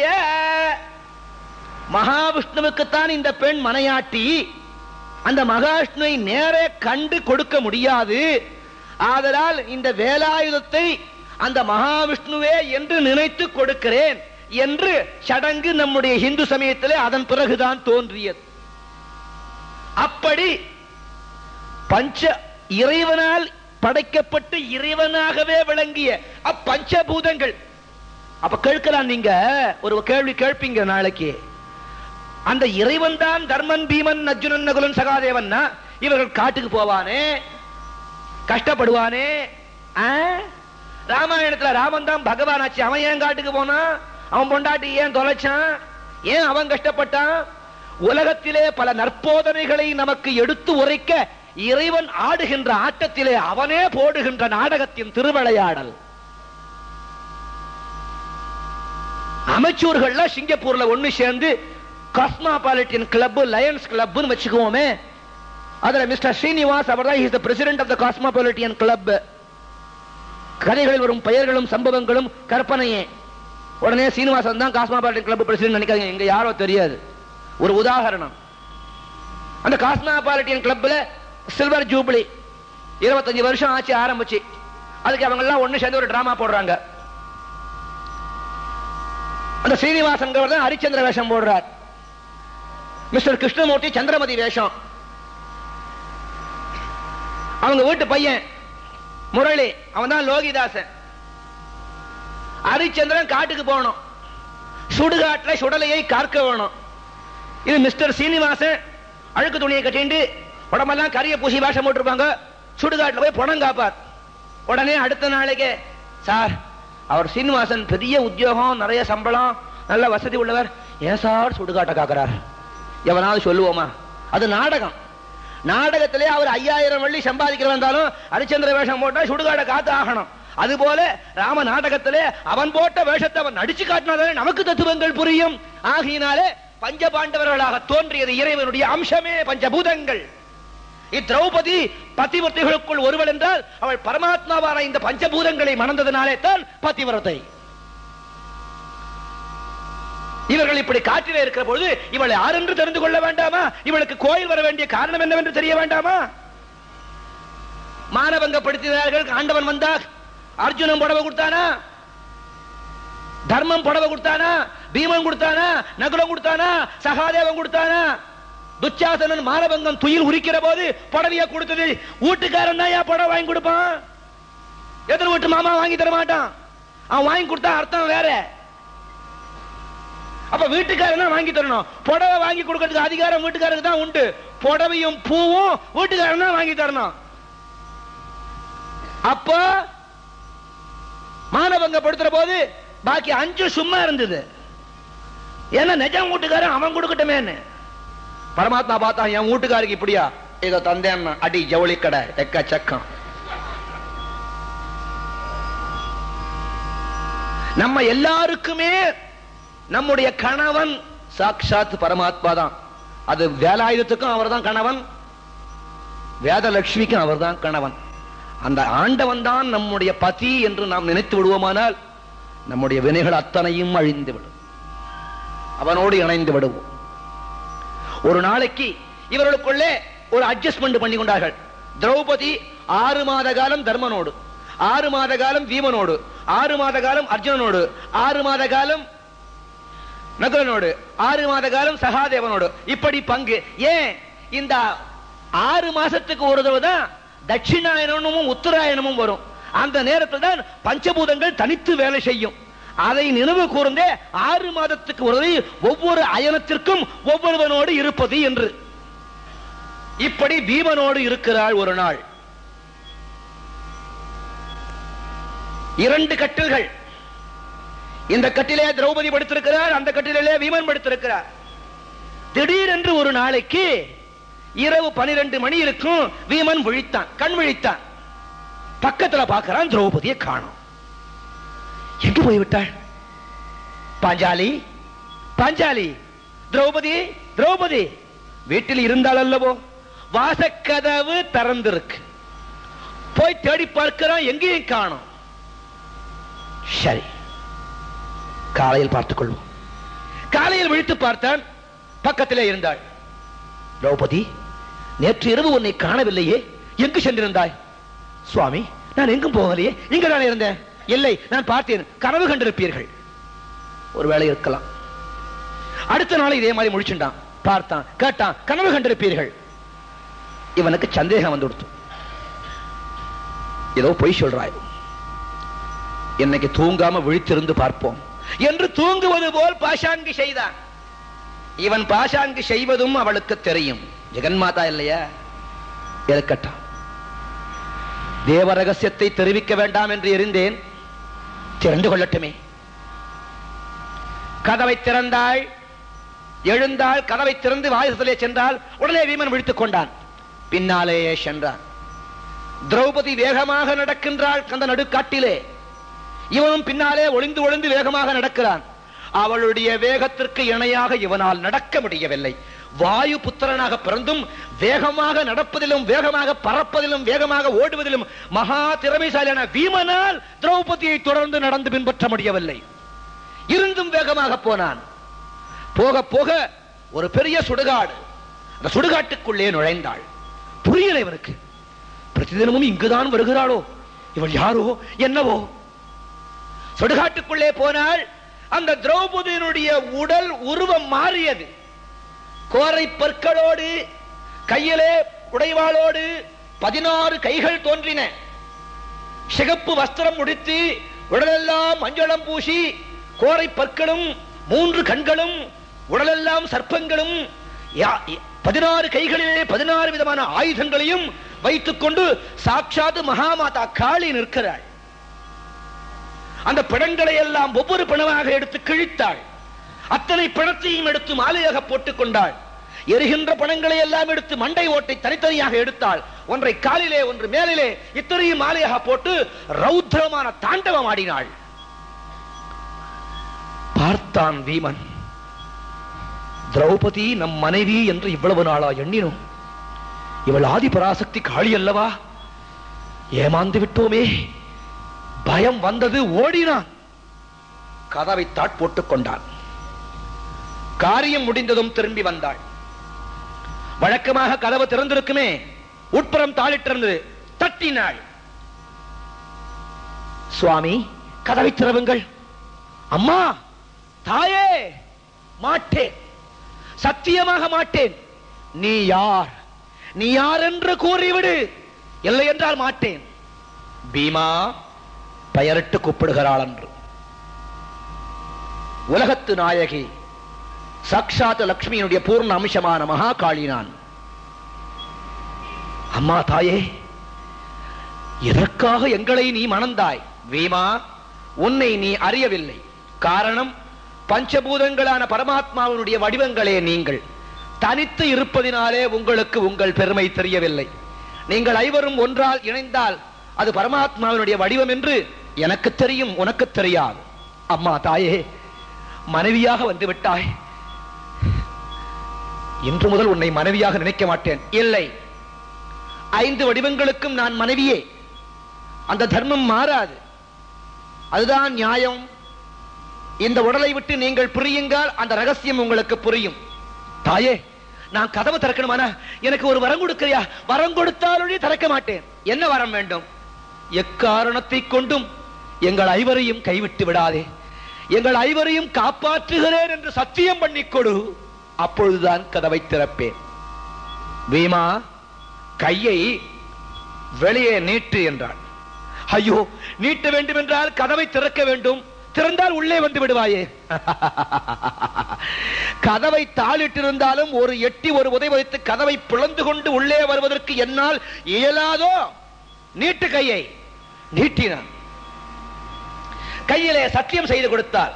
மகாவிஷ்ணுவுக்குத்தான் இந்த பெண் மனையாட்டி அந்த மகாவிஷ்ணுவை நேரே கண்டு கொடுக்க முடியாது ஆதலால் இந்த வேலாயுதத்தை அந்த மகாவிஷ்ணுவே என்று நினைத்து கொடுக்கிறேன் என்று சடங்கு நம்முடைய இந்து சமயத்திலே அதன் பிறகுதான் தோன்றியது அப்படி பஞ்ச இறைவனால் படைக்கப்பட்டு இறைவனாகவே விளங்கிய அப்பஞ்சபூதங்கள் அப்ப கேட்கலாம் நீங்க ஒரு கேள்வி கேட்பீங்க நாளைக்கு அந்த இறைவன் தான் தர்மன் பீமன் அர்ஜுனன் நகுலன் சகாதேவன்னா இவர்கள் காட்டுக்கு போவானே கஷ்டப்படுவானே ஆ? ராமாயணத்துல ராமன் தான் பகவான் ஆச்சு அவன் ஏன் காட்டுக்கு போனான் அவன் பொண்டாட்டி ஏன் தொலைச்சான் ஏன் அவன் கஷ்டப்பட்டான் உலகத்திலே பல நற்போதனைகளை நமக்கு எடுத்து உரைக்க இறைவன் ஆடுகின்ற ஆட்டத்திலே அவனே போடுகின்ற நாடகத்தின் திருவிளையாடல் அமைச்சூர்கள்ல சிங்கப்பூர்ல ஒண்ணு சேர்ந்து காஸ்மாபாலிட்டியன் கிளப் லயன்ஸ் கிளப்னு வச்சுக்குவோமே அதுல மிஸ்டர் ஸ்ரீனிவாஸ் அவர் தான் is the president of the cosmopolitan club கதைகளில் வரும் பெயர்களும் சம்பவங்களும் கற்பனையே உடனே சீனிவாசன் தான் காஸ்மாபாலிட்டியன் கிளப் பிரசிடென்ட் நினைக்காதீங்க எங்க யாரோ தெரியாது ஒரு உதாரணம் அந்த காஸ்மாபாலிட்டியன் கிளப்ல சில்வர் ஜூப்ளி இருபத்தஞ்சு வருஷம் ஆச்சு ஆரம்பிச்சு அதுக்கு அவங்க எல்லாம் ஒண்ணு சேர்ந்து ஒரு டிராமா போடுறாங்க அந்த ஸ்ரீனிவாசன் தான் ஹரிச்சந்திர வேஷம் போடுறார் மிஸ்டர் கிருஷ்ணமூர்த்தி சந்திரமதி வேஷம் அவங்க வீட்டு பையன் முரளி அவன் தான் லோகிதாசன் ஹரிச்சந்திரன் காட்டுக்கு போகணும் சுடுகாட்டுல சுடலையை காக்க வேணும் இது மிஸ்டர் சீனிவாசன் அழுக்கு துணியை கட்டிண்டு உடம்பெல்லாம் கரிய பூசி வேஷம் போட்டிருப்பாங்க சுடுகாட்டுல போய் பணம் காப்பார் உடனே அடுத்த நாளைக்கு சார் அவர் சீனிவாசன் பெரிய உத்தியோகம் நிறைய சம்பளம் நல்ல வசதி உள்ளவர் ஏன் சார் சுடுகாட்டை காக்கிறார் எவனாவது சொல்லுவோமா அது நாடகம் நாடகத்திலே அவர் ஐயாயிரம் வெள்ளி சம்பாதிக்கிற வந்தாலும் ஹரிச்சந்திர வேஷம் போட்டா சுடுகாட்டை காத்து ஆகணும் அதுபோல ராம நாடகத்திலே அவன் போட்ட வேஷத்தை அவன் நடிச்சு காட்டினாலே நமக்கு தத்துவங்கள் புரியும் ஆகையினாலே பஞ்ச பாண்டவர்களாக தோன்றியது இறைவனுடைய அம்சமே பஞ்சபூதங்கள் இத்திரௌபதி பதிவிரத்தைகளுக்குள் ஒருவள் என்றால் அவள் பரமாத்மாவான இந்த பஞ்சபூதங்களை மணந்ததினாலே தான் பதிவிரத்தை இவர்கள் இப்படி காற்றிலே இருக்கிற பொழுது இவள் யார் என்று தெரிந்து கொள்ள வேண்டாமா இவளுக்கு கோயில் வர வேண்டிய காரணம் என்னவென்று தெரிய வேண்டாமா மானபங்கப்படுத்தினார்கள் ஆண்டவன் வந்தார் அர்ஜுனன் புடவை கொடுத்தானா தர்மம் புடவை கொடுத்தானா பீமன் கொடுத்தானா நகுலம் கொடுத்தானா சகாதேவன் கொடுத்தானா துச்சாசனன் மானபங்கம் துயில் உரிக்கிற போது புடவைய கொடுத்தது வீட்டுக்காரன் தான் ஏன் புடவை வாங்கி கொடுப்பான் எதிர் வீட்டு மாமா வாங்கி தர மாட்டான் அவன் வாங்கி கொடுத்தா அர்த்தம் வேற அப்ப வீட்டுக்காரன் தான் வாங்கி தரணும் புடவை வாங்கி கொடுக்கறதுக்கு அதிகாரம் வீட்டுக்காரருக்கு தான் உண்டு புடவையும் பூவும் வீட்டுக்காரன் தான் வாங்கி தரணும் அப்ப மானபங்கப்படுத்துற போது பாக்கி அஞ்சு சும்மா இருந்தது ஏன்னா நிஜம் வீட்டுக்காரன் அவன் கொடுக்கட்டுமேன்னு பரமாத்மா பார்த்தா என் வீட்டுக்காருக்கு இப்படியா இத தந்தேன் அடி ஜவுளி கடை எக்க சக்கம் நம்ம எல்லாருக்குமே நம்முடைய கணவன் சாட்சாத் பரமாத்மா தான் அது வேலாயுதத்துக்கும் அவர்தான் கணவன் வேதலட்சுமிக்கும் அவர்தான் கணவன் அந்த ஆண்டவன் தான் நம்முடைய பதி என்று நாம் நினைத்து விடுவோமானால் நம்முடைய வினைகள் அத்தனையும் அழிந்து விடும் அவனோடு இணைந்து விடுவோம் ஒரு நாளைக்கு இவர்களுக்குள்ளே ஒரு அட்ஜஸ்ட்மெண்ட் பண்ணி கொண்டார்கள் திரௌபதி ஆறு மாத காலம் தர்மனோடு ஆறு மாத காலம் பீமனோடு ஆறு மாத காலம் அர்ஜுனனோடு ஆறு மாத காலம் நகுலனோடு ஆறு மாத காலம் சகாதேவனோடு இப்படி பங்கு ஏன் இந்த ஆறு மாசத்துக்கு ஒரு தடவை தான் தட்சிணாயனமும் உத்தராயணமும் வரும் அந்த நேரத்தில் தான் பஞ்சபூதங்கள் தனித்து வேலை செய்யும் அதை நினைவு கூர்ந்தே ஆறு மாதத்துக்கு ஒரு தடவை ஒவ்வொரு அயனத்திற்கும் ஒவ்வொருவனோடு இருப்பது என்று இப்படி பீமனோடு இருக்கிறாள் ஒரு நாள் இரண்டு கட்டில்கள் இந்த கட்டிலே திரௌபதி படுத்திருக்கிறார் அந்த கட்டிலே வீமன் படுத்திருக்கிறார் திடீரென்று ஒரு நாளைக்கு இரவு பனிரெண்டு மணி இருக்கும் வீமன் விழித்தான் கண் விழித்தான் பக்கத்துல பார்க்கிறான் திரௌபதியை காணோம் எங்கு போய்விட்டாள் பாஞ்சாலி பாஞ்சாலி திரௌபதி திரௌபதி வீட்டில் இருந்தால் அல்லவோ வாசக்கதவு திறந்திருக்கு போய் தேடி பார்க்கிறான் எங்கேயும் காணோம் சரி காலையில் பார்த்துக் கொள்வோம் காலையில் விழித்து பார்த்தான் பக்கத்திலே இருந்தாள் திரௌபதி நேற்று இரவு உன்னை காணவில்லையே எங்கு சென்றிருந்தாய் சுவாமி நான் எங்கும் போகலையே இங்க நான் இருந்தேன் இல்லை நான் பார்த்தேன் கனவு கண்டிருப்பீர்கள் ஒருவேளை இருக்கலாம் அடுத்த நாள் இதே மாதிரி முழிச்சுட்டான் பார்த்தான் கேட்டான் கனவு கண்டிருப்பீர்கள் இவனுக்கு சந்தேகம் வந்து கொடுத்து ஏதோ பொய் சொல்றாய் இன்னைக்கு தூங்காம விழித்திருந்து பார்ப்போம் என்று தூங்குவது போல் பாஷாங்கி செய்தான் இவன் பாஷாங்கி செய்வதும் அவளுக்கு தெரியும் ஜெகன்மாதா இல்லையா இருக்கட்டும் தேவ ரகசியத்தை தெரிவிக்க வேண்டாம் என்று எரிந்தேன் தெரிந்து கொள்ளட்டுமே கதவை திறந்தாள் எழுந்தாள் கதவை திறந்து வாயுசலே சென்றால் உடனே வீமன் விழித்துக் கொண்டான் பின்னாலேயே சென்றான் திரௌபதி வேகமாக நடக்கின்றாள் அந்த நடுக்காட்டிலே இவனும் பின்னாலே ஒளிந்து ஒளிந்து வேகமாக நடக்கிறான் அவளுடைய வேகத்திற்கு இணையாக இவனால் நடக்க முடியவில்லை வாயு புத்திரனாக பிறந்தும் வேகமாக நடப்பதிலும் வேகமாக பறப்பதிலும் வேகமாக ஓடுவதிலும் மகா திறமைசாலியான வீமனால் திரௌபதியை தொடர்ந்து நடந்து பின்பற்ற முடியவில்லை இருந்தும் வேகமாக போனான் போக போக ஒரு பெரிய சுடுகாடு அந்த சுடுகாட்டுக்குள்ளே நுழைந்தாள் புரியல இவனுக்கு பிரதிதினமும் இங்குதான் வருகிறாளோ இவள் யாரோ என்னவோ சுடுகாட்டுக்குள்ளே போனால் அந்த திரௌபதியினுடைய உடல் உருவம் மாறியது கோரை பற்களோடு கையிலே உடைவாளோடு பதினாறு கைகள் தோன்றின சிகப்பு வஸ்திரம் உடுத்தி உடலெல்லாம் மஞ்சளம் பூசி கோரை பற்களும் மூன்று கண்களும் உடலெல்லாம் சர்ப்பங்களும் யா- பதினாறு கைகளிலே பதினாறு விதமான ஆயுதங்களையும் வைத்துக் கொண்டு சாட்சாத் மகாமாதா காளி நிற்கிறாள் அந்த பிணங்களை எல்லாம் ஒவ்வொரு பிணமாக எடுத்து கிழித்தாள் அத்தனை பிணத்தையும் எடுத்து மாலையாக போட்டுக் கொண்டாள் எரிகின்ற பணங்களை எல்லாம் எடுத்து மண்டை ஓட்டை தனித்தனியாக எடுத்தாள் ஒன்றை காலிலே ஒன்று மேலிலே இத்தனையும் மாலையாக போட்டு ரௌத்ரமான தாண்டவம் ஆடினாள் பார்த்தான் வீமன் திரௌபதி நம் மனைவி என்று இவ்வளவு நாளா எண்ணினோம் இவள் ஆதி பராசக்தி காளி அல்லவா ஏமாந்து விட்டோமே பயம் வந்தது ஓடினான் கதவை தாட் போட்டுக் கொண்டான் காரியம் முடிந்ததும் திரும்பி வந்தாள் வழக்கமாக கதவு திறந்திருக்குமே உட்புறம் தாளிட்டிருந்தது தட்டினாள் சுவாமி கதவை திறவுங்கள் அம்மா தாயே மாட்டேன் சத்தியமாக மாட்டேன் நீ யார் நீ யார் என்று கூறிவிடு இல்லை என்றால் மாட்டேன் பீமா பெயரிட்டு கூப்பிடுகிறாள் என்று உலகத்து நாயகி சாக்ஷாத் லக்ஷ்மியினுடைய பூர்ண அம்சமான மகாகாளி நான் அம்மா தாயே எதற்காக எங்களை நீ மணந்தாய் வீமா உன்னை நீ அறியவில்லை காரணம் பஞ்சபூதங்களான பரமாத்மாவினுடைய வடிவங்களே நீங்கள் தனித்து இருப்பதினாலே உங்களுக்கு உங்கள் பெருமை தெரியவில்லை நீங்கள் ஐவரும் ஒன்றால் இணைந்தால் அது பரமாத்மாவினுடைய வடிவம் என்று எனக்கு தெரியும் உனக்கு தெரியாது அம்மா தாயே மனைவியாக வந்து விட்டாய் இன்று முதல் உன்னை மனைவியாக நினைக்க மாட்டேன் இல்லை ஐந்து வடிவங்களுக்கும் நான் மனைவியே அந்த தர்மம் மாறாது அதுதான் நியாயம் இந்த உடலை விட்டு நீங்கள் பிரியுங்கள் அந்த ரகசியம் உங்களுக்கு புரியும் தாயே நான் கதவை திறக்கணுமானா எனக்கு ஒரு வரம் கொடுக்கிறியா வரம் கொடுத்தாலுடைய திறக்க மாட்டேன் என்ன வரம் வேண்டும் எக்காரணத்தை கொண்டும் எங்கள் ஐவரையும் கைவிட்டு விடாதே எங்கள் ஐவரையும் காப்பாற்றுகிறேன் என்று சத்தியம் பண்ணிக் கொடு அப்பொழுதுதான் கதவை திறப்பேன் வீமா கையை வெளியே நீட்டு என்றாள் ஐயோ நீட்ட வேண்டும் என்றால் கதவை திறக்க வேண்டும் திறந்தால் உள்ளே வந்து விடுவாயே கதவை தாளிட்டிருந்தாலும் ஒரு எட்டி ஒரு உதை வைத்து கதவை பிளந்து கொண்டு உள்ளே வருவதற்கு என்னால் இயலாதோ நீட்டு கையை நீட்டினான் கையிலே சத்தியம் செய்து கொடுத்தார்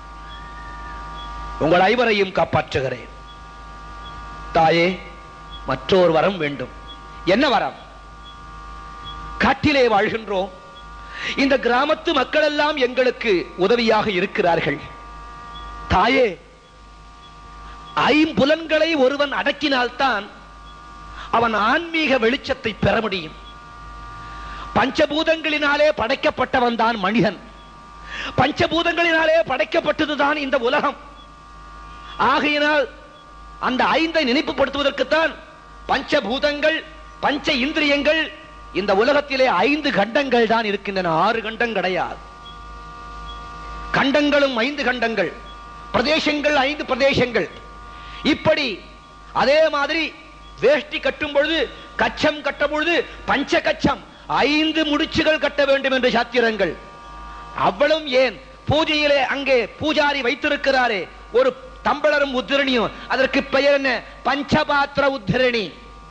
உங்கள் ஐவரையும் காப்பாற்றுகிறேன் தாயே மற்றொரு வரம் வேண்டும் என்ன வரம் காட்டிலே வாழ்கின்றோம் இந்த கிராமத்து மக்கள் எல்லாம் எங்களுக்கு உதவியாக இருக்கிறார்கள் தாயே ஐம்புலன்களை ஒருவன் அடக்கினால்தான் அவன் ஆன்மீக வெளிச்சத்தை பெற முடியும் பஞ்சபூதங்களினாலே படைக்கப்பட்டவன் தான் மனிதன் பஞ்சபூதங்களினாலே படைக்கப்பட்டதுதான் இந்த உலகம் ஆகையினால் அந்த ஐந்தை நினைப்புப்படுத்துவதற்குத்தான் பஞ்சபூதங்கள் பஞ்ச இந்திரியங்கள் இந்த உலகத்திலே ஐந்து கண்டங்கள் தான் இருக்கின்றன ஆறு கண்டம் கிடையாது கண்டங்களும் ஐந்து கண்டங்கள் பிரதேசங்கள் ஐந்து பிரதேசங்கள் இப்படி அதே மாதிரி வேஷ்டி கட்டும் பொழுது கச்சம் கட்டும் பொழுது பஞ்ச கச்சம் ஐந்து முடிச்சுகள் கட்ட வேண்டும் என்று சாத்திரங்கள் அவ்வளவும் ஏன் பூஜையிலே அங்கே பூஜாரி வைத்திருக்கிறாரே ஒரு தம்பளரும் உத்திரணியும் அதற்கு பெயர் என்ன பஞ்சபாத்திர உத்திரணி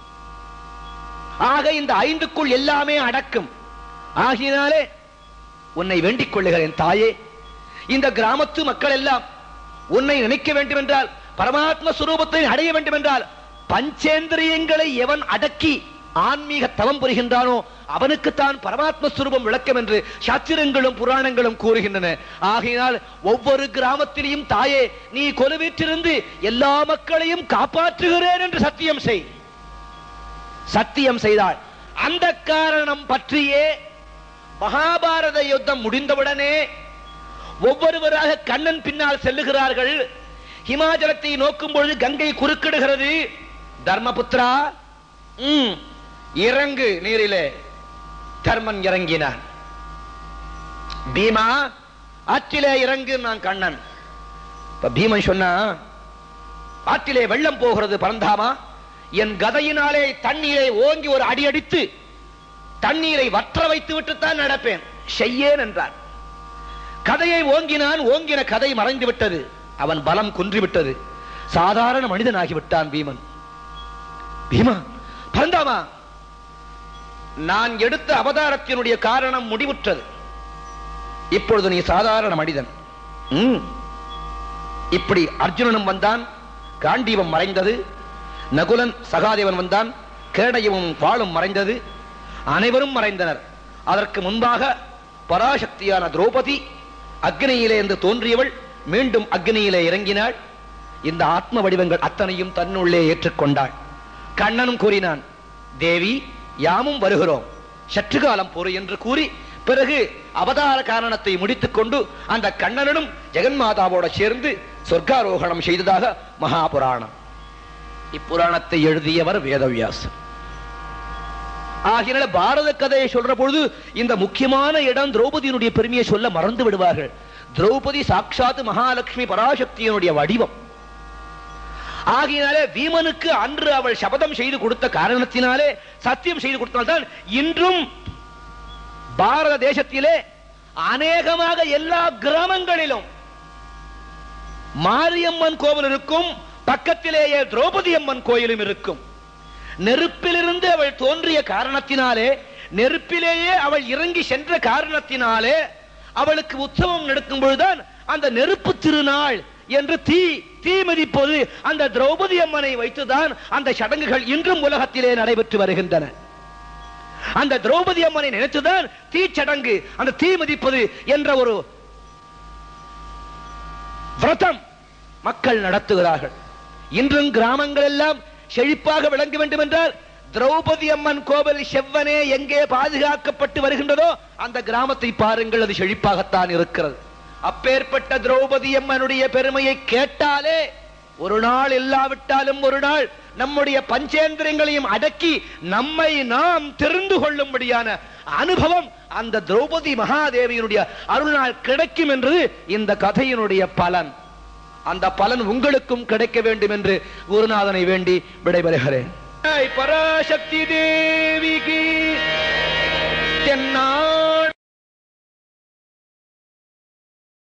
ஆக இந்த ஐந்துக்குள் எல்லாமே அடக்கும் ஆகினாலே உன்னை வேண்டிக் கொள்ளுகிறேன் தாயே இந்த கிராமத்து மக்கள் எல்லாம் உன்னை நினைக்க வேண்டும் என்றால் பரமாத்ம சுரூபத்தை அடைய வேண்டும் என்றால் பஞ்சேந்திரியங்களை எவன் அடக்கி ஆன்மீக தவம் புரிகின்றானோ அவனுக்குத்தான் பரமாத்ம சுரூபம் விளக்கம் என்று சாத்திரங்களும் புராணங்களும் கூறுகின்றன ஆகையினால் ஒவ்வொரு கிராமத்திலையும் தாயே நீ கொலுவீற்றிருந்து எல்லா மக்களையும் காப்பாற்றுகிறேன் என்று சத்தியம் செய் சத்தியம் செய்தாள் அந்த காரணம் பற்றியே மகாபாரத யுத்தம் முடிந்தவுடனே ஒவ்வொருவராக கண்ணன் பின்னால் செல்லுகிறார்கள் ஹிமாச்சலத்தை நோக்கும் பொழுது கங்கை குறுக்கிடுகிறது தர்மபுத்திரா ம், இறங்கு நீரிலே தர்மன் இறங்கினான் பீமா ஆற்றிலே இறங்கு நான் கண்ணன் இப்ப பீமன் சொன்னா ஆற்றிலே வெள்ளம் போகிறது பரந்தாமா என் கதையினாலே தண்ணீரை ஓங்கி ஒரு அடி அடித்து தண்ணீரை வற்ற வைத்து விட்டுத்தான் நடப்பேன் செய்யேன் என்றான் கதையை ஓங்கினான் ஓங்கின கதை மறைந்து விட்டது அவன் பலம் குன்றிவிட்டது சாதாரண மனிதனாகி விட்டான் பீமன் பீமா பரந்தாமா நான் எடுத்த அவதாரத்தினுடைய காரணம் முடிவுற்றது இப்பொழுது நீ சாதாரண மனிதன் ம். இப்படி அர்ஜுனனும் வந்தான் காண்டீவம் மறைந்தது நகுலன் சகாதேவன் வந்தான் கேடயமும் வாளும் மறைந்தது அனைவரும் மறைந்தனர் அதற்கு முன்பாக பராசக்தியான திரௌபதி அக்னியிலே இருந்து தோன்றியவள் மீண்டும் அக்னியிலே இறங்கினாள் இந்த ஆத்ம வடிவங்கள் அத்தனையும் தன்னுள்ளே ஏற்றுக்கொண்டாள் கண்ணனும் கூறினான் தேவி யாமும் வருகிறோம் சற்று காலம் பொறு என்று கூறி பிறகு அவதார காரணத்தை முடித்துக் கொண்டு அந்த கண்ணனும் ஜெகன்மாதாவோட சேர்ந்து சொர்க்காரோகணம் செய்ததாக மகாபுராணம் இப்புராணத்தை எழுதியவர் வேதவியாசர் ஆகினால பாரத கதையை சொல்ற பொழுது இந்த முக்கியமான இடம் திரௌபதியினுடைய பெருமையை சொல்ல மறந்து விடுவார்கள் திரௌபதி சாட்சாத் மகாலட்சுமி பராசக்தியினுடைய வடிவம் ஆகையினாலே வீமனுக்கு அன்று அவள் சபதம் செய்து கொடுத்த காரணத்தினாலே சத்தியம் செய்து கொடுத்ததால்தான் இன்றும் பாரத தேசத்திலே அநேகமாக எல்லா கிராமங்களிலும் மாரியம்மன் கோவில் இருக்கும் பக்கத்திலேயே திரௌபதி அம்மன் கோயிலும் இருக்கும் நெருப்பிலிருந்து அவள் தோன்றிய காரணத்தினாலே நெருப்பிலேயே அவள் இறங்கி சென்ற காரணத்தினாலே அவளுக்கு உற்சவம் நடக்கும் பொழுதுதான் அந்த நெருப்பு திருநாள் என்று தீ தீ மிதிப்பது அந்த திரௌபதி அம்மனை வைத்துதான் அந்த சடங்குகள் இன்றும் உலகத்திலே நடைபெற்று வருகின்றன அந்த திரௌபதி அம்மனை நினைத்துதான் தீச்சடங்கு அந்த தீ மிதிப்பது என்ற ஒரு விரதம் மக்கள் நடத்துகிறார்கள் இன்றும் கிராமங்கள் எல்லாம் செழிப்பாக விளங்க வேண்டும் என்றால் திரௌபதி அம்மன் கோவில் செவ்வனே எங்கே பாதுகாக்கப்பட்டு வருகின்றதோ அந்த கிராமத்தை பாருங்கள் அது செழிப்பாகத்தான் இருக்கிறது அப்பேற்பட்ட திரௌபதி அம்மனுடைய பெருமையை கேட்டாலே ஒரு நாள் இல்லாவிட்டாலும் ஒரு நாள் நம்முடைய பஞ்சேந்திரங்களையும் அடக்கி நம்மை நாம் தெரிந்து கொள்ளும்படியான அனுபவம் அந்த திரௌபதி மகாதேவியினுடைய அருள்நாள் கிடைக்கும் என்று இந்த கதையினுடைய பலன் அந்த பலன் உங்களுக்கும் கிடைக்க வேண்டும் என்று குருநாதனை வேண்டி விடைபெறுகிறேன் பராசக்தி தேவிக்கு தென்னா